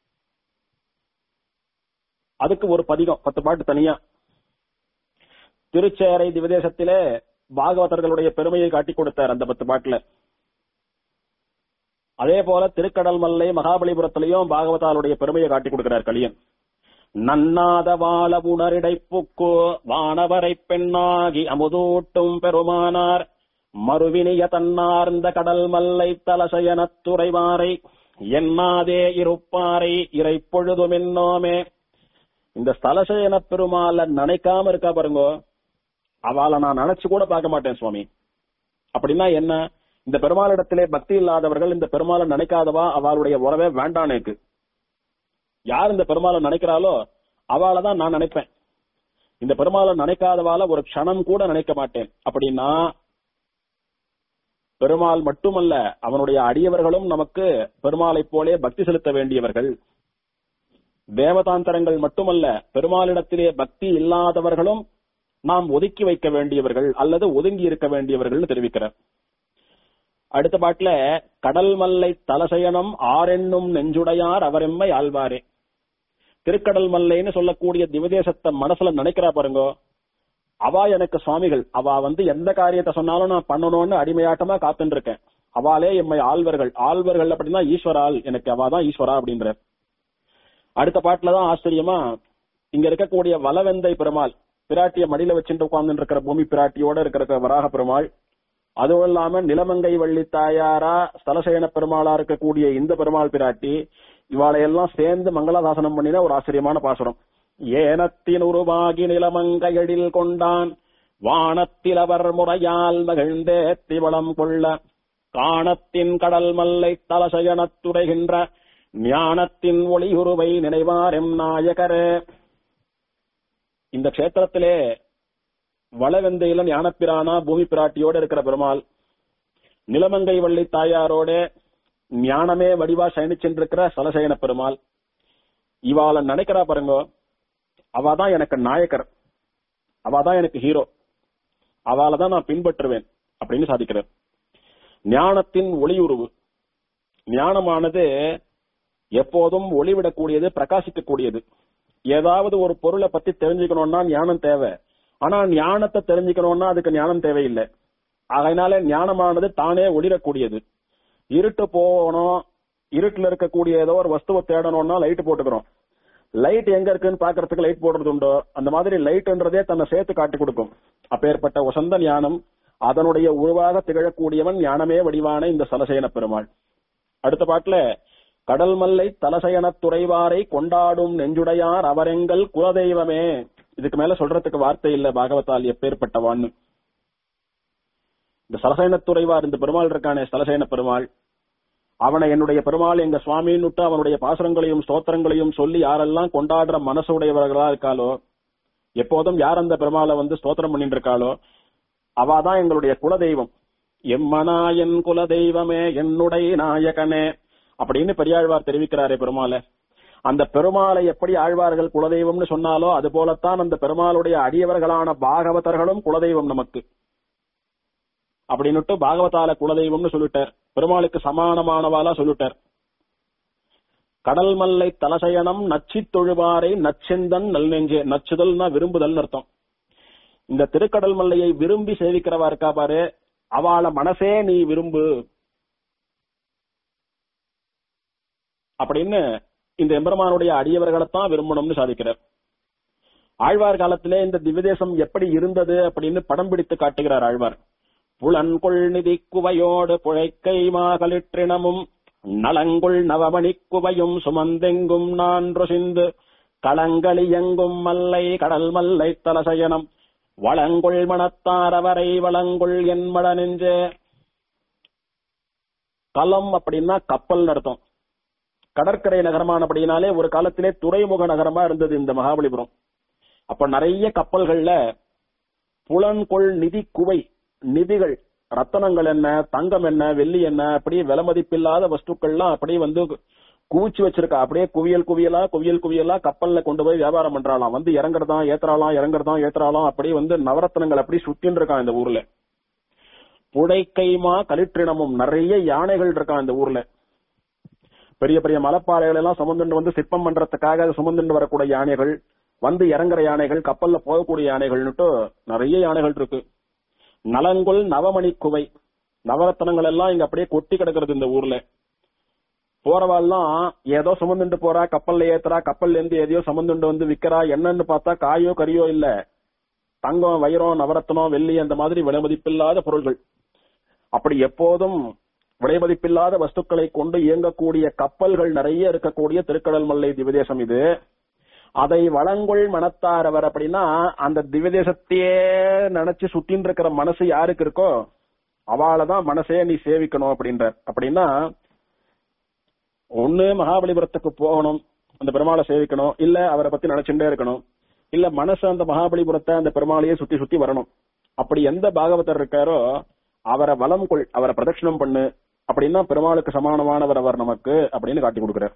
அதுக்கு ஒரு பதிகம் பத்து பாட்டு தனியா திருச்சேரை திவதேசத்திலே பாகவதர்களுடைய பெருமையை காட்டி கொடுத்தார் அந்த பத்து பாட்டுல அதே போல திருக்கடல் மல்லை மகாபலிபுரத்திலையும் பாகவதாளுடைய பெருமையை காட்டி கொடுக்கிறார் கலியன் நன்னாத வாழ உணரிடை புக்கு வானவரை பெண்ணாகி அமுதூட்டும் பெருமானார் மறுவினிய தன்னார்ந்த கடல் மல்லை தலசயனத் துறைவாரை எண்ணாதே இருப்பாரை இறை பொழுதும் என்னோமே இந்த ஸ்தலசயன பெருமாள நினைக்காம இருக்கா பாருங்க அவளை நான் நினைச்சு கூட பார்க்க மாட்டேன் சுவாமி அப்படின்னா என்ன இந்த பெருமாளிடத்திலே பக்தி இல்லாதவர்கள் இந்த பெருமாளை நினைக்காதவா அவளுடைய உறவே வேண்டாம் எனக்கு யார் இந்த பெருமாளை நினைக்கிறாளோ அவளை தான் நான் நினைப்பேன் இந்த பெருமாளை நினைக்காதவால ஒரு க்ஷணம் கூட நினைக்க மாட்டேன் அப்படின்னா பெருமாள் மட்டுமல்ல அவனுடைய அடியவர்களும் நமக்கு பெருமாளைப் போலே பக்தி செலுத்த வேண்டியவர்கள் தேவதாந்தரங்கள் மட்டுமல்ல பெருமாளிடத்திலே பக்தி இல்லாதவர்களும் நாம் ஒதுக்கி வைக்க வேண்டியவர்கள் அல்லது ஒதுங்கி இருக்க வேண்டியவர்கள் தெரிவிக்கிறார் அடுத்த பாட்டுல கடல் மல்லை தலசயனம் ஆரென்னும் நெஞ்சுடையார் அவரெம்மை ஆழ்வாரே திருக்கடல் மல்லைன்னு சொல்லக்கூடிய திவதேசத்தை மனசுல நினைக்கிறா பாருங்க அவா எனக்கு சுவாமிகள் அவ வந்து எந்த காரியத்தை சொன்னாலும் நான் பண்ணணும்னு அடிமையாட்டமா காத்துட்டு இருக்கேன் அவாலே எம்மை ஆழ்வர்கள் ஆழ்வர்கள் அப்படின்னா ஈஸ்வரால் எனக்கு அவாதான் ஈஸ்வரா அப்படின்ற அடுத்த பாட்டுல தான் ஆச்சரியமா இங்க இருக்கக்கூடிய வலவெந்தை பெருமாள் பிராட்டிய மடியில வச்சுட்டு உட்கார்ந்து இருக்கிற பூமி பிராட்டியோட இருக்கிற வராக பெருமாள் அதுவும் இல்லாம நிலமங்கை வள்ளி தாயாரா ஸ்தலசேன பெருமாளா இருக்கக்கூடிய இந்த பெருமாள் பிராட்டி இவாளையெல்லாம் சேர்ந்து மங்களாதாசனம் பண்ணின ஒரு ஆச்சரியமான பாசுரம் ஏனத்தின் உருவாகி நிலமங்கையடில் கொண்டான் வானத்தில் அவர் முறையால் மகிழ்ந்தே திவளம் கொள்ள காணத்தின் கடல் மல்லை தலசயனத்துடைகின்ற ஞானத்தின் ஒளியுருவை நினைவாரெம் நாயகரே இந்த கஷேத்திரத்திலே வளவெந்தையில ஞானப்பிரானா பூமி பிராட்டியோட இருக்கிற பெருமாள் நிலமங்கை வள்ளி தாயாரோட ஞானமே வடிவா சயனிச்சென்றிருக்கிற சலசயன பெருமாள் இவாள நினைக்கிறா பாருங்க அவ தான் எனக்கு நாயக்கர் அவ தான் எனக்கு ஹீரோ அவளை தான் நான் பின்பற்றுவேன் அப்படின்னு சாதிக்கிறார் ஞானத்தின் ஒளியுருவு ஞானமானது எப்போதும் ஒளிவிடக்கூடியது பிரகாசிக்கக்கூடியது ஏதாவது ஒரு பொருளை பத்தி தெரிஞ்சுக்கணும்னா ஞானம் தேவை ஆனா ஞானத்தை தெரிஞ்சுக்கணும்னா அதுக்கு ஞானம் தேவையில்லை அதனால ஞானமானது தானே ஒளிரக்கூடியது இருட்டு போகணும் இருட்டுல இருக்கக்கூடிய ஏதோ ஒரு வஸ்துவை தேடணும்னா லைட் போட்டுக்கிறோம் லைட் எங்க இருக்குன்னு பாக்குறதுக்கு லைட் போடுறது உண்டோ அந்த மாதிரி லைட்ன்றதே தன்னை சேர்த்து காட்டி கொடுக்கும் அப்பேற்பட்ட உசந்த ஞானம் அதனுடைய உருவாக திகழக்கூடியவன் ஞானமே வடிவான இந்த சலசேன பெருமாள் அடுத்த பாட்டுல கடல் மல்லை தலசயனத் துறைவாரை கொண்டாடும் நெஞ்சுடையார் அவரெங்கள் குலதெய்வமே இதுக்கு மேல சொல்றதுக்கு வார்த்தை இல்ல பாகவதால் எப்பேற்பட்டவான்னு இந்த சலசயனத் துறைவார் இந்த பெருமாள் இருக்கானே சலசயன பெருமாள் அவனை என்னுடைய பெருமாள் எங்க சுவாமின்னு விட்டு அவனுடைய பாசுரங்களையும் ஸ்தோத்திரங்களையும் சொல்லி யாரெல்லாம் கொண்டாடுற மனசுடையவர்களா இருக்காளோ எப்போதும் யார் அந்த பெருமாளை வந்து ஸ்தோத்திரம் பண்ணிட்டு இருக்காளோ அவாதான் எங்களுடைய குலதெய்வம் எம்மனாயன் குலதெய்வமே என்னுடைய நாயகனே அப்படின்னு பெரியாழ்வார் தெரிவிக்கிறாரே பெருமாளை அந்த பெருமாளை எப்படி ஆழ்வார்கள் குலதெய்வம்னு சொன்னாலோ அது போலத்தான் அந்த பெருமாளுடைய அடியவர்களான பாகவதர்களும் குலதெய்வம் நமக்கு அப்படின்னுட்டு பாகவதால குலதெய்வம்னு சொல்லிட்டார் பெருமாளுக்கு சமானமானவாலா சொல்லிட்டார் கடல் மல்லை தலசயனம் நச்சித் தொழுவாரை நச்சிந்தன் நல் நெஞ்சே நச்சுதல்னா விரும்புதல் அர்த்தம் இந்த திருக்கடல் மல்லையை விரும்பி சேவிக்கிறவா இருக்கா பாரு அவள மனசே நீ விரும்பு அப்படின்னு இந்த எம்பெருமானுடைய அடியவர்களைத்தான் விரும்பணும்னு சாதிக்கிறார் ஆழ்வார் காலத்திலே இந்த திவ்யதேசம் எப்படி இருந்தது அப்படின்னு படம் பிடித்து காட்டுகிறார் ஆழ்வார் புலன்கொள் நிதி குவையோடு புழைக்கை மாகலிற்றினமும் நலங்குள் நவமணிக் குவையும் சுமந்தெங்கும் நான் ருசிந்து களங்களியங்கும் மல்லை கடல் மல்லை தலசயனம் வளங்குள் மணத்தார் அவரை வளங்குள் என் மட நெஞ்சே களம் அப்படின்னா கப்பல் அர்த்தம் கடற்கரை நகரமானபடினாலே ஒரு காலத்திலே துறைமுக நகரமா இருந்தது இந்த மகாபலிபுரம் அப்ப நிறைய கப்பல்கள்ல புலன்கொள் நிதி குவை நிதிகள் ரத்தனங்கள் என்ன தங்கம் என்ன வெள்ளி என்ன அப்படியே விலை மதிப்பில்லாத வஸ்துக்கள்லாம் அப்படியே வந்து குவிச்சு வச்சிருக்கா அப்படியே குவியல் குவியலா குவியல் குவியலா கப்பல்ல கொண்டு போய் வியாபாரம் பண்றாளாம் வந்து இறங்குறதான் ஏத்துறாளாம் இறங்குறதான் ஏத்துறாளாம் அப்படியே வந்து நவரத்னங்கள் அப்படி சுத்தின்னு இருக்கான் இந்த ஊர்ல புடைக்கைமா கலிற்றினமும் நிறைய யானைகள் இருக்கான் இந்த ஊர்ல பெரிய பெரிய மலைப்பாறைகள் எல்லாம் சுமந்துண்டு வந்து சிற்பம் பண்றதுக்காக சுமந்துண்டு வரக்கூடிய யானைகள் வந்து இறங்குற யானைகள் கப்பல்ல போகக்கூடிய யானைகள்னுட்டு நிறைய யானைகள் இருக்கு நலங்குள் நவமணி குவை நவரத்னங்கள் எல்லாம் இங்க அப்படியே கொட்டி கிடக்குறது இந்த ஊர்ல போறவாள்லாம் ஏதோ சுமந்துட்டு போறா கப்பல்ல ஏத்துறா கப்பல்ல இருந்து எதையோ சுமந்துட்டு வந்து விக்கிறா என்னன்னு பார்த்தா காயோ கறியோ இல்ல தங்கம் வைரம் நவரத்னம் வெள்ளி அந்த மாதிரி விலை மதிப்பில்லாத பொருள்கள் அப்படி எப்போதும் விலை மதிப்பில்லாத வஸ்துக்களை கொண்டு இயங்கக்கூடிய கப்பல்கள் நிறைய இருக்கக்கூடிய திருக்கடல் மல்லை திவதேசம் இது அதை வளங்குள் மனத்தார் அவர் அப்படின்னா அந்த திவதேசத்தையே நினைச்சு சுத்தின்னு இருக்கிற மனசு யாருக்கு இருக்கோ அவளை தான் மனசே நீ சேவிக்கணும் அப்படின்றார் அப்படின்னா ஒண்ணு மகாபலிபுரத்துக்கு போகணும் அந்த பெருமாளை சேவிக்கணும் இல்ல அவரை பத்தி நினைச்சுட்டே இருக்கணும் இல்ல மனசு அந்த மகாபலிபுரத்தை அந்த பெருமாளையே சுத்தி சுத்தி வரணும் அப்படி எந்த பாகவதர் இருக்காரோ அவரை வலம் கொள் அவரை பிரதட்சணம் பண்ணு அப்படின்னா பெருமாளுக்கு சமானமானவர் அவர் நமக்கு அப்படின்னு காட்டி கொடுக்கிறார்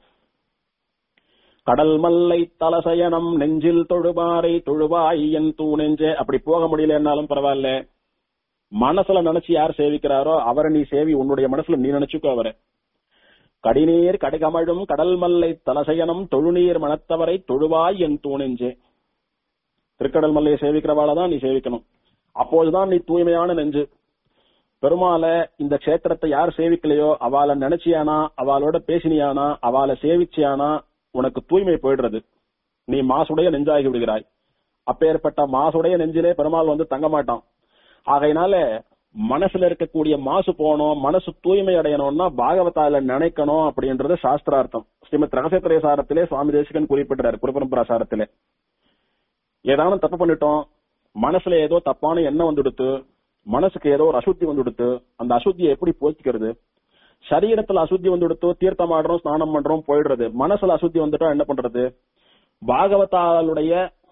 கடல் மல்லை தலசயனம் நெஞ்சில் தொழுபாரை தொழுவாய் என் தூ நெஞ்சே அப்படி போக முடியலன்னாலும் பரவாயில்ல மனசுல நினைச்சு யார் சேவிக்கிறாரோ அவரை நீ சேவி உன்னுடைய மனசுல நீ நினைச்சுக்கோ அவரை கடிநீர் கடுகமழும் கடல் மல்லை தலசயனம் தொழுநீர் மனத்தவரை தொழுவாய் என் தூ நெஞ்சே திருக்கடல் மல்லையை சேவிக்கிறவாள தான் நீ சேவிக்கணும் அப்போதுதான் நீ தூய்மையான நெஞ்சு பெருமாளை இந்த க்ஷேத்திரத்தை யார் சேவிக்கலையோ அவளை நினைச்சியானா அவளோட பேசினியானா அவளை சேவிச்சியானா உனக்கு தூய்மை போயிடுறது நீ மாசுடைய நெஞ்சாகி விடுகிறாய் அப்பேற்பட்ட மாசுடைய நெஞ்சிலே பெருமாள் வந்து தங்க மாட்டான் ஆகையினால மனசுல இருக்கக்கூடிய மாசு போகணும் மனசு தூய்மை அடையணும்னா பாகவதால நினைக்கணும் அப்படின்றது சாஸ்திரார்த்தம் ஸ்ரீமத் ரகசியத்திரை சாரத்திலே சுவாமி தேசிகன் குறிப்பிடுறாரு குருபரம்பரா சாரத்திலே ஏதானும் தப்பு பண்ணிட்டோம் மனசுல ஏதோ தப்பான எண்ணம் வந்துடுத்து மனசுக்கு ஏதோ ஒரு அசுத்தி வந்துடுத்து அந்த அசுத்தியை எப்படி போக்கிக்கிறது சரீரத்துல அசுத்தி வந்துடுத்து தீர்த்தம் ஆடுறோம் ஸ்நானம் பண்றோம் போயிடுறது மனசுல அசுத்தி வந்துட்டா என்ன பண்றது பாகவதாளுடைய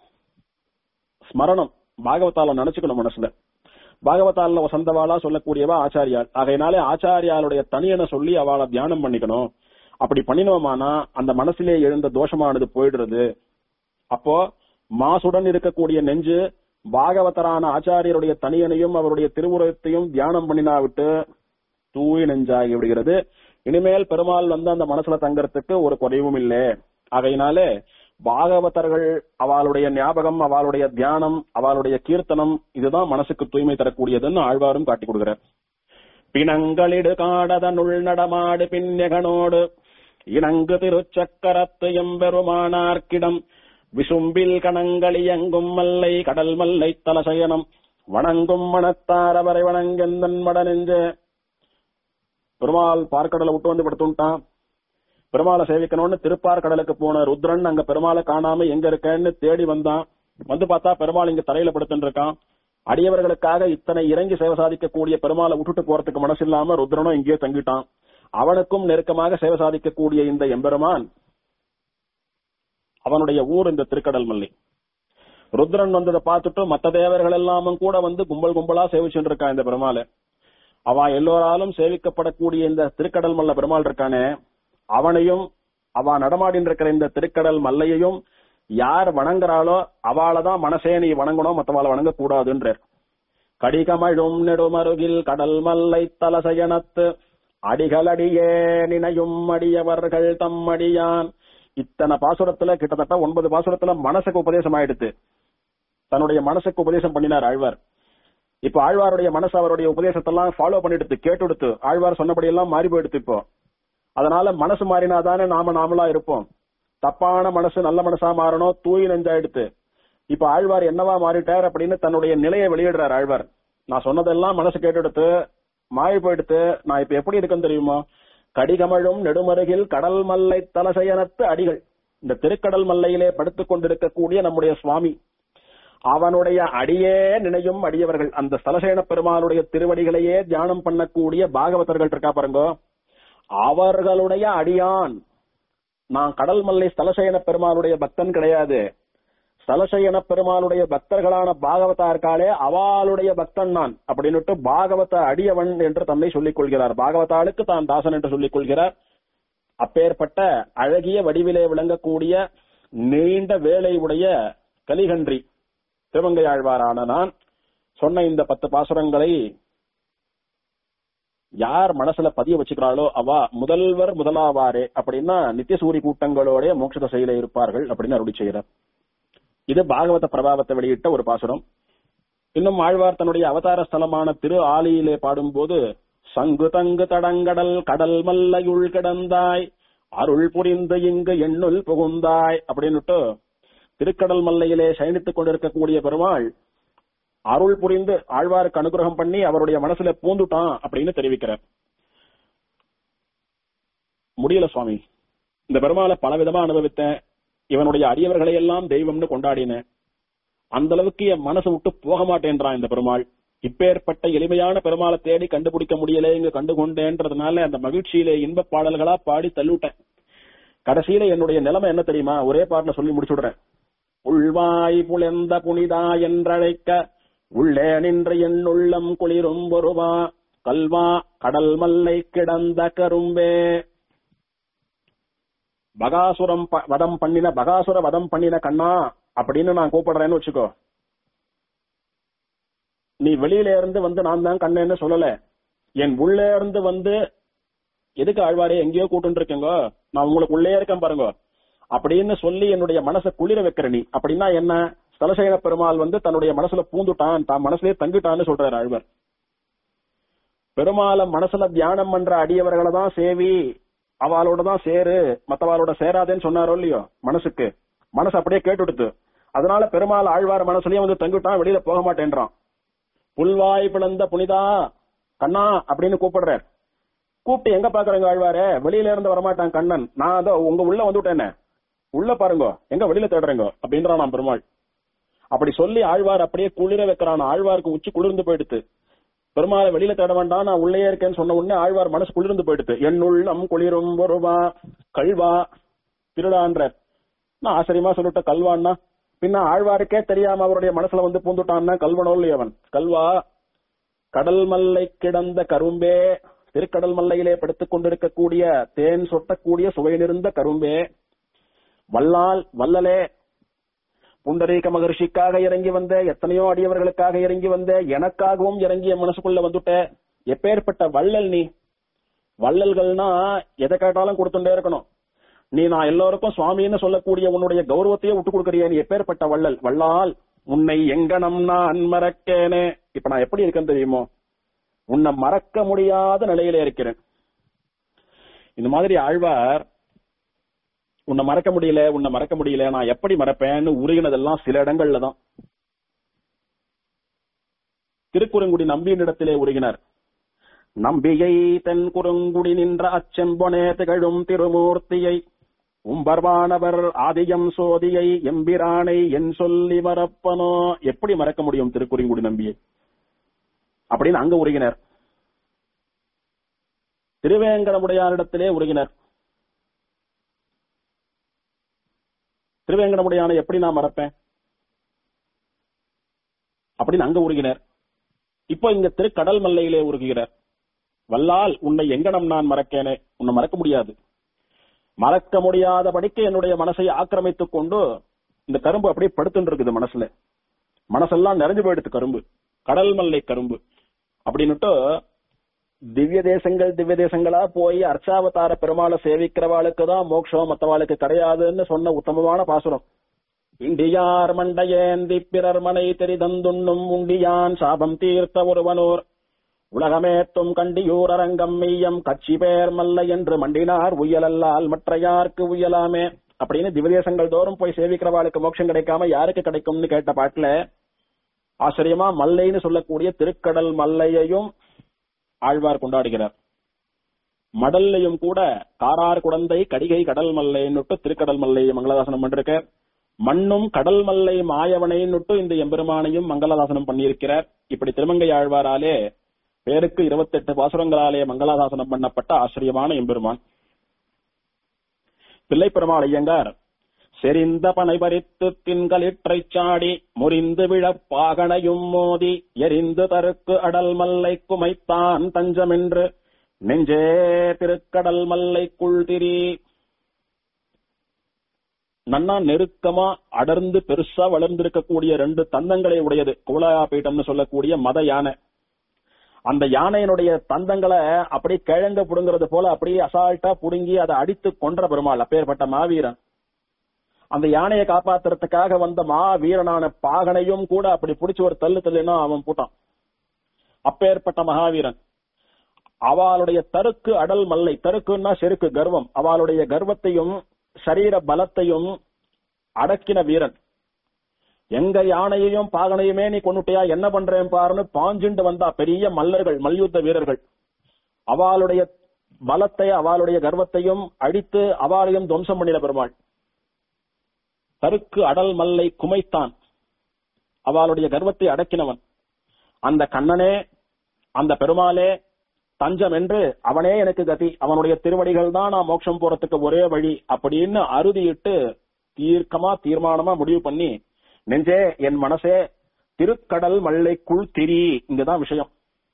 ஸ்மரணம் பாகவதால நினைச்சுக்கணும் மனசுல பாகவதால வசந்தவாளா சொல்லக்கூடியவா ஆச்சாரியால் ஆகையினாலே ஆச்சாரியாளுடைய தனியனை சொல்லி அவளை தியானம் பண்ணிக்கணும் அப்படி பண்ணினோமானா அந்த மனசிலே எழுந்த தோஷமானது போயிடுறது அப்போ மாசுடன் இருக்கக்கூடிய நெஞ்சு பாகவதரான ஆச்சாரியருடைய தனியனையும் அவருடைய திருவுரத்தையும் தியானம் பண்ணினா விட்டு தூய் நெஞ்சாகி விடுகிறது இனிமேல் பெருமாள் வந்து அந்த மனசுல தங்கறதுக்கு ஒரு குறைவும் இல்லை ஆகையினாலே பாகவதர்கள் அவளுடைய ஞாபகம் அவளுடைய தியானம் அவளுடைய கீர்த்தனம் இதுதான் மனசுக்கு தூய்மை தரக்கூடியதுன்னு ஆழ்வாரும் காட்டி கொடுக்கிறார் பிணங்களிடு காடதனுள் நடமாடு பின்னகனோடு இணங்கு திருச்சக்கரத்து எம்பெருமானார்க்கிடம் விசும்பில் கணங்களியங்கும் மல்லை கடல் மல்லை தலசயனம் வணங்கும் மனத்தார் அவரை வணங்கெந்தன் மட நெஞ்சே பெருமாள் பார்க்கடலை விட்டு வந்து படுத்துட்டான் பெருமாளை சேவிக்கணும்னு திருப்பார்கடலுக்கு போன ருத்ரன் அங்க பெருமாளை காணாம எங்க இருக்கேன்னு தேடி வந்தான் வந்து பார்த்தா பெருமாள் இங்க தரையில படுத்துட்டு இருக்கான் அடியவர்களுக்காக இத்தனை இறங்கி சேவை சாதிக்கக்கூடிய பெருமாளை விட்டுட்டு போறதுக்கு மனசு இல்லாம ருத்ரனும் இங்கேயே தங்கிட்டான் அவனுக்கும் நெருக்கமாக சேவை சாதிக்கக்கூடிய இந்த எம்பெருமான் அவனுடைய ஊர் இந்த திருக்கடல் மல்லி ருத்ரன் வந்ததை பார்த்துட்டு மத்த தேவர்கள் எல்லாமும் கூட வந்து கும்பல் கும்பலா சேவிச்சுட்டு இருக்கான் இந்த பெருமாளை அவ எல்லோராலும் சேவிக்கப்படக்கூடிய இந்த திருக்கடல் மல்ல பெருமாள் இருக்கானே அவனையும் அவ நடமாடின்னு இருக்கிற இந்த திருக்கடல் மல்லையையும் யார் வணங்குறாளோ அவளதான் மனசே நீ வணங்கணும் மத்தவாளை வணங்க கூடாதுன்றார் கடிகமழும் நெடுமருகில் கடல் மல்லை தலசயனத்து அடிகளடியே நினையும் அடியவர்கள் தம்மடியான் இத்தனை பாசுரத்துல கிட்டத்தட்ட ஒன்பது பாசுரத்துல மனசுக்கு உபதேசம் ஆயிடுத்து தன்னுடைய மனசுக்கு உபதேசம் பண்ணினார் ஆழ்வார் இப்ப ஆழ்வாருடைய மனசு அவருடைய உபதேசத்தெல்லாம் ஃபாலோ பண்ணிடுத்து கேட்டுடுத்து ஆழ்வார் சொன்னபடி எல்லாம் மாறி போயிடுத்து இப்போ அதனால மனசு மாறினாதானே நாம நாமளா இருப்போம் தப்பான மனசு நல்ல மனசா மாறணும் தூய் நெஞ்சாயிடுத்து இப்ப ஆழ்வார் என்னவா மாறிட்டார் அப்படின்னு தன்னுடைய நிலையை வெளியிடுறார் ஆழ்வார் நான் சொன்னதெல்லாம் மனசு கேட்டுடுத்து மாறி போயிடுத்து நான் இப்ப எப்படி இருக்கேன்னு தெரியுமா கடிகமழும் நெடுமருகில் கடல் மல்லை தலசயனத்து அடிகள் இந்த திருக்கடல் மல்லையிலே படுத்துக் கொண்டிருக்கக்கூடிய நம்முடைய சுவாமி அவனுடைய அடியே நினையும் அடியவர்கள் அந்த ஸ்தலசேன பெருமானுடைய திருவடிகளையே தியானம் பண்ணக்கூடிய பாகவதர்கள் இருக்கா பாருங்க அவர்களுடைய அடியான் நான் கடல் மல்லை ஸ்தலசேன பெருமானுடைய பக்தன் கிடையாது ஸ்தலசயன பெருமாளுடைய பக்தர்களான பாகவதார்காலே அவளுடைய பக்தன் நான் அப்படின்னுட்டு பாகவத அடியவன் என்று தன்னை சொல்லிக் கொள்கிறார் பாகவதாளுக்கு தான் தாசன் என்று சொல்லிக் கொள்கிறார் அப்பேற்பட்ட அழகிய வடிவிலே விளங்கக்கூடிய நீண்ட வேலை உடைய கலிகன்றி திருமங்கை ஆழ்வாரான நான் சொன்ன இந்த பத்து பாசுரங்களை யார் மனசுல பதிய வச்சுக்கிறாளோ அவ முதல்வர் முதலாவாரே அப்படின்னா நித்தியசூரி கூட்டங்களோட மோட்ச தசையில இருப்பார்கள் அப்படின்னு அருளி செய்கிறார் இது பாகவத பிரபாவத்தை வெளியிட்ட ஒரு பாசுரம் இன்னும் ஆழ்வார் தன்னுடைய அவதார ஸ்தலமான திரு ஆலியிலே பாடும்போது சங்கு தங்கு தடங்கடல் கடல் மல்லையுள் கிடந்தாய் அருள் புரிந்து இங்கு எண்ணுள் புகுந்தாய் அப்படின்னுட்டு திருக்கடல் மல்லையிலே சயனித்துக் கொண்டிருக்கக்கூடிய பெருமாள் அருள் புரிந்து ஆழ்வாருக்கு அனுகிரகம் பண்ணி அவருடைய மனசுல பூந்துட்டான் அப்படின்னு தெரிவிக்கிறார் முடியல சுவாமி இந்த பெருமாளை பலவிதமா அனுபவித்தேன் இவனுடைய அடியவர்களை எல்லாம் தெய்வம்னு கொண்டாடினேன் அந்த அளவுக்கு என் மனசு விட்டு போக மாட்டேன்றான் இந்த பெருமாள் இப்பேற்பட்ட எளிமையான பெருமாளை தேடி கண்டுபிடிக்க முடியல இங்க கண்டுகொண்டேன்றதுனால அந்த மகிழ்ச்சியிலே இன்ப பாடல்களா பாடி தள்ளிவிட்டேன் கடைசியில என்னுடைய நிலைமை என்ன தெரியுமா ஒரே பாட்டுல சொல்லி முடிச்சுடுறேன் உள்வாய் புலெந்த புனிதா என்றழைக்க உள்ளே நின்று என் உள்ளம் குளிரும் ஒருவா கல்வா கடல் மல்லை கிடந்த கரும்பே பகாசுரம் ப- வதம் பண்ணின பகாசுர வதம் பண்ணின கண்ணா அப்படின்னு நான் கூப்பிடுறேன்னு வச்சுக்கோ நீ வெளியில இருந்து வந்து நான் தான் கண்ணேன்னு சொல்லல என் உள்ளே இருந்து வந்து எதுக்கு ஆழ்வாரே எங்கேயோ கூட்டு இருக்கீங்க நான் உங்களுக்கு உள்ளே இருக்கேன் பாருங்க அப்படின்னு சொல்லி என்னுடைய மனசை குளிர வைக்கிற நீ அப்படின்னா என்ன ஸ்தலசேன பெருமாள் வந்து தன்னுடைய மனசுல பூந்துட்டான் தான் மனசுலயே தங்கிட்டான்னு சொல்றாரு ஆழ்வார் பெருமாளை மனசுல தியானம் பண்ற அடியவர்களை தான் சேவி அவளோட தான் சேரு மத்தவாளோட சேராதேன்னு சொன்னாரோ இல்லையோ மனசுக்கு மனசு அப்படியே கேட்டுடுத்து அதனால பெருமாள் ஆழ்வார் மனசுலயே வந்து தங்கிட்டான் வெளியில போக மாட்டேன்றான் புல்வாய் பிளந்த புனிதா கண்ணா அப்படின்னு கூப்பிடுறார் கூப்பிட்டு எங்க பாக்குறேங்க ஆழ்வாரே வெளியில இருந்து வரமாட்டான் கண்ணன் நான் அதோ உங்க உள்ள வந்துட்டேனே உள்ள பாருங்க எங்க வெளியில தேடுறேங்க அப்படின்றான் நான் பெருமாள் அப்படி சொல்லி ஆழ்வார் அப்படியே குளிர வைக்கிறான் ஆழ்வாருக்கு உச்சி குளிர்ந்து போயிடுத்து பெருமாளை வெளியில தேட வேண்டாம் நான் உள்ளே இருக்கேன்னு சொன்ன உடனே ஆழ்வார் மனசு குளிர்ந்து போயிடுத்து என் உள்ளம் குளிரும் ஒருவா கல்வா திருடான்றார் நான் ஆச்சரியமா சொல்லிட்ட கல்வான்னா பின்ன ஆழ்வாருக்கே தெரியாம அவருடைய மனசுல வந்து பூந்துட்டான்னா கல்வனோ இல்லையவன் கல்வா கடல் மல்லை கிடந்த கரும்பே திருக்கடல் மல்லையிலே படுத்துக் கொண்டிருக்கக்கூடிய தேன் சொட்டக்கூடிய சுவை நிறைந்த கரும்பே வல்லால் வல்லலே புண்டரீக மகர்ஷிக்காக இறங்கி வந்த எத்தனையோ அடியவர்களுக்காக இறங்கி வந்த எனக்காகவும் இறங்கிய மனசுக்குள்ள வந்துட்ட எப்பேற்பட்ட வள்ளல் நீ வள்ளல்கள்னா எதை கேட்டாலும் கொடுத்துட்டே இருக்கணும் நீ நான் எல்லோருக்கும் சுவாமின்னு சொல்லக்கூடிய உன்னுடைய கௌரவத்தையே விட்டு கொடுக்கறிய நீ எப்பேற்பட்ட வள்ளல் வள்ளால் உன்னை எங்கனம் நான் மறக்கேனே இப்ப நான் எப்படி இருக்கேன்னு தெரியுமோ உன்னை மறக்க முடியாத நிலையில இருக்கிறேன் இந்த மாதிரி ஆழ்வார் உன்னை மறக்க முடியல உன்னை மறக்க முடியல நான் எப்படி மறப்பேன்னு உருகினதெல்லாம் சில இடங்கள்ல தான் திருக்குறுங்குடி நம்பியினிடத்திலே உருகினார் நம்பியை தென் குறுங்குடி நின்ற அச்செம்பொனே திகழும் திருமூர்த்தியை உம்பர்வானவர் ஆதியம் சோதியை எம்பிரானை என் சொல்லி மறப்பனோ எப்படி மறக்க முடியும் திருக்குறுங்குடி நம்பியை அப்படின்னு அங்க உருகினர் திருவேங்கடமுடையாரிடத்திலே உருகினர் திருவேங்கடமுடையான எப்படி நான் மறப்பேன் அப்படின்னு அங்க உருகினர் இப்போ இங்க திருக்கடல் மல்லையிலே உருகுகிறார் வல்லால் உன்னை எங்கனம் நான் மறக்கேனே உன்னை மறக்க முடியாது மறக்க முடியாத படிக்க என்னுடைய மனசை ஆக்கிரமித்துக் கொண்டு இந்த கரும்பு அப்படியே படுத்துட்டு இருக்குது மனசுல மனசெல்லாம் நிறைஞ்சு போயிடுது கரும்பு கடல் மல்லை கரும்பு அப்படின்னுட்டு திவ்ய தேசங்கள் திவ்ய தேசங்களா போய் அர்ச்சாவதார பெருமாளை சேவிக்கிறவாளுக்கு தான் மோட்சம் மத்தவாளுக்கு கிடையாதுன்னு சொன்ன உத்தமமான பாசுரம் இண்டியார் மண்டையேந்தி பிறர் மனை தெரிதந்துண்ணும் உண்டியான் சாபம் தீர்த்த ஒருவனோர் உலகமேத்தும் கண்டியூர் அரங்கம் மெய்யம் கட்சி பேர் மல்ல என்று மண்டினார் உயலல்லால் மற்றையார்க்கு உயலாமே அப்படின்னு திவதேசங்கள் தோறும் போய் சேவிக்கிறவாளுக்கு மோட்சம் கிடைக்காம யாருக்கு கிடைக்கும்னு கேட்ட பாட்டுல ஆச்சரியமா மல்லைன்னு சொல்லக்கூடிய திருக்கடல் மல்லையையும் ஆழ்வார் கொண்டாடுகிறார் மடல்லையும் கூட காரார் குடந்தை கடிகை கடல் மல்லைன்னுட்டு திருக்கடல் மல்லை மங்களதாசனம் பண்ணிருக்க மண்ணும் கடல் மல்லை மாயவனைன்னுட்டு இந்த எம்பெருமானையும் மங்களதாசனம் பண்ணியிருக்கிறார் இப்படி திருமங்கை ஆழ்வாராலே பேருக்கு இருபத்தெட்டு பாசுரங்களாலே மங்களாதாசனம் பண்ணப்பட்ட ஆச்சரியமான எம்பெருமான் பிள்ளை பெருமாள் ஐயங்கார் செறிந்த பனை பறித்து தின்களிற்றைச் சாடி முறிந்து விழப் பாகனையும் மோதி எரிந்து தருக்கு அடல் மல்லை குமைத்தான் தஞ்சமென்று நெஞ்சே திருக்கடல் மல்லைக்குள் திரி நன்னா நெருக்கமா அடர்ந்து பெருசா வளர்ந்திருக்கக்கூடிய ரெண்டு தந்தங்களை உடையது குவலாயாபீட்டம்னு சொல்லக்கூடிய மத யானை அந்த யானையினுடைய தந்தங்களை அப்படியே கிழங்க புடுங்கிறது போல அப்படியே அசால்ட்டா புடுங்கி அதை அடித்து கொன்ற பெருமாள் அப்பேற்பட்ட மாவீரன் அந்த யானையை காப்பாத்துறதுக்காக வந்த மாவீரனான பாகனையும் கூட அப்படி பிடிச்சு ஒரு தள்ளு தள்ளுனா அவன் போட்டான் அப்பேற்பட்ட மகாவீரன் அவளுடைய தருக்கு அடல் மல்லை தருக்குன்னா செருக்கு கர்வம் அவளுடைய கர்வத்தையும் சரீர பலத்தையும் அடக்கின வீரன் எங்க யானையையும் பாகனையுமே நீ கொண்டுட்டியா என்ன பண்றேன் பாருன்னு பாஞ்சுண்டு வந்தா பெரிய மல்லர்கள் மல்யுத்த வீரர்கள் அவளுடைய பலத்தை அவளுடைய கர்வத்தையும் அடித்து அவளையும் துவம்சம் பண்ணின பெருமாள் தருக்கு அடல் மல்லை குமைத்தான் அவளுடைய கர்வத்தை அடக்கினவன் அந்த கண்ணனே அந்த பெருமாளே தஞ்சம் என்று அவனே எனக்கு கதி அவனுடைய திருவடிகள் தான் நான் மோட்சம் போறதுக்கு ஒரே வழி அப்படின்னு அறுதியிட்டு தீர்க்கமா தீர்மானமா முடிவு பண்ணி நெஞ்சே என் மனசே திருக்கடல் மல்லைக்குள் திரி இங்கதான் விஷயம்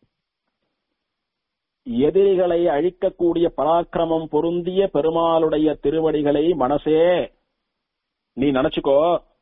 எதிரிகளை அழிக்கக்கூடிய பராக்கிரமம் பொருந்திய பெருமாளுடைய திருவடிகளை மனசே நீ நினைச்சுக்கோ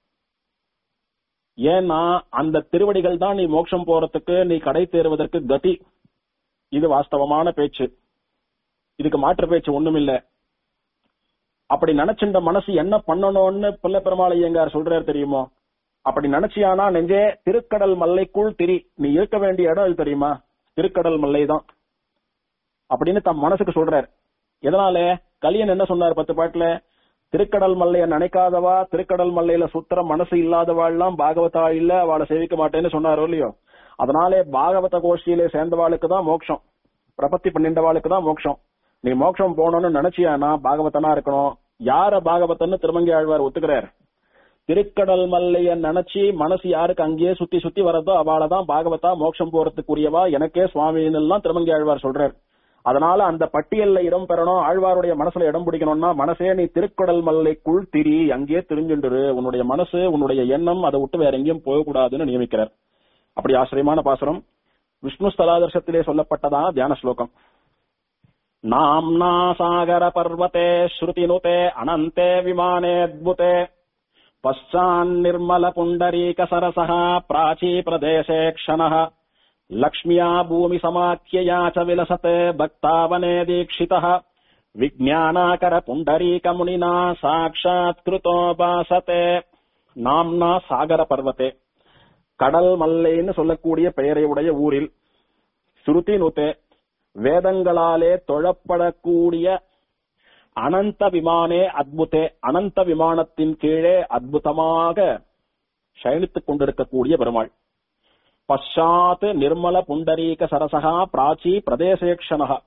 ஏன்னா அந்த திருவடிகள் தான் நீ மோட்சம் போறதுக்கு நீ கடை தேறுவதற்கு கதி இது வாஸ்தவமான பேச்சு இதுக்கு மாற்று பேச்சு ஒண்ணுமில்ல அப்படி நினைச்சின்ற மனசு என்ன பண்ணணும்னு பிள்ளை பெருமாள் ஐயங்கார் சொல்றாரு தெரியுமோ அப்படி நினைச்சியானா நெஞ்சே திருக்கடல் மல்லைக்குள் திரி நீ இருக்க வேண்டிய இடம் இது தெரியுமா திருக்கடல் மல்லை தான் அப்படின்னு தம் மனசுக்கு சொல்றார் எதனால கலியன் என்ன சொன்னார் பத்து பாட்டுல திருக்கடல் மல்லைய நினைக்காதவா திருக்கடல் மல்லையில சுத்திர மனசு இல்லாதவாள்லாம் பாகவதா இல்ல அவளை சேவிக்க மாட்டேன்னு சொன்னாரோ இல்லையோ அதனாலே பாகவத கோஷ்டியிலே சேர்ந்தவாளுக்கு தான் மோட்சம் பிரபத்தி பண்ணிண்டவாளுக்கு தான் மோட்சம் நீ மோட்சம் போகணும்னு நினைச்சியானா பாகவதனா இருக்கணும் யார பாகவதன்னு திருமங்கை ஆழ்வார் ஒத்துக்கிறார் திருக்கடல் மல்லைய நினைச்சு மனசு யாருக்கு அங்கேயே சுத்தி சுத்தி வரதோ அவளை தான் பாகவதா மோட்சம் போறதுக்குரியவா எனக்கே சுவாமின்னு எல்லாம் திருமங்கை ஆழ்வார் சொல்றார் அதனால அந்த பட்டியல்ல இடம் பெறணும் ஆழ்வாருடைய மனசுல இடம் பிடிக்கணும்னா மனசே நீ திருக்கடல் மல்லைக்குள் திரி அங்கேயே தெரிஞ்சுண்டுரு உன்னுடைய மனசு உன்னுடைய எண்ணம் அதை விட்டு வேற எங்கேயும் போகக்கூடாதுன்னு நியமிக்கிறார் அப்படி ஆச்சரியமான பாசுரம் விஷ்ணு ஸ்தலாதர்சத்திலே சொல்லப்பட்டதா தியான ஸ்லோகம் நாம்னா சாகர பர்வதே ஸ்ருதினுதே அனந்தே விமானேத்புதே பశ్చాన్ నిర్మల పుండరీక సరసః ప్రాచీ ప్రదేశే క్షణः లక్ష్మ్యా భూమి సమాఖ్యయా చ విలసతే భక్తావనే దీక్షితः విజ్ఞానాకర పుండరీక మునినా சாட்சாத்கிருதோபாசத்தே நாம்னா சாகர பர்வத்தே கடல் மல்லைன்னு சொல்லக்கூடிய பெயரை உடைய ஊரில் ஸ்ருதி நுதே வேதங்களாலே தொழப்படக்கூடிய அனந்த விமானே அத்புதே அனந்த விமானத்தின் கீழே அத்புதமாக சயனித்துக் கொண்டிருக்கக்கூடிய பெருமாள் பஷாத் நிர்மல புண்டரீக சரசகா பிராச்சி பிரதேசேக்ஷணகா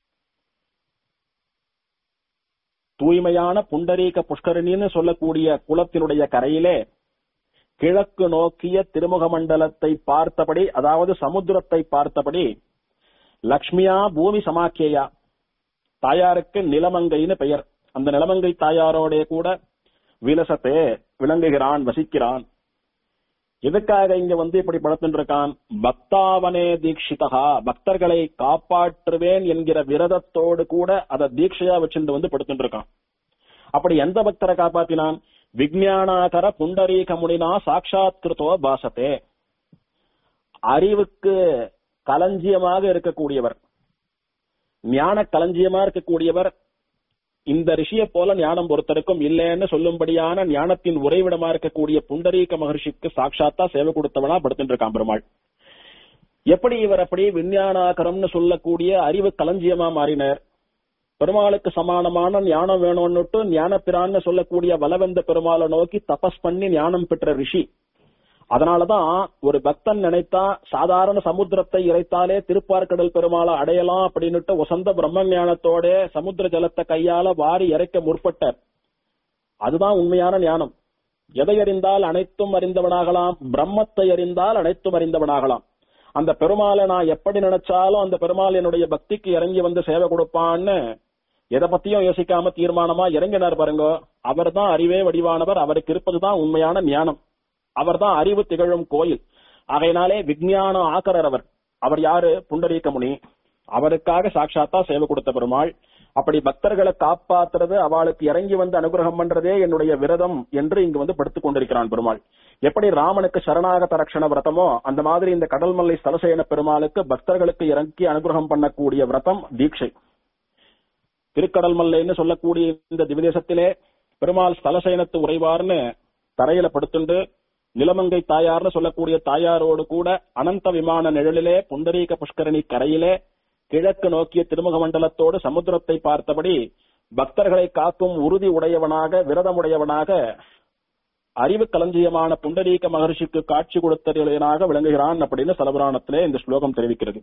தூய்மையான புண்டரீக புஷ்கரணின்னு சொல்லக்கூடிய குளத்தினுடைய கரையிலே கிழக்கு நோக்கிய திருமுக மண்டலத்தை பார்த்தபடி அதாவது சமுத்திரத்தை பார்த்தபடி லக்ஷ்மியா பூமி சமாக்கியா தாயாருக்கு நிலமங்கைன்னு பெயர் அந்த நிலமங்கை தாயாரோட கூட விலசத்தே விளங்குகிறான் வசிக்கிறான் எதுக்காக இங்க வந்து இப்படி படுத்துட்டு இருக்கான் பக்தாவனே தீட்சிதா பக்தர்களை காப்பாற்றுவேன் என்கிற விரதத்தோடு கூட அதை தீட்சையா வச்சுட்டு வந்து படுத்துட்டு இருக்கான் அப்படி எந்த பக்தரை காப்பாத்தினான் விஜயானாகர புண்டரீக முனினா சாட்சாத்கிருத்தோ பாசத்தே அறிவுக்கு களஞ்சியமாக இருக்கக்கூடியவர் ஞான களஞ்சியமா இருக்கக்கூடியவர் இந்த ரிஷியை போல ஞானம் ஒருத்தருக்கும் இல்லைன்னு சொல்லும்படியான ஞானத்தின் உறைவிடமா இருக்கக்கூடிய புண்டரீக மகர்ஷிக்கு சாட்சாத்தா சேவை கொடுத்தவனா படுத்துட்டு இருக்கான் பெருமாள் எப்படி இவர் அப்படி விஞ்ஞானாகரம்னு சொல்லக்கூடிய அறிவு களஞ்சியமா மாறினார் பெருமாளுக்கு சமானமான ஞானம் வேணும்னுட்டு ஞானப்பிரான்னு சொல்லக்கூடிய வலவெந்த பெருமாளை நோக்கி தபஸ் பண்ணி ஞானம் பெற்ற ரிஷி அதனாலதான் ஒரு பக்தன் நினைத்தா சாதாரண சமுத்திரத்தை இறைத்தாலே திருப்பார்கடல் பெருமாளை அடையலாம் அப்படின்னுட்டு வசந்த பிரம்ம ஞானத்தோட சமுத்திர ஜலத்தை கையால வாரி இறைக்க முற்பட்ட அதுதான் உண்மையான ஞானம் எதை அறிந்தால் அனைத்தும் அறிந்தவனாகலாம் பிரம்மத்தை அறிந்தால் அனைத்தும் அறிந்தவனாகலாம் அந்த பெருமாளை நான் எப்படி நினைச்சாலும் அந்த பெருமாள் என்னுடைய பக்திக்கு இறங்கி வந்து சேவை கொடுப்பான்னு எதை பத்தியும் யோசிக்காம தீர்மானமா இறங்கினார் பாருங்க அவர் தான் அறிவே வடிவானவர் அவருக்கு இருப்பதுதான் உண்மையான ஞானம் அவர் தான் அறிவு திகழும் கோயில் ஆகையினாலே விஞ்ஞான ஆக்கரர் அவர் அவர் யாரு புண்டரீக முனி அவருக்காக சாட்சாத்தா சேவை கொடுத்த பெருமாள் அப்படி பக்தர்களை காப்பாத்துறது அவளுக்கு இறங்கி வந்து அனுகிரகம் பண்றதே என்னுடைய விரதம் என்று இங்கு வந்து படுத்துக் கொண்டிருக்கிறான் பெருமாள் எப்படி ராமனுக்கு சரணாகத ரட்சண விரதமோ அந்த மாதிரி இந்த கடல்மல்லை ஸ்தலசேன பெருமாளுக்கு பக்தர்களுக்கு இறங்கி அனுகிரகம் பண்ணக்கூடிய விரதம் தீட்சை திருக்கடல் மல்லைன்னு சொல்லக்கூடிய இந்த திவிதேசத்திலே பெருமாள் ஸ்தலசயனத்து உறைவார்னு தரையில படுத்துண்டு நிலமங்கை தாயார்னு சொல்லக்கூடிய தாயாரோடு கூட அனந்த விமான நிழலிலே புண்டரீக புஷ்கரணி கரையிலே கிழக்கு நோக்கிய திருமுக மண்டலத்தோடு சமுத்திரத்தை பார்த்தபடி பக்தர்களை காக்கும் உறுதி உடையவனாக விரதமுடையவனாக அறிவு களஞ்சியமான புண்டரீக மகர்ஷிக்கு காட்சி கொடுத்தவனாக விளங்குகிறான் அப்படின்னு சலபுராணத்திலே இந்த ஸ்லோகம் தெரிவிக்கிறது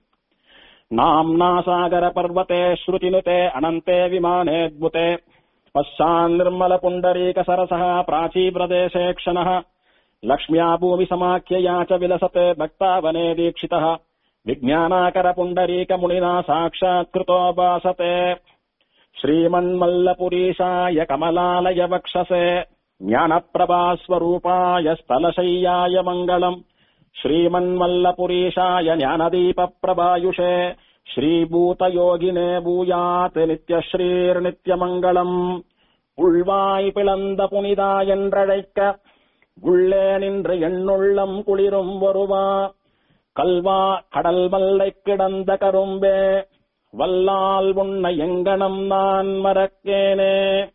நாம்னா சாகர பர்வதே ஸ்ருதினுதே அனந்தே விமானேத்புதே பஷான் நிர்மல புண்டரீக சரசः பிராச்சீ பிரதேசே க்ஷணः லக்ஷ்மியா பூமி சமாக்கியா ச விலசते பக்தாவனே தீட்சிதः விஜயானாகர புண்டரீக முனினா சாட்சாத்கிருதோபாசते श्रीमन्मल्लपुरीशाय कमलालय वक्षसे ज्ञानप्रभास्वरूपाय स्थलशय्याय मङ्गलम् श्रीमन्मल्लपुरीशाय ज्ञानदीपप्रभायुषे श्रीभूतयोगिने भूयात् नित्यश्रीर्नित्यमङ्गलम् உள்வாய் பிளந்த புனிதா என்றழைக்க உள்ளே நின்று எண்ணுள்ளம் குளிரும் வருவா கல்வா கடல் மல்லை கிடந்த கரும்பே வல்லால் உன்னை எங்கனம் நான் மறக்கேனே